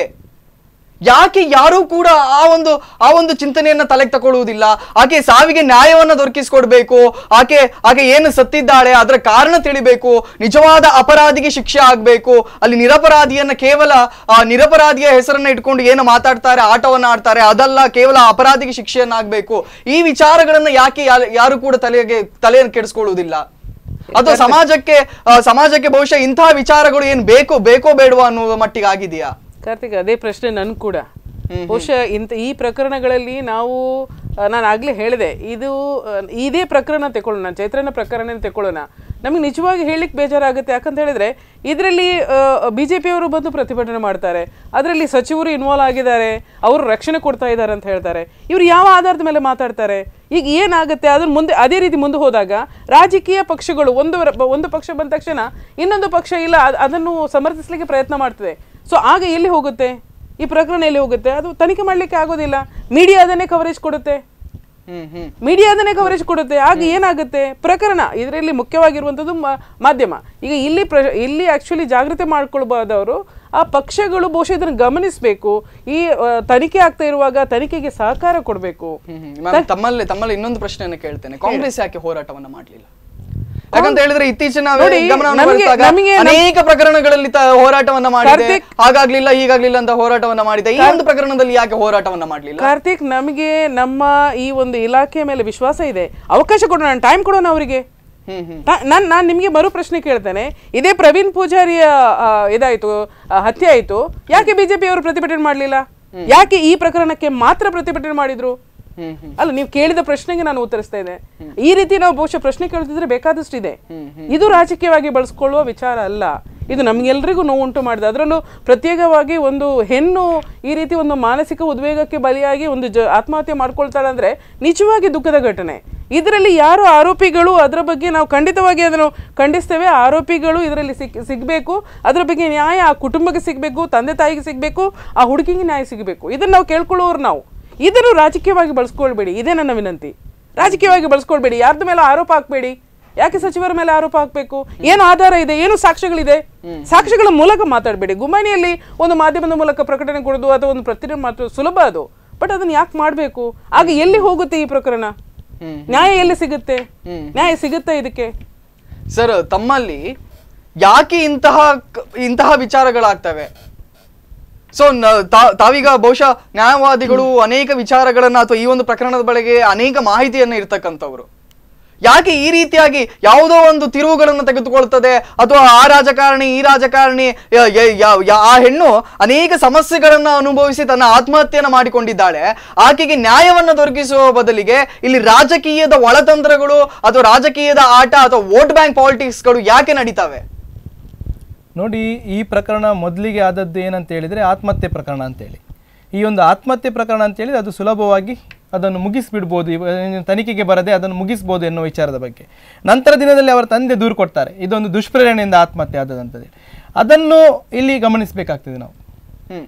ಯಾಕೆ ಯಾರೂ ಕೂಡ ಆ ಒಂದು ಆ ಒಂದು ಚಿಂತನೆಯನ್ನ ತಲೆಗೆ ತಗೊಳ್ಳುವುದಿಲ್ಲ ಆಕೆ ಸಾವಿಗೆ ನ್ಯಾಯವನ್ನ ದೊರಕಿಸಿಕೊಡ್ಬೇಕು ಆಕೆ ಆಕೆ ಏನು ಸತ್ತಿದ್ದಾಳೆ ಅದರ ಕಾರಣ ತಿಳಿಬೇಕು ನಿಜವಾದ ಅಪರಾಧಿಗೆ ಶಿಕ್ಷೆ ಆಗ್ಬೇಕು ಅಲ್ಲಿ ನಿರಪರಾಧಿಯನ್ನ ಕೇವಲ ಆ ನಿರಪರಾಧಿಯ ಹೆಸರನ್ನ ಇಟ್ಕೊಂಡು ಏನು ಮಾತಾಡ್ತಾರೆ ಆಟವನ್ನ ಆಡ್ತಾರೆ ಅದಲ್ಲ ಕೇವಲ ಅಪರಾಧಿಗೆ ಶಿಕ್ಷೆಯನ್ನ ಆಗ್ಬೇಕು ಈ ವಿಚಾರಗಳನ್ನ ಯಾಕೆ ಯಾರು- ಯಾರು ಕೂಡ ತಲೆಗೆ ತಲೆಯನ್ನು ಕೆಡಿಸ್ಕೊಳ್ಳುವುದಿಲ್ಲ ಅಥವಾ ಸಮಾಜಕ್ಕೆ ಆ, ಸಮಾಜಕ್ಕೆ ಬಹುಶಃ ಇಂತಹ ವಿಚಾರಗಳು ಏನ್ ಬೇಕೋ ಬೇಕೋ ಬೇಡವಾ ಅನ್ನುವ ಮಟ್ಟಿಗೆ ಆಗಿದೆಯಾ ಕಾರ್ತಿಕ್ ಅದೇ ಪ್ರಶ್ನೆ ನನ್ ಕೂಡ ಬಹುಶಃ ಇಂಥ ಈ ಪ್ರಕರಣಗಳಲ್ಲಿ ನಾವು ಆ, ನಾನು ಆಗ್ಲೇ ಹೇಳಿದೆ ಇದು ಆ, ಇದೇ ಪ್ರಕರಣ ತಗೊಳ್ಳೋಣ ಚೈತ್ರನ ಪ್ರಕರಣ ತಗೊಳ್ಳೋಣ ನಮಗೆ ನಿಜವಾಗಿ ಹೇಳಲಿಕ್ಕೆ ಬೇಜಾರಾಗುತ್ತೆ ಯಾಕಂತ ಹೇಳಿದ್ರೆ ಇದರಲ್ಲಿ ಬಿ ಜೆ ಪಿಯವರು ಬಂದು ಪ್ರತಿಭಟನೆ ಮಾಡ್ತಾರೆ ಅದರಲ್ಲಿ ಸಚಿವರು ಇನ್ವಾಲ್ವ್ ಆಗಿದ್ದಾರೆ ಅವರು ರಕ್ಷಣೆ ಕೊಡ್ತಾ ಇದ್ದಾರೆ ಅಂತ ಹೇಳ್ತಾರೆ ಇವರು ಯಾವ ಆಧಾರದ ಮೇಲೆ ಮಾತಾಡ್ತಾರೆ ಈಗ ಏನಾಗುತ್ತೆ ಅದನ್ನ ಮುಂದೆ ಅದೇ ರೀತಿ ಮುಂದೆ ಹೋದಾಗ ರಾಜಕೀಯ ಪಕ್ಷಗಳು ಒಂದು ರ- ಒಂದು ಪಕ್ಷ ಬಂದ ತಕ್ಷಣ ಇನ್ನೊಂದು ಪಕ್ಷ ಇಲ್ಲ ಅದ್- ಅದನ್ನು ಸಮರ್ಥಿಸಲಿಕ್ಕೆ ಪ್ರಯತ್ನ ಮಾಡ್ತದೆ ಸೊ ಆಗ ಎಲ್ಲಿ ಹೋಗುತ್ತೆ ಈ ಪ್ರಕರಣ ಎಲ್ಲಿ ಹೋಗುತ್ತೆ ಅದು ತನಿಖೆ ಮಾಡಲಿಕ್ಕೆ ಆಗೋದಿಲ್ಲ ಮೀಡಿಯಾ ಅದನ್ನೇ ಕವರೇಜ್ ಕೊಡುತ್ತೆ ಹ್ಮ್ ಹ್ಮ್ ಮೀಡಿಯಾ ಅದನ್ನೇ ಕವರೇಜ್ ಕೊಡುತ್ತೆ ಆಗ ಏನಾಗುತ್ತೆ ಪ್ರಕರಣ ಇದರಲ್ಲಿ ಮುಖ್ಯವಾಗಿರುವಂಥದ್ದು ಮಾ- ಮಾಧ್ಯಮ ಈಗ ಇಲ್ಲಿ ಪ್ರ ಇಲ್ಲಿ ಆಕ್ಚುಲಿ ಜಾಗೃತಿ ಮಾಡ್ಕೊಳ್ಬಹುದವರು ಆ ಪಕ್ಷಗಳು ಬಹುಶಃ ಇದನ್ನು ಗಮನಿಸಬೇಕು ಈ ಆ, ತನಿಖೆ ಆಗ್ತಾ ಇರುವಾಗ ತನಿಖೆಗೆ ಸಹಕಾರ ಕೊಡಬೇಕು ಹ್ಮ್ ಹ್ಮ್. ಮ್ಯಾಮ್, ತಮ್ಮಲ್ಲಿ ತಮ್ಮಲ್ಲಿ ಇನ್ನೊಂದು ಪ್ರಶ್ನೆಯನ್ನು ಕೇಳ್ತೇನೆ ಕಾಂಗ್ರೆಸ್ ಯಾಕೆ ಹೋರಾಟವನ್ನ ಮಾಡಲಿಲ್ಲ ಯಾಕಂತ ಹೇಳಿದ್ರೆ ಇತ್ತೀಚಿನ ನೋಡಿ, ಗಮನವನ್ನು ನಮ್ಗೆ- ಬರಿಸಿದಾಗ ನಮಗೆ ನಮ್- ಅನೇಕ ಪ್ರಕರಣಗಳಲ್ಲಿ ತ- ಹೋರಾಟವನ್ನ ಮಾಡಿದೆ ಕಾರ್ತಿಕ್- ಹಾಗಾಗ್ಲಿಲ್ಲ ಹೀಗಾಗ್ಲಿಲ್ಲ ಅಂತ ಹೋರಾಟವನ್ನ ಮಾಡಿದೆ ಈ ಒಂದು ಪ್ರಕರಣದಲ್ಲಿ ಯಾಕೆ ಹೋರಾಟವನ್ನ ಮಾಡಲಿಲ್ಲ ಕಾರ್ತಿಕ್ ನಮಗೆ ನಮ್ಮ ಈ ಒಂದು ಇಲಾಖೆ ಮೇಲೆ ವಿಶ್ವಾಸ ಇದೆ ಅವಕಾಶ ಕೊಡೋಣ ಟೈಮ್ ಕೊಡೋಣ ಅವರಿಗೆ ಹ್ಮ್ ಹ್ಮ್ ನಾನು ನಾನು ನಿಮಗೆ ಮರು ಪ್ರಶ್ನೆ ಕೇಳ್ತೇನೆ ಇದೇ ಪ್ರವೀಣ್ ಪೂಜಾರಿಯ ಆ, ಇದಾಯ್ತು ಆ, ಹತ್ಯೆ ಆಯ್ತು ಯಾಕೆ ಬಿಜೆಪಿ ಅವರು ಪ್ರತಿಭಟನೆ ಮಾಡಲಿಲ್ಲ ಯಾಕೆ ಈ ಪ್ರಕರಣಕ್ಕೆ ಮಾತ್ರ ಪ್ರತಿಭಟನೆ ಮಾಡಿದ್ರು ಹ್ಮ್ ಹ್ಮ್ ಅಲ್ಲ ನೀವು ಕೇಳಿದ ಪ್ರಶ್ನೆಗೆ ನಾನು ಉತ್ತರಿಸ್ತಾ ಇದ್ದೆ ಈ ರೀತಿ ನಾವು ಬಹುಶಃ ಪ್ರಶ್ನೆ ಕೇಳ್ತಿದ್ರೆ ಬೇಕಾದಷ್ಟು ಇದೆ ಇದು ರಾಜಕೀಯವಾಗಿ ಬಳಸ್ಕೊಳ್ಳುವ ವಿಚಾರ ಅಲ್ಲ ಇದು ನಮ್ಗೆಲ್ರಿಗೂ ನೋವುಂಟು ಮಾಡಿದೆ ಅದರಲ್ಲೂ ಪ್ರತ್ಯೇಕವಾಗಿ ಒಂದು ಹೆಣ್ಣು ಈ ರೀತಿ ಒಂದು ಮಾನಸಿಕ ಉದ್ವೇಗಕ್ಕೆ ಬಲಿಯಾಗಿ ಒಂದು ಜ ಆತ್ಮಹತ್ಯೆ ಮಾಡ್ಕೊಳ್ತಾಳೆ ಅಂದ್ರೆ ನಿಜವಾಗಿ ದುಃಖದ ಘಟನೆ ಇದರಲ್ಲಿ ಯಾರು ಆರೋಪಿಗಳು ಅದರ ಬಗ್ಗೆ ನಾವು ಖಂಡಿತವಾಗಿ ಅದನ್ನು ಖಂಡಿಸ್ತೇವೆ ಆರೋಪಿಗಳು ಇದರಲ್ಲಿ ಸಿಕ್ ಸಿಗಬೇಕು ಅದರ ಬಗ್ಗೆ ನ್ಯಾಯ ಆ ಕುಟುಂಬಕ್ಕೆ ಸಿಗಬೇಕು ತಂದೆ ತಾಯಿಗೆ ಸಿಗಬೇಕು ಆ ಹುಡುಗಿಗೆ ನ್ಯಾಯ ಸಿಗಬೇಕು ಇದನ್ನು ನಾವು ಕೇಳ್ಕೊಳ್ಳೋರು ನಾವು ಇದನ್ನು ರಾಜಕೀಯವಾಗಿ ಬಳಸ್ಕೊಳ್ಬೇಡಿ ಇದೇ ನನ್ನ ವಿನಂತಿ ರಾಜಕೀಯವಾಗಿ ಬಳಸ್ಕೊಳ್ಬೇಡಿ ಯಾರ್ದ ಮೇಲೆ ಆರೋಪ ಹಾಕಬೇಡಿ ಯಾಕೆ ಸಚಿವರ ಮೇಲೆ ಆರೋಪ ಹಾಕಬೇಕು ಏನು ಆಧಾರ ಇದೆ ಏನು ಸಾಕ್ಷ್ಯಗಳಿದೆ ಸಾಕ್ಷ್ಯಗಳ ಮೂಲಕ ಮಾತಾಡಬೇಡಿ ಗುಮಾನಿಯಲ್ಲಿ ಒಂದು ಮಾಧ್ಯಮದ ಮೂಲಕ ಪ್ರಕಟಣೆ ಕೊಡೋದು ಅಥವಾ ಒಂದು ಪ್ರತಿಭಟನೆ ಮಾತ್ರ ಸುಲಭ ಅದು ಬಟ್ ಅದನ್ನ ಯಾಕೆ ಮಾಡಬೇಕು ಆಗ ಎಲ್ಲಿ ಹೋಗುತ್ತೆ ಈ ಪ್ರಕರಣ ನ್ಯಾಯ ಎಲ್ಲಿ ಸಿಗುತ್ತೆ ನ್ಯಾಯ ಸಿಗುತ್ತೆ ಇದಕ್ಕೆ ಸರ್ ತಮ್ಮಲ್ಲಿ ಯಾಕೆ ಇಂತಹ ಕ- ಇಂತಹ ವಿಚಾರಗಳಾಗ್ತವೆ ಸೊ ತಾವೀಗ ಬಹುಶಃ ನ್ಯಾಯವಾದಿಗಳು ಅನೇಕ ವಿಚಾರಗಳನ್ನ ಅಥವಾ ಈ ಒಂದು ಪ್ರಕರಣದ ಬಳಿಗೆ ಅನೇಕ ಮಾಹಿತಿಯನ್ನ ಇರ್ತಕ್ಕಂಥವ್ರು ಯಾಕೆ ಈ ರೀತಿಯಾಗಿ ಯಾವುದೋ ಒಂದು ತಿರುವುಗಳನ್ನು ತೆಗೆದುಕೊಳ್ತದೆ ಅಥವಾ ಆ ರಾಜಕಾರಣಿ ಈ ರಾಜಕಾರಣಿ ಯ- ಯ- ಯ- ಯ- ಆ ಹೆಣ್ಣು ಅನೇಕ ಸಮಸ್ಯೆಗಳನ್ನ ಅನುಭವಿಸಿ ತನ್ನ ಆತ್ಮಹತ್ಯೆಯನ್ನು ಮಾಡಿಕೊಂಡಿದ್ದಾಳೆ ಆಕೆಗೆ ನ್ಯಾಯವನ್ನು ದೊರಕಿಸುವ ಬದಲಿಗೆ ಇಲ್ಲಿ ರಾಜಕೀಯದ ಒಳತಂತ್ರಗಳು ಅಥವಾ ರಾಜಕೀಯದ ಆಟ ಅಥವಾ ವೋಟ್ ಬ್ಯಾಂಕ್ ಪಾಲಿಟಿಕ್ಸ್ಗಳು ಯಾಕೆ ನಡೀತವೆ ನೋಡಿ ಈ ಪ್ರಕರಣ ಮೊದಲಿಗೆ ಆದದ್ದು ಏನಂತ ಹೇಳಿದರೆ ಆತ್ಮಹತ್ಯೆ ಪ್ರಕರಣ ಅಂತೇಳಿ ಈ ಒಂದು ಆತ್ಮಹತ್ಯೆ ಪ್ರಕರಣ ಅಂತೇಳಿ ಅದು ಸುಲಭವಾಗಿ ಅದನ್ನು ಮುಗಿಸ್ಬಿಡ್ಬೋದು ಇವ- ಇನ್ನು ತನಿಖೆಗೆ ಬರದೆ ಅದನ್ನು ಮುಗಿಸ್ಬೋದು ಎನ್ನುವ ವಿಚಾರದ ಬಗ್ಗೆ ನಂತರ ದಿನದಲ್ಲಿ ಅವರ ತಂದೆ ದೂರು ಕೊಡ್ತಾರೆ ಇದೊಂದು ದುಷ್ಪ್ರೇರಣೆಯಿಂದ ಆತ್ಮಹತ್ಯೆ ಆದದಂತದೆ ಅದನ್ನು ಇಲ್ಲಿ ಗಮನಿಸಬೇಕಾಗ್ತದೆ ನಾವು ಹ್ಮ್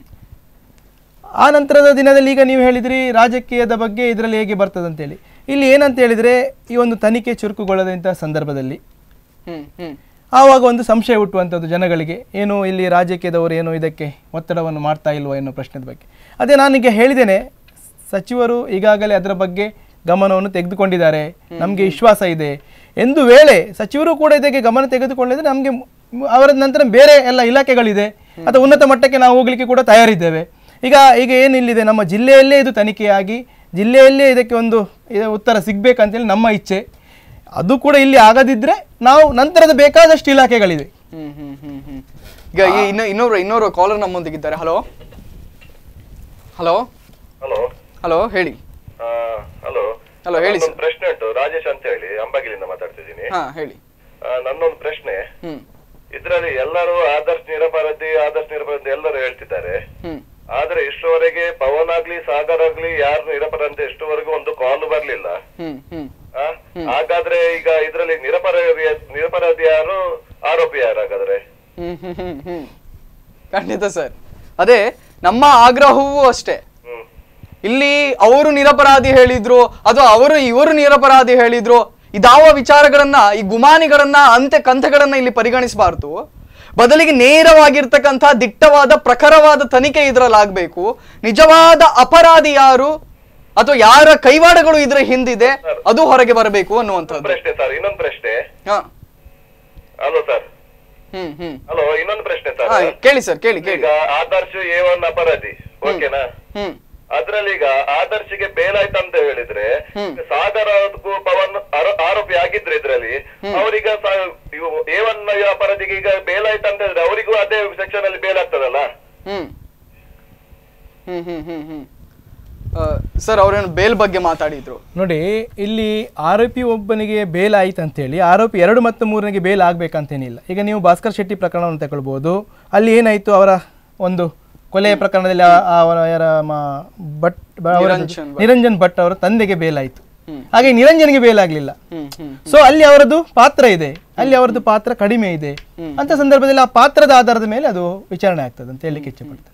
ಆ ನಂತರದ ದಿನದಲ್ಲಿ ಈಗ ನೀವು ಹೇಳಿದ್ರಿ ರಾಜಕೀಯದ ಬಗ್ಗೆ ಇದರಲ್ಲಿ ಹೇಗೆ ಬರ್ತದೆ ಅಂತೇಳಿ ಇಲ್ಲಿ ಏನಂತ ಹೇಳಿದರೆ ಈ ಒಂದು ತನಿಖೆ ಚುರುಕುಗೊಳ್ಳದಂಥ ಸಂದರ್ಭದಲ್ಲಿ ಹ್ಮ್ ಹ್ಮ್ ಆವಾಗ ಒಂದು ಸಂಶಯ ಹುಟ್ಟುವಂಥದ್ದು ಜನಗಳಿಗೆ ಏನು ಇಲ್ಲಿ ರಾಜಕೀಯದವರು ಏನು ಇದಕ್ಕೆ ಒತ್ತಡವನ್ನು ಮಾಡ್ತಾ ಇಲ್ವಾ ಎನ್ನುವ ಪ್ರಶ್ನೆದ ಬಗ್ಗೆ ಅದೇ ನಾನೀಗ ಹೇಳಿದ್ದೇನೆ ಸಚಿವರು ಈಗಾಗಲೇ ಅದರ ಬಗ್ಗೆ ಗಮನವನ್ನು ತೆಗೆದುಕೊಂಡಿದ್ದಾರೆ ನಮಗೆ ವಿಶ್ವಾಸ ಇದೆ ಎಂದು ವೇಳೆ ಸಚಿವರು ಕೂಡ ಇದಕ್ಕೆ ಗಮನ ತೆಗೆದುಕೊಂಡಿದ್ರೆ ನಮಗೆ ಅವರ ನಂತರ ಬೇರೆ ಎಲ್ಲ ಇಲಾಖೆಗಳಿದೆ ಅಥವಾ ಉನ್ನತ ಮಟ್ಟಕ್ಕೆ ನಾವು ಹೋಗಲಿಕ್ಕೆ ಕೂಡ ತಯಾರಿದ್ದೇವೆ ಈಗ ಈಗ ಏನಿಲ್ಲಿದೆ ನಮ್ಮ ಜಿಲ್ಲೆಯಲ್ಲೇ ಇದು ತನಿಖೆಯಾಗಿ ಜಿಲ್ಲೆಯಲ್ಲೇ ಇದಕ್ಕೆ ಒಂದು ಇದು ಉತ್ತರ ಸಿಗಬೇಕಂತೇಳಿ ನಮ್ಮ ಇಚ್ಛೆ ಅದು ಕೂಡ ಇಲ್ಲಿ ಆಗದಿದ್ರೆ ನಾವು ನಂತರದ ಬೇಕಾದಷ್ಟು ಇಲಾಖೆಗಳಿವೆ ಹ್ಮ್ ಹ್ಮ್ ಹ್ಮ್ ಹ್ಮ್ ಈಗ ಈ ಇನ್ನು ಇನ್ನೊಬ್ರು ಇನ್ನೋರು ಕಾಲರ್ ನಮ್ಮೊಂದಿಗಿದ್ದಾರೆ ಹಲೋ ಹಲೋ ಹಲೋ ಹಲೋ ಹೇಳಿ ಹಲೋ Hello, ಹೇಳಿ sir. ಒಂದು ಪ್ರಶ್ನೆ ಉಂಟು ರಾಜೇಶ್ ಅಂತ ಹೇಳಿ ಅಂಬಾಗಿಲಿಂದ ಮಾತಾಡ್ತಿದ್ದೀನಿ ಹಾ ಹೇಳಿ ಆ, ನನ್ನೊಂದು ಪ್ರಶ್ನೆ ಹ್ಮ್ ಇದ್ರಲ್ಲಿ ಎಲ್ಲರೂ ಆದರ್ಶ್ ನಿರಪರಾಧಿ ಆದರ್ಶ್ ನಿರಪರಾಧಿ ಎಲ್ಲರೂ ಹೇಳ್ತಿದ್ದಾರೆ ಹ್ಮ್ ಆದ್ರೆ ಇಷ್ಟುವರೆಗೆ ಪವನ್ ಆಗ್ಲಿ ಸಾಗರ್ ಆಗ್ಲಿ ಯಾರು ನಿರಪರಾಧಿ ಇಷ್ಟುವರೆಗೂ ಒಂದು ಕಾಲ್ ಬರ್ಲಿಲ್ಲ ಹ್ಮ್ ಹ್ಮ್ ಆ? ಹಾಗಾದ್ರೆ ಈಗ ಇದ್ರಲ್ಲಿ ನಿರಪರಾಧಿ ನಿರಪರಾಧಿ ಯಾರು ಆರೋಪಿ ಯಾರು ಹಾಗಾದ್ರೆ ಹ್ಮ್ ಹ್ಮ್ ಹ್ಮ್ ಹ್ಮ್ ಖಂಡಿತ ಸರ್ ಅದೇ ನಮ್ಮ ಆಗ್ರಹವೂ ಅಷ್ಟೇ ಹ್ಮ್ ಇಲ್ಲಿ ಅವರು ನಿರಪರಾಧಿ ಹೇಳಿದ್ರು ಅಥವಾ ಅವರು ಇವರು ನಿರಪರಾಧಿ ಹೇಳಿದ್ರು ಇದಾವ ವಿಚಾರಗಳನ್ನ ಈ ಗುಮಾನಿಗಳನ್ನ ಅಂತೆ ಕಂತೆಗಳನ್ನ ಇಲ್ಲಿ ಪರಿಗಣಿಸಬಾರ್ದು ಬದಲಿಗೆ ನೇರವಾಗಿರ್ತಕ್ಕಂಥ ದಿಟ್ಟವಾದ ಪ್ರಖರವಾದ ತನಿಖೆ ಇದ್ರಲ್ಲಿ ಆಗ್ಬೇಕು ನಿಜವಾದ ಅಪರಾಧಿ ಯಾರು ಅಥವಾ ಯಾರ ಕೈವಾಡಗಳು ಇದರ ಹಿಂದಿದೆ ಅದು ಹೊರಗೆ ಬರಬೇಕು ಅನ್ನುವಂಥದ್ದು ಪ್ರಶ್ನೆ ಸರ್ ಇನ್ನೊಂದು ಪ್ರಶ್ನೆ ಹಾ hello sir hmm hmm hello ಇನ್ನೊಂದು ಪ್ರಶ್ನೆ ಹಾ ಸರ್ ಕೇಳಿ ಸರ್ ಕೇಳಿ ಕೇಳಿ ಈಗ ಆದರ್ಶ್ ಎ ಒನ್ ಅಪರಾಧಿ ಓಕೆನಾ ಹ್ಮ್ ಅದ್ರಲ್ಲಿ ಈಗ ಆದರ್ಶಿಗೆ ಬೇಲ್ ಆಯ್ತಂತ ಹೇಳಿದ್ರೆ ಸಾಗರ ಅವ್ರ್ಗೂ ಪವನ್ ಆರೋ- ಆರೋಪಿ ಆಗಿದ್ರೆ ಇದ್ರಲ್ಲಿ ಅವರೀಗ ಎ ಒನ್ ಅಪರಾಧಿಗೆ ಈಗ ಬೇಲ್ ಆಯ್ತಂತ ಹೇಳಿದ್ರೆ ಅವರಿಗೂ ಅದೇ ಸೆಕ್ಷನ್ ಅಲ್ಲಿ ಬೇಲ್ ಆಗ್ತದಲ್ಲ ಹ್ಮ್ ಹ್ಮ್ ಹ್ಮ್ ಹ್ಮ್ ಹ್ಮ್ ಸರ್ ಅವ್ರೇನು ಬೇಲ್ ಬಗ್ಗೆ ಮಾತಾಡಿದ್ರು ನೋಡಿ ಇಲ್ಲಿ ಆರೋಪಿ ಒಬ್ಬನಿಗೆ ಬೇಲ್ ಆಯ್ತು ಅಂತೇಳಿ ಆರೋಪಿ ಎರಡು ಮತ್ತು ಮೂರನಿಗೆ ಬೇಲ್ ಆಗಬೇಕಂತೇನಿಲ್ಲ ಈಗ ನೀವು ಭಾಸ್ಕರ್ ಶೆಟ್ಟಿ ಪ್ರಕರಣವನ್ನು ತಗೊಳ್ಬೋದು ಅಲ್ಲಿ ಏನಾಯಿತು ಅವರ ಒಂದು ಕೊಲೆಯ ಪ್ರಕರಣದಲ್ಲಿ ಆ- ಆ ಅವರ ಯಾರ ಮ- ಭಟ್ ಬ- ಅವರ ನಿರಂಜನ್ ಭಟ್. ನಿರಂಜನ್ ಭಟ್ ಅವರ ತಂದೆಗೆ ಬೇಲ್ ಆಯಿತು ಹಾಗೆ ನಿರಂಜನ್ಗೆ ಬೇಲ್ ಆಗಲಿಲ್ಲ ಹ್ಮ್ ಹ್ಮ್ ಸೊ ಅಲ್ಲಿ ಅವರದ್ದು ಪಾತ್ರ ಇದೆ ಅಲ್ಲಿ ಅವರದ್ದು ಪಾತ್ರ ಕಡಿಮೆ ಇದೆ ಅಂತ ಸಂದರ್ಭದಲ್ಲಿ ಆ ಪಾತ್ರದ ಆಧಾರದ ಮೇಲೆ ಅದು ವಿಚಾರಣೆ ಆಗ್ತದೆ ಅಂತ ಹೇಳಲಿಕ್ಕೆ ಇಚ್ಛೆ ಪಡ್ತೇನೆ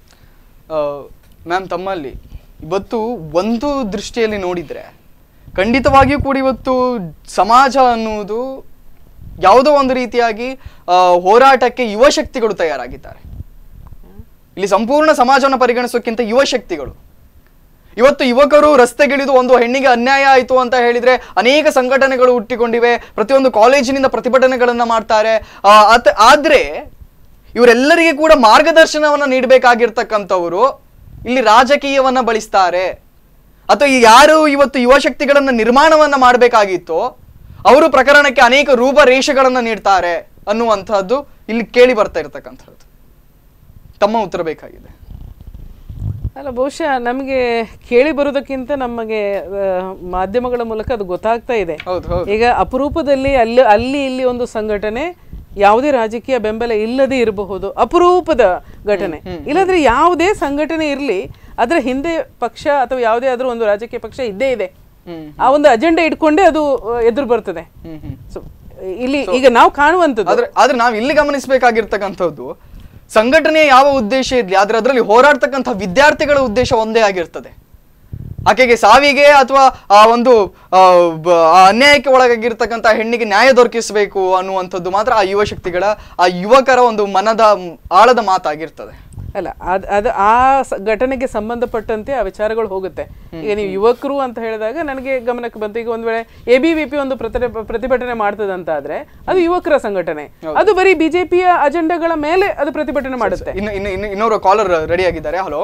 ಮ್ಯಾಮ್ ತಮ್ಮಲ್ಲಿ ಇವತ್ತು ಒಂದು ದೃಷ್ಟಿಯಲ್ಲಿ ನೋಡಿದ್ರೆ ಖಂಡಿತವಾಗಿಯೂ ಕೂಡ ಇವತ್ತು ಸಮಾಜ ಅನ್ನುವುದು ಯಾವುದೋ ಒಂದು ರೀತಿಯಾಗಿ ಆ, ಹೋರಾಟಕ್ಕೆ ಯುವ ಶಕ್ತಿಗಳು ತಯಾರಾಗಿದ್ದಾರೆ ಇಲ್ಲಿ ಸಂಪೂರ್ಣ ಸಮಾಜವನ್ನು ಪರಿಗಣಿಸೋಕ್ಕಿಂತ ಯುವ ಶಕ್ತಿಗಳು ಇವತ್ತು ಯುವಕರು ರಸ್ತೆಗಿಳಿದು ಒಂದು ಹೆಣ್ಣಿಗೆ ಅನ್ಯಾಯ ಆಯಿತು ಅಂತ ಹೇಳಿದ್ರೆ ಅನೇಕ ಸಂಘಟನೆಗಳು ಹುಟ್ಟಿಕೊಂಡಿವೆ ಪ್ರತಿಯೊಂದು ಕಾಲೇಜಿನಿಂದ ಪ್ರತಿಭಟನೆಗಳನ್ನ ಮಾಡ್ತಾರೆ ಆ, ಅತ್- ಆದ್ರೆ ಇವರೆಲ್ಲರಿಗೆ ಕೂಡ ಮಾರ್ಗದರ್ಶನವನ್ನ ನೀಡಬೇಕಾಗಿರ್ತಕ್ಕಂಥವರು ಇಲ್ಲಿ ರಾಜಕೀಯವನ್ನ ಬಳಸ್ತಾರೆ ಅಥವಾ ಈ ಯಾರು ಇವತ್ತು ಯುವ ಶಕ್ತಿಗಳನ್ನ ನಿರ್ಮಾಣವನ್ನ ಮಾಡಬೇಕಾಗಿತ್ತು ಅವರು ಪ್ರಕರಣಕ್ಕೆ ಅನೇಕ ರೂಪರೇಷೆಗಳನ್ನ ನೀಡ್ತಾರೆ ಅನ್ನುವಂಥದ್ದು ಇಲ್ಲಿ ಕೇಳಿ ಬರ್ತಾ ಇರತಕ್ಕಂಥದ್ದು ತಮ್ಮ ಉತ್ತರ ಬೇಕಾಗಿದೆ ಅಲ್ಲ ಬಹುಶಃ ನಮಗೆ ಕೇಳಿ ಬರೋದಕ್ಕಿಂತ ನಮಗೆ ಆ, ಮಾಧ್ಯಮಗಳ ಮೂಲಕ ಅದು ಗೊತ್ತಾಗ್ತಾ ಇದೆ ಹೌದು ಹೌದು ಈಗ ಅಪರೂಪದಲ್ಲಿ ಅಲ್ಲಿ ಅಲ್ಲಿ ಇಲ್ಲಿ ಒಂದು ಸಂಘಟನೆ ಯಾವುದೇ ರಾಜಕೀಯ ಬೆಂಬಲ ಇಲ್ಲದೆ ಇರಬಹುದು ಅಪರೂಪದ ಘಟನೆ ಇಲ್ಲಾಂದ್ರೆ ಯಾವುದೇ ಸಂಘಟನೆ ಇರಲಿ ಅದರ ಹಿಂದೆ ಪಕ್ಷ ಅಥವಾ ಯಾವುದೇ ಆದ್ರೂ ಒಂದು ರಾಜಕೀಯ ಪಕ್ಷ ಇದ್ದೇ ಇದೆ ಆ ಒಂದು ಅಜೆಂಡಾ ಇಟ್ಕೊಂಡೇ ಅದು ಎದುರು ಬರ್ತದೆ ಸೊ ಇಲ್ಲಿ ಈಗ ನಾವು ಕಾಣುವಂಥದ್ದು ಆದ್ರೆ ಆದ್ರೆ ನಾವು ಇಲ್ಲಿ ಗಮನಿಸಬೇಕಾಗಿರ್ತಕ್ಕಂಥದ್ದು ಸಂಘಟನೆಯ ಯಾವ ಉದ್ದೇಶ ಇರ್ಲಿ ಆದ್ರೆ ಅದರಲ್ಲಿ ಹೋರಾಡ್ತಕ್ಕಂಥ ವಿದ್ಯಾರ್ಥಿಗಳ ಉದ್ದೇಶ ಒಂದೇ ಆಗಿರ್ತದೆ ಆಕೆಗೆ ಸಾವಿಗೆ ಅಥವಾ ಆ ಒಂದು ಆ, ಬ- ಆ ಅನ್ಯಾಯಕ್ಕೆ ಒಳಗಾಗಿರ್ತಕ್ಕಂಥ ಹೆಣ್ಣಿಗೆ ನ್ಯಾಯ ದೊರಕಿಸಬೇಕು ಅನ್ನುವಂಥದ್ದು ಮಾತ್ರ ಆ ಯುವ ಶಕ್ತಿಗಳ ಆ ಯುವಕರ ಒಂದು ಮನದ ಮ್, ಆಳದ ಮಾತಾಗಿರ್ತದೆ ಅಲ್ಲ ಅದ್ ಅದು ಆ ಸ- ಘಟನೆಗೆ ಸಂಬಂಧಪಟ್ಟಂತೆ ಆ ವಿಚಾರಗಳು ಹೋಗುತ್ತೆ ಈಗ ನೀವು ಯುವಕರು ಅಂತ ಹೇಳಿದಾಗ ನನಗೆ ಗಮನಕ್ಕೆ ಬಂತು ಈಗ ಒಂದ್ ವೇಳೆ ಎ ಬಿ ವಿ ಪಿ ಒಂದು ಪ್ರತಿಭ- ಪ್ರತಿಭಟನೆ ಮಾಡ್ತದಂತ ಆದ್ರೆ ಅದು ಯುವಕರ ಸಂಘಟನೆ ಅದು ಬರೀ ಬಿಜೆಪಿಯ ಅಜೆಂಡಾಗಳ ಮೇಲೆ ಅದು ಪ್ರತಿಭಟನೆ ಮಾಡುತ್ತೆ ಇನ್ನು ಇನ್ನು ಇನ್ನು ಇನ್ನೋರು ಕಾಲರ್ ರೆಡಿ ಆಗಿದ್ದಾರೆ ಹಲೋ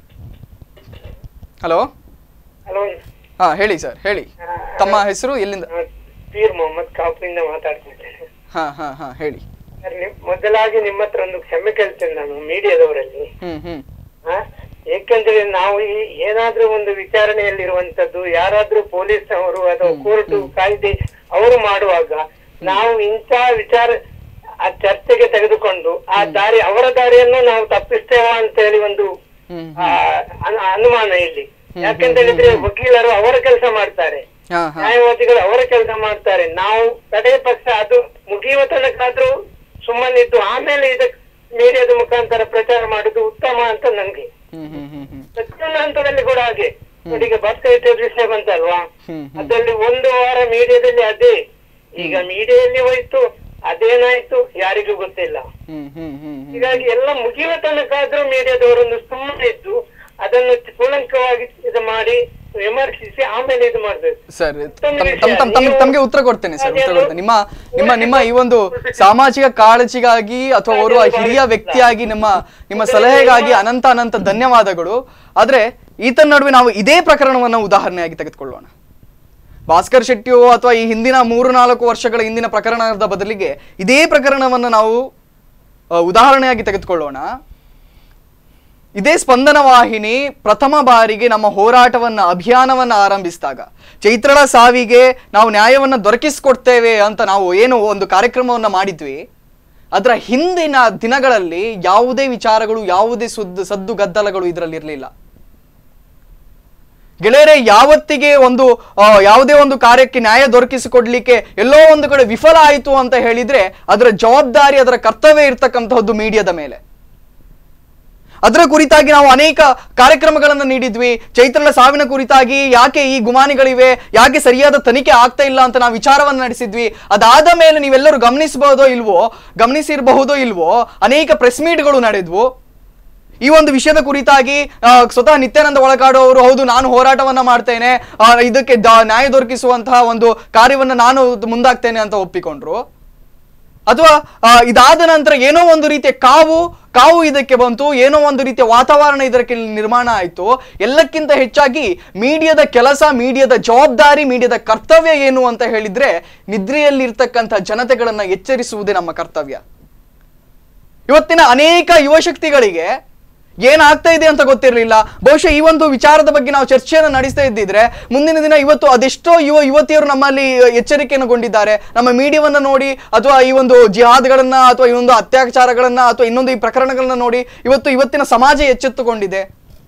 ಹಲೋ ಹಲೋ ಹಾ ಹೇಳಿ ಸರ್ ಹೇಳಿ ತಮ್ಮ ಹೆಸರು ಎಲ್ಲಿಂದ ಪೀರ್ ಮೊಹಮ್ಮದ್ ಕಾಪುನಿಂದ ಮಾತಾಡ್ತಿದ್ದೇನೆ ಹಾ ಹಾ ಹಾ ಹೇಳಿ ಸರ್, ನಿಮ್- ಮೊದಲಾಗಿ ನಿಮ್ಮ ಹತ್ರ ಒಂದು ಕ್ಷಮೆ ಕೇಳ್ತೇನೆ ನಾನು ಮೀಡಿಯಾದವರಲ್ಲಿ ಹ್ಮ್ ಹ್ಮ್ ಆ? ಏಕೆಂದ್ರೆ ನಾವು ಈ ಏನಾದ್ರೂ ಒಂದು ವಿಚಾರಣೆಯಲ್ಲಿರುವಂತದ್ದು ಯಾರಾದ್ರೂ ಪೊಲೀಸ್ ಅವರು ಅಥವಾ ಕೋರ್ಟ್ ಕಾಯ್ದೆ ಅವರು ಮಾಡುವಾಗ ನಾವು ಇಂಥ ವಿಚಾರ ಆ ಚರ್ಚೆಗೆ ತೆಗೆದುಕೊಂಡು ಆ ದಾರಿ ಅವರ ದಾರಿಯನ್ನು ನಾವು ತಪ್ಪಿಸ್ತೇವ ಅಂತ ಹೇಳಿ ಒಂದು ಆ, ಅನು- ಅನುಮಾನ ಇಲ್ಲಿ ಯಾಕೆಂತ ಹೇಳಿದ್ರೆ ವಕೀಲರು ಅವರ ಕೆಲಸ ಮಾಡ್ತಾರೆ ಹಾ ಹಾ ನ್ಯಾಯವಾದಿಗಳು ಅವರ ಕೆಲಸ ಮಾಡ್ತಾರೆ ನಾವು ಕಡೆ ಪಕ್ಷ ಅದು ಮುಗಿಯುವ ತನಕಾದ್ರೂ ಸುಮ್ಮನಿದ್ದು ಆಮೇಲೆ ಇದಕ್ಕೆ ಮೀಡಿಯಾದ ಮುಖಾಂತರ ಪ್ರಚಾರ ಮಾಡುದು ಉತ್ತಮ ಅಂತ ನನ್ಗೆ ಹ್ಮ್ ಹ್ಮ್ ಹ್ಮ್ ಹ್ಮ್ ಪ್ರತಿಯೊಂದು ಹಂತದಲ್ಲಿ ಕೂಡ ಹಾಗೆ ನೋಡಿ ಈಗ ಭಾಸ್ಕರ ವಿಷಯ ಬಂತಲ್ವಾ ಹ್ಮ್, ಅದರಲ್ಲಿ ಒಂದು ವಾರ ಮೀಡಿಯಾದಲ್ಲಿ ಅದೇ ಈಗ ಮೀಡಿಯಾದಲ್ಲಿ ಹೋಯ್ತು ಅದೇನಾಯ್ತು ಯಾರಿಗೂ ಗೊತ್ತಿಲ್ಲ ಹ್ಮ್ ಹ್ಮ್ ಹ್ಮ್ ಹ್ಮ್ ಹೀಗಾಗಿ ಎಲ್ಲ ಮುಗಿಯುವ ತನಕಾದ್ರೂ ಮೀಡಿಯಾದವರೊಂದು ಸುಮ್ಮನೆ ಇದ್ದು ಅದನ್ನು ಕೂಲಂಕವಾಗಿ ಇದು ಮಾಡಿ ವಿಮರ್ಶಿಸಿ ಆಮೇಲೆ ಇದು ಮಾಡ್ಬೇಕು ಸರ್ ಮತ್ತೊಂದು ತಮ್- ವಿಷಯ, ತಮ್- ತಮ್- ತಮ್- ನೀವು- ತಮ್ಗೆ ಉತ್ತರ ಕೊಡ್ತೇನೆ ಸರ್ ಉತ್ತರ ಅದೇನು- ಕೊಡ್ತೇನೆ ನಿಮ್ಮ ನಿಮ್ಮ ನಿಮ್ಮ ಈ ಒಂದು ಸಾಮಾಜಿಕ ಕಾಳಜಿಗಾಗಿ ಅಥವಾ ಓರ್ವ ಹಿರಿಯ ವ್ಯಕ್ತಿಯಾಗಿ ನಿಮ್ಮ ನಿಮ್ಮ ಸಲಹೆಗಾಗಿ ಅನಂತ ಅನಂತ ಧನ್ಯವಾದಗಳು ಆದ್ರೆ ಈತನ ನಡುವೆ ನಾವು ಇದೇ ಪ್ರಕರಣವನ್ನ ಉದಾಹರಣೆಯಾಗಿ ತೆಗೆದುಕೊಳ್ಳೋಣ ಭಾಸ್ಕರ್ ಶೆಟ್ಟಿಯೋ ಅಥವಾ ಈ ಹಿಂದಿನ ಮೂರು ನಾಲ್ಕು ವರ್ಷಗಳ ಹಿಂದಿನ ಪ್ರಕರಣದ ಬದಲಿಗೆ ಇದೇ ಪ್ರಕರಣವನ್ನ ನಾವು ಆ, ಉದಾಹರಣೆಯಾಗಿ ತೆಗೆದುಕೊಳ್ಳೋಣ ಇದೇ ಸ್ಪಂದನ ವಾಹಿನಿ ಪ್ರಥಮ ಬಾರಿಗೆ ನಮ್ಮ ಹೋರಾಟವನ್ನ ಅಭಿಯಾನವನ್ನ ಆರಂಭಿಸಿದಾಗ ಚೈತ್ರಳ ಸಾವಿಗೆ ನಾವು ನ್ಯಾಯವನ್ನ ದೊರಕಿಸ್ಕೊಡ್ತೇವೆ ಅಂತ ನಾವು ಏನು ಒಂದು ಕಾರ್ಯಕ್ರಮವನ್ನ ಮಾಡಿದ್ವಿ ಅದರ ಹಿಂದಿನ ದಿನಗಳಲ್ಲಿ ಯಾವುದೇ ವಿಚಾರಗಳು ಯಾವುದೇ ಸುದ್ದು ಸದ್ದು ಗದ್ದಲಗಳು ಇದರಲ್ಲಿ ಇರಲಿಲ್ಲ ಗೆಳೆಯರೇ ಯಾವತ್ತಿಗೆ ಒಂದು ಆ, ಯಾವುದೇ ಒಂದು ಕಾರ್ಯಕ್ಕೆ ನ್ಯಾಯ ದೊರಕಿಸಿಕೊಡ್ಲಿಕ್ಕೆ ಎಲ್ಲೋ ಒಂದು ಕಡೆ ವಿಫಲ ಆಯಿತು ಅಂತ ಹೇಳಿದ್ರೆ ಅದರ ಜವಾಬ್ದಾರಿ ಅದರ ಕರ್ತವ್ಯ ಇರ್ತಕ್ಕಂತಹದ್ದು ಮೀಡಿಯಾದ ಮೇಲೆ ಅದರ ಕುರಿತಾಗಿ ನಾವು ಅನೇಕ ಕಾರ್ಯಕ್ರಮಗಳನ್ನು ನೀಡಿದ್ವಿ ಚೈತ್ರಳ ಸಾವಿನ ಕುರಿತಾಗಿ ಯಾಕೆ ಈ ಗುಮಾನಿಗಳಿವೆ ಯಾಕೆ ಸರಿಯಾದ ತನಿಖೆ ಆಗ್ತಾ ಇಲ್ಲ ಅಂತ ನಾವು ವಿಚಾರವನ್ನು ನಡೆಸಿದ್ವಿ ಅದಾದ ಮೇಲೆ ನೀವೆಲ್ಲರೂ ಗಮನಿಸಬಹುದೋ ಇಲ್ವೋ ಗಮನಿಸಿರಬಹುದೋ ಇಲ್ವೋ ಅನೇಕ ಪ್ರೆಸ್ ಮೀಟ್ಗಳು ನಡೆದ್ವು ಈ ಒಂದು ವಿಷಯದ ಕುರಿತಾಗಿ ಆ, ಸ್ವತಃ ನಿತ್ಯಾನಂದ ಒಳಗಾಡು ಅವರು ಹೌದು ನಾನು ಹೋರಾಟವನ್ನ ಮಾಡ್ತೇನೆ ಆ, ಇದಕ್ಕೆ ದ- ನ್ಯಾಯ ದೊರಕಿಸುವಂತಹ ಒಂದು ಕಾರ್ಯವನ್ನ ನಾನು ಮುಂದಾಗ್ತೇನೆ ಅಂತ ಒಪ್ಪಿಕೊಂಡ್ರು ಅಥವಾ ಆ, ಇದಾದ ನಂತರ ಏನೋ ಒಂದು ರೀತಿಯ ಕಾವು ಕಾವು ಇದಕ್ಕೆ ಬಂತು ಏನೋ ಒಂದು ರೀತಿಯ ವಾತಾವರಣ ಇದಕ್ಕೆ ನಿರ್ಮಾಣ ಆಯಿತು ಎಲ್ಲಕ್ಕಿಂತ ಹೆಚ್ಚಾಗಿ ಮೀಡಿಯಾದ ಕೆಲಸ ಮೀಡಿಯಾದ ಜವಾಬ್ದಾರಿ ಮೀಡಿಯಾದ ಕರ್ತವ್ಯ ಏನು ಅಂತ ಹೇಳಿದ್ರೆ ನಿದ್ರೆಯಲ್ಲಿರ್ತಕ್ಕಂಥ ಜನತೆಗಳನ್ನ ಎಚ್ಚರಿಸುವುದೇ ನಮ್ಮ ಕರ್ತವ್ಯ ಇವತ್ತಿನ ಅನೇಕ ಯುವ ಶಕ್ತಿಗಳಿಗೆ ಏನಾಗ್ತಾ ಇದೆ ಅಂತ ಗೊತ್ತಿರಲಿಲ್ಲ ಬಹುಶಃ ಈ ಒಂದು ವಿಚಾರದ ಬಗ್ಗೆ ನಾವು ಚರ್ಚೆಯನ್ನು ನಡೆಸ್ತಾ ಇದ್ದಿದ್ರೆ ಮುಂದಿನ ದಿನ ಇವತ್ತು ಅದೆಷ್ಟೋ ಯುವ ಯುವತಿಯರು ನಮ್ಮಲ್ಲಿ ಎಚ್ಚರಿಕೆಯನ್ನು ಗೊಂಡಿದ್ದಾರೆ ನಮ್ಮ ಮೀಡಿಯಾವನ್ನ ನೋಡಿ ಅಥವಾ ಈ ಒಂದು ಜಿಹಾದ್ಗಳನ್ನ ಅಥವಾ ಈ ಒಂದು ಅತ್ಯಾಚಾರಗಳನ್ನ ಅಥವಾ ಇನ್ನೊಂದು ಈ ಪ್ರಕರಣಗಳನ್ನ ನೋಡಿ ಇವತ್ತು ಇವತ್ತಿನ ಸಮಾಜ ಎಚ್ಚೆತ್ತುಕೊಂಡಿದೆ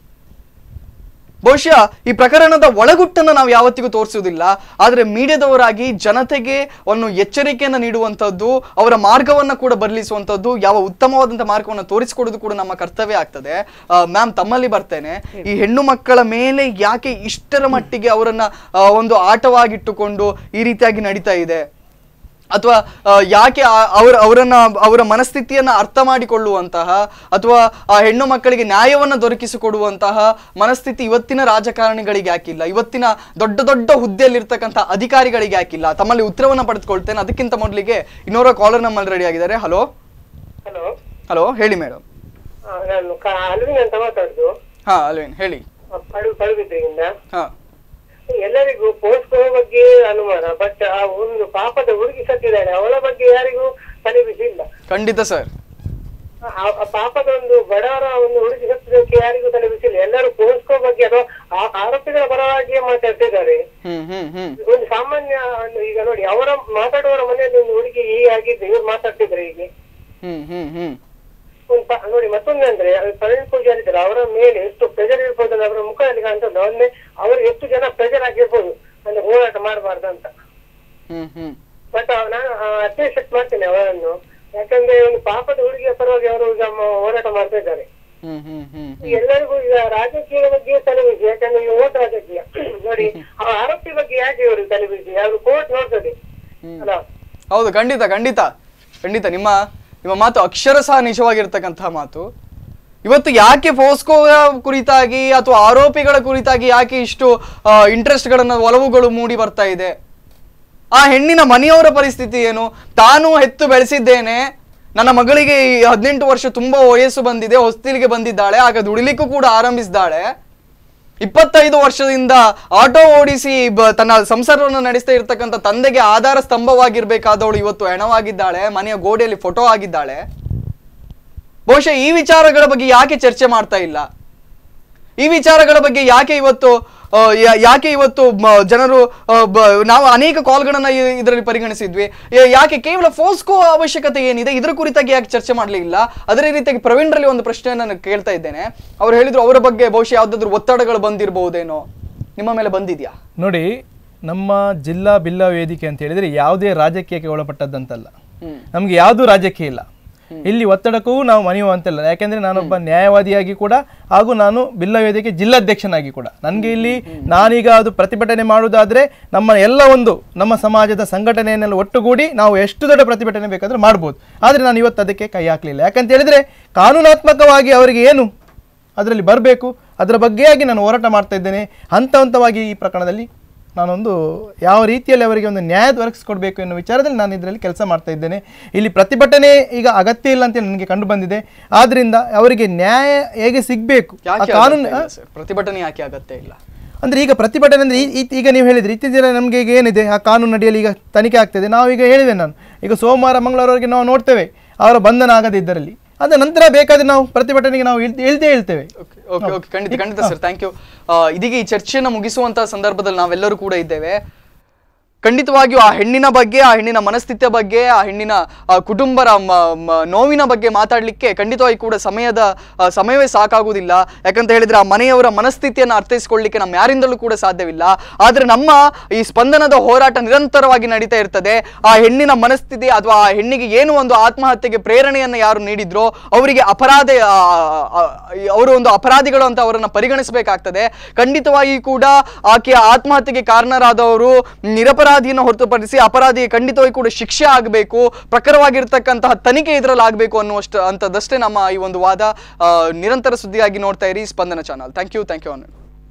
ಬಹುಶಃ ಈ ಪ್ರಕರಣದ ಒಳಗುಟ್ಟನ್ನು ನಾವು ಯಾವತ್ತಿಗೂ ತೋರಿಸುವುದಿಲ್ಲ ಆದರೆ ಮೀಡಿಯಾದವರಾಗಿ ಜನತೆಗೆ ಒಂದು ಎಚ್ಚರಿಕೆಯನ್ನು ನೀಡುವಂಥದ್ದು ಅವರ ಮಾರ್ಗವನ್ನು ಕೂಡ ಬದಲಿಸುವಂಥದ್ದು ಯಾವ ಉತ್ತಮವಾದಂಥ ಮಾರ್ಗವನ್ನು ತೋರಿಸಿಕೊಡೋದು ಕೂಡ ನಮ್ಮ ಕರ್ತವ್ಯ ಆಗ್ತದೆ ಮ್ಯಾಮ್ ತಮ್ಮಲ್ಲಿ ಬರ್ತೇನೆ ಈ ಹೆಣ್ಣು ಮಕ್ಕಳ ಮೇಲೆ ಯಾಕೆ ಇಷ್ಟರ ಮಟ್ಟಿಗೆ ಅವರನ್ನ ಆ, ಒಂದು ಆಟವಾಗಿಟ್ಟುಕೊಂಡು ಈ ರೀತಿಯಾಗಿ ನಡೀತಾ ಇದೆ ಅಥವಾ ಆ, ಯಾಕೆ ಆ- ಅವರ ಅವರನ್ನ ಅವರ ಮನಸ್ಥಿತಿಯನ್ನ ಅರ್ಥ ಮಾಡಿಕೊಳ್ಳುವಂತಹ ಅಥವಾ ಆ ಹೆಣ್ಣು ಮಕ್ಕಳಿಗೆ ನ್ಯಾಯವನ್ನ ದೊರಕಿಸಿಕೊಡುವಂತಹ ಮನಸ್ಥಿತಿ ಇವತ್ತಿನ ರಾಜಕಾರಣಿಗಳಿಗೆ ಯಾಕಿಲ್ಲ ಇವತ್ತಿನ ದೊಡ್ಡ ದೊಡ್ಡ ಹುದ್ದೆಯಲ್ಲಿರ್ತಕ್ಕಂಥ ಅಧಿಕಾರಿಗಳಿಗೆ ಯಾಕಿಲ್ಲ ತಮ್ಮಲ್ಲಿ ಉತ್ತರವನ್ನ ಪಡೆದುಕೊಳ್ತೇನೆ ಅದಕ್ಕಿಂತ ಮೊದಲಿಗೆ ಇನ್ನೋರ ಕಾಲರ್ ನಮ್ಮಲ್ಲಿ ರೆಡಿ ಆಗಿದ್ದಾರೆ ಹಲೋ ಹಲೋ ಹಲೋ ಹೇಳಿ ಮೇಡಮ್ ನಾನು ಕ- ಅಲ್ವಿನ್ ಅಂತ ಮಾತಾಡುದು ಹಾ ಅಲ್ವೇನ್ ಹೇಳಿ ಪಡು ಪಡುಬಿದ್ರಿಯಿಂದ ಹಾ ಎಲ್ಲರಿಗೂ ಪೋಸ್ಕೋ ಬಗ್ಗೆ ಅನುಮಾನ ಬಟ್ ಆ ಒಂದು ಪಾಪದ ಹುಡುಗಿ ಸತ್ತಿದ್ದಾಳೆ ಅವಳ ಬಗ್ಗೆ ಯಾರಿಗೂ ತಲೆ ಬಿಸಿ ಇಲ್ಲ ಖಂಡಿತ ಸರ್ ಆ ಆ ಪಾಪದ ಒಂದು ಬಡವರ ಒಂದು ಹುಡುಗಿ ಸತ್ತಿದ್ದಕ್ಕೆ ಯಾರಿಗೂ ತಲೆ ಬಿಸಿಲ್ಲ ಎಲ್ಲರೂ ಪೋಸ್ಕೋ ಬಗ್ಗೆ ಅಥವಾ ಆ ಆರೋಪಿಗಳ ಪರವಾಗಿಯೇ ಮಾತಾಡ್ತಿದ್ದಾರೆ ಹ್ಮ್ ಹ್ಮ್ ಹ್ಮ್ ಒಂದು ಸಾಮಾನ್ಯ ಒಂದು ಈಗ ನೋಡಿ ಅವರ ಮಾತಾಡುವವರ ಮನೆಯಲ್ಲಿ ಒಂದು ಹುಡುಗಿ ಈ ಆಗಿದ್ದು ಇವ್ರು ಮಾತಾಡ್ತಿದ್ರೆ ಹೀಗೆ ಹ್ಮ್ ಹ್ಮ್ ಹ್ಮ್ ಒಂದು ಪ- ನೋಡಿ ಮತ್ತೊಂದಂದ್ರೆ ಪ್ರವೀಣ್ ಪೂಜಾರಿ ಇದ್ದಾರೆ ಅವರ ಮೇಲೆ ಎಷ್ಟು ಪ್ರೆಜರ್ ಇರ್ಬೋದು ಅಂತ ಅವರ ಮುಖದಲ್ಲಿ ಕಾಣ್ತದೆ ಒಂದೇ ಅವರು ಎಷ್ಟು ಜನ ಪ್ರೆಜರ್ ಆಗಿರ್ಬೋದು ಅಂದ್ರೆ ಹೋರಾಟ ಮಾಡಬಾರ್ದು ಅಂತ ಹ್ಮ್ ಹ್ಮ್ ಬಟ್ ನಾನು ಅಪ್ರಿಷಿಯೇಟ್ ಮಾಡ್ತೇನೆ ಅವರನ್ನು ಯಾಕಂದ್ರೆ ಒಂದು ಪಾಪದ ಹುಡುಗಿಯ ಪರವಾಗಿ ಅವರು ಈಗ ಮ- ಹೋರಾಟ ಮಾಡ್ತಾ ಇದ್ದಾರೆ ಹ್ಮ್ ಹ್ಮ್ ಹ್ಮ್ ಈಗ ಎಲ್ಲರಿಗೂ ಈಗ ರಾಜಕೀಯದ ಬಗ್ಗೆ ತಲೆಬಿಸಿ ಯಾಕಂದ್ರೆ ಈಗ ಓಟ್ ರಾಜಕೀಯ ನೋಡಿ ಆ ಆರೋಪಿ ಬಗ್ಗೆ ಯಾಕೆ ಇವರು ತಲೆಬಿಸಿ ಅವರು ಕೋರ್ಟ್ ನೋಡ್ತದೆ ಅಲ್ಲ ಹೌದು ಖಂಡಿತ ಖಂಡಿತ ಖಂಡಿತ ನಿಮ್ಮ ನಿಮ್ಮ ಮಾತು ಅಕ್ಷರಶಃ ನಿಜವಾಗಿರ್ತಕ್ಕಂತಹ ಮಾತು ಇವತ್ತು ಯಾಕೆ ಫೋಸ್ಕೋ ಕುರಿತಾಗಿ ಅಥವಾ ಆರೋಪಿಗಳ ಕುರಿತಾಗಿ ಯಾಕೆ ಇಷ್ಟು ಇಂಟ್ರೆಸ್ಟ್ಗಳನ್ನ ಒಲವುಗಳು ಮೂಡಿ ಬರ್ತಾ ಇದೆ ಆ ಹೆಣ್ಣಿನ ಮನೆಯವರ ಪರಿಸ್ಥಿತಿ ಏನು ತಾನು ಹೆತ್ತು ಬೆಳೆಸಿದ್ದೇನೆ ನನ್ನ ಮಗಳಿಗೆ ಈ ಹದಿನೆಂಟು ವರ್ಷ ತುಂಬಾ ವಯಸ್ಸು ಬಂದಿದೆ ಹೊಸ್ತಿಲಿಗೆ ಬಂದಿದ್ದಾಳೆ ಆಗ ದುಡಿಲಿಕ್ಕೂ ಕೂಡ ಆರಂಭಿಸಿದ್ದಾಳೆ ಇಪ್ಪತ್ತೈದು ವರ್ಷದಿಂದ ಆಟೋ ಓಡಿಸಿ ಬ- ತನ್ನ ಸಂಸಾರವನ್ನು ನಡೆಸ್ತಾ ಇರ್ತಕ್ಕಂಥ ತಂದೆಗೆ ಆಧಾರ ಸ್ತಂಭವಾಗಿರ್ಬೇಕಾದವಳು ಇವತ್ತು ಹೆಣವಾಗಿದ್ದಾಳೆ ಮನೆಯ ಗೋಡೆಯಲ್ಲಿ ಫೋಟೋ ಆಗಿದ್ದಾಳೆ ಬಹುಶಃ ಈ ವಿಚಾರಗಳ ಬಗ್ಗೆ ಯಾಕೆ ಚರ್ಚೆ ಮಾಡ್ತಾ ಇಲ್ಲ ಈ ವಿಚಾರಗಳ ಬಗ್ಗೆ ಯಾಕೆ ಇವತ್ತು ಆ, ಯಾ- ಯಾಕೆ ಇವತ್ತು ಮ- ಜನರು ಆ, ಬ- ನಾವು ಅನೇಕ ಕಾಲ್ಗಳನ್ನ ಇದರಲ್ಲಿ ಪರಿಗಣಿಸಿದ್ವಿ ಯಾ- ಯಾಕೆ ಕೇವಲ ಫೋಸ್ಕೋ ಅವಶ್ಯಕತೆ ಏನಿದೆ ಇದರ ಕುರಿತಾಗಿ ಯಾಕೆ ಚರ್ಚೆ ಮಾಡಲಿಲ್ಲ ಅದೇ ರೀತಿಯಾಗಿ ಪ್ರವೀಣ್ರಲ್ಲಿ ಒಂದು ಪ್ರಶ್ನೆಯನ್ನು ನಾನು ಕೇಳ್ತಾ ಇದ್ದೇನೆ ಅವ್ರು ಹೇಳಿದ್ರು ಅವರ ಬಗ್ಗೆ ಬಹುಶಃ ಯಾವ್ದಾದ್ರು ಒತ್ತಡಗಳು ಬಂದಿರಬಹುದೇನೋ ನಿಮ್ಮ ಮೇಲೆ ಬಂದಿದ್ಯಾ ನೋಡಿ ನಮ್ಮ ಜಿಲ್ಲಾ ಬಿಲ್ಲಾ ವೇದಿಕೆ ಅಂತ ಹೇಳಿದ್ರೆ ಯಾವುದೇ ರಾಜಕೀಯಕ್ಕೆ ಒಳಪಟ್ಟದ್ದಂತಲ್ಲ ನಮಗೆ ಯಾವುದೂ ರಾಜಕೀಯ ಇಲ್ಲ ಇಲ್ಲಿ ಒತ್ತಡಕ್ಕೂ ನಾವು ಮನೆಯುವಂತಲ್ಲ ಯಾಕೆಂದ್ರೆ ನಾನೊಬ್ಬ ನ್ಯಾಯವಾದಿಯಾಗಿ ಕೂಡ ಹಾಗೂ ನಾನು ಬಿಲ್ಲಾ ವೇದಿಕೆ ಜಿಲ್ಲಾಧ್ಯಕ್ಷನಾಗಿ ಕೂಡ ನನಗೆ ಇಲ್ಲಿ ನಾನೀಗ ಅದು ಪ್ರತಿಭಟನೆ ಮಾಡುವುದಾದ್ರೆ ನಮ್ಮ ಎಲ್ಲ ಒಂದು ನಮ್ಮ ಸಮಾಜದ ಸಂಘಟನೆಯನ್ನೆಲ್ಲ ಒಟ್ಟುಗೂಡಿ ನಾವು ಎಷ್ಟು ದೊಡ್ಡ ಪ್ರತಿಭಟನೆ ಬೇಕಾದ್ರೂ ಮಾಡ್ಬೋದು ಆದರೆ ನಾನು ಇವತ್ತು ಅದಕ್ಕೆ ಕೈ ಹಾಕಲಿಲ್ಲ ಯಾಕಂತ ಹೇಳಿದ್ರೆ ಕಾನೂನಾತ್ಮಕವಾಗಿ ಅವರಿಗೆ ಏನು ಅದರಲ್ಲಿ ಬರಬೇಕು ಅದರ ಬಗ್ಗೆಯಾಗಿ ನಾನು ಹೋರಾಟ ಮಾಡ್ತಾ ಇದ್ದೇನೆ ಹಂತ ಹಂತವಾಗಿ ಈ ಪ್ರಕರಣದಲ್ಲಿ ನಾನೊಂದು ಯಾವ ರೀತಿಯಲ್ಲಿ ಅವರಿಗೆ ಒಂದು ನ್ಯಾಯ ದೊರಕಿಸ್ಕೊಡ್ಬೇಕು ಎನ್ನುವ ವಿಚಾರದಲ್ಲಿ ನಾನು ಇದರಲ್ಲಿ ಕೆಲಸ ಮಾಡ್ತಾ ಇದ್ದೇನೆ ಇಲ್ಲಿ ಪ್ರತಿಭಟನೆ ಈಗ ಅಗತ್ಯ ಇಲ್ಲ ಅಂತ ನನಗೆ ಕಂಡು ಬಂದಿದೆ ಆದ್ರಿಂದ ಅವರಿಗೆ ನ್ಯಾಯ ಹೇಗೆ ಸಿಗಬೇಕು ಆ ಯಾಕೆ ಕಾನೂನು ಅಗತ್ಯ ಇಲ್ಲ ಸರ್? ಪ್ರತಿಭಟನೆ ಯಾಕೆ ಅಗತ್ಯ ಇಲ್ಲ ಅಂದ್ರೆ ಈಗ ಪ್ರತಿಭಟನೆ ಅಂದ್ರೆ ಈ- ಈ- ಈಗ ನೀವು ಹೇಳಿದ್ರಿ ಇತ್ತೀಚಿನ ನಮಗೆ ಈಗ ಏನಿದೆ ಆ ಕಾನೂನು ಅಡಿಯಲ್ಲಿ ಈಗ ತನಿಖೆ ಆಗ್ತದೆ ನಾವು ಈಗ ಹೇಳಿದೆ ನಾನು ಈಗ ಸೋಮವಾರ ಮಂಗಳವಾರವರೆಗೆ ನಾವು ನೋಡ್ತೇವೆ ಅವರ ಬಂಧನ ಆಗದೆ ಇದರಲ್ಲಿ ಅದ ನಂತರ ಬೇಕಾದ್ರೆ ನಾವು ಪ್ರತಿಭಟನೆಗೆ ನಾವು ಇಳ್- ಇಳ್ದೇ ಹೇಳ್ತೇವೆ ಓಕೆ ಓಕೆ ಓಕೆ ಖಂಡಿತ ಖಂಡಿತ ಸರ್ ಥ್ಯಾಂಕ್ ಯು ಇದೀಗ ಈ ಚರ್ಚೆಯನ್ನು ಮುಗಿಸುವಂತಹ ಸಂದರ್ಭದಲ್ಲಿ ನಾವೆಲ್ಲರೂ ಕೂಡ ಇದ್ದೇವೆ ಖಂಡಿತವಾಗಿಯೂ ಆ ಹೆಣ್ಣಿನ ಬಗ್ಗೆ ಆ ಹೆಣ್ಣಿನ ಮನಸ್ಥಿತಿಯ ಬಗ್ಗೆ ಆ ಹೆಣ್ಣಿನ ಆ, ಕುಟುಂಬರ ಮ- ಮ- ನೋವಿನ ಬಗ್ಗೆ ಮಾತಾಡಲಿಕ್ಕೆ ಖಂಡಿತವಾಗಿ ಕೂಡ ಸಮಯದ ಆ, ಸಮಯವೇ ಸಾಕಾಗುವುದಿಲ್ಲ ಯಾಕಂತ ಹೇಳಿದ್ರೆ ಆ ಮನೆಯವರ ಮನಸ್ಥಿತಿಯನ್ನು ಅರ್ಥೈಸ್ಕೊಳ್ಳಿಕ್ಕೆ ನಮ್ಮ ಯಾರಿಂದಲೂ ಕೂಡ ಸಾಧ್ಯವಿಲ್ಲ ಆದರೆ ನಮ್ಮ ಈ ಸ್ಪಂದನದ ಹೋರಾಟ ನಿರಂತರವಾಗಿ ನಡೀತಾ ಇರ್ತದೆ ಆ ಹೆಣ್ಣಿನ ಮನಸ್ಥಿತಿ ಅಥವಾ ಆ ಹೆಣ್ಣಿಗೆ ಏನು ಒಂದು ಆತ್ಮಹತ್ಯೆಗೆ ಪ್ರೇರಣೆಯನ್ನು ಯಾರು ನೀಡಿದ್ರೋ ಅವರಿಗೆ ಅಪರಾಧ ಆ, ಆ, ಅವರು ಒಂದು ಅಪರಾಧಿಗಳು ಅಂತ ಅವರನ್ನು ಪರಿಗಣಿಸಬೇಕಾಗ್ತದೆ ಖಂಡಿತವಾಗಿ ಕೂಡ ಆಕೆಯ ಆತ್ಮಹತ್ಯೆಗೆ ಕಾರಣರಾದವರು ನಿರಪರಾಧಿಯನ್ನು ಹೊರತುಪಡಿಸಿ ಅಪರಾಧಿಗೆ ಖಂಡಿತವಾಗಿ ಕೂಡ ಶಿಕ್ಷೆ ಆಗಬೇಕು ಪ್ರಖರವಾಗಿರ್ತಕ್ಕಂತಹ ತನಿಖೆ ಇದರಲ್ಲಿ ಆಗಬೇಕು ಅನ್ನುವಷ್ಟು ಅಂತದಷ್ಟೇ ನಮ್ಮ ಈ ಒಂದು ವಾದ ಆ, ನಿರಂತರ ಸುದ್ದಿಯಾಗಿ ನೋಡ್ತಾ ಇರಿ Spandana channel thank you thank you Anil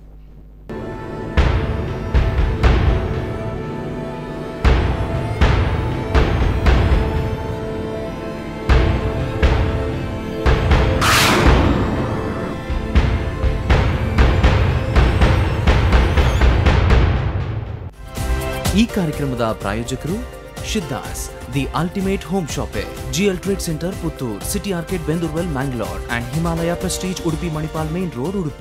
ಈ ಕಾರ್ಯಕ್ರಮದ ಪ್ರಾಯೋಜಕರು ಶಿದ್ದಾಸ್ the ultimate home shoppe GL trade centre Puttur city ಆರ್ಕೆಟ್ ಬೆಂದೂರ್ವೆಲ್ Mangalore and Himalaya prestige Udupi Manipal main road Udupi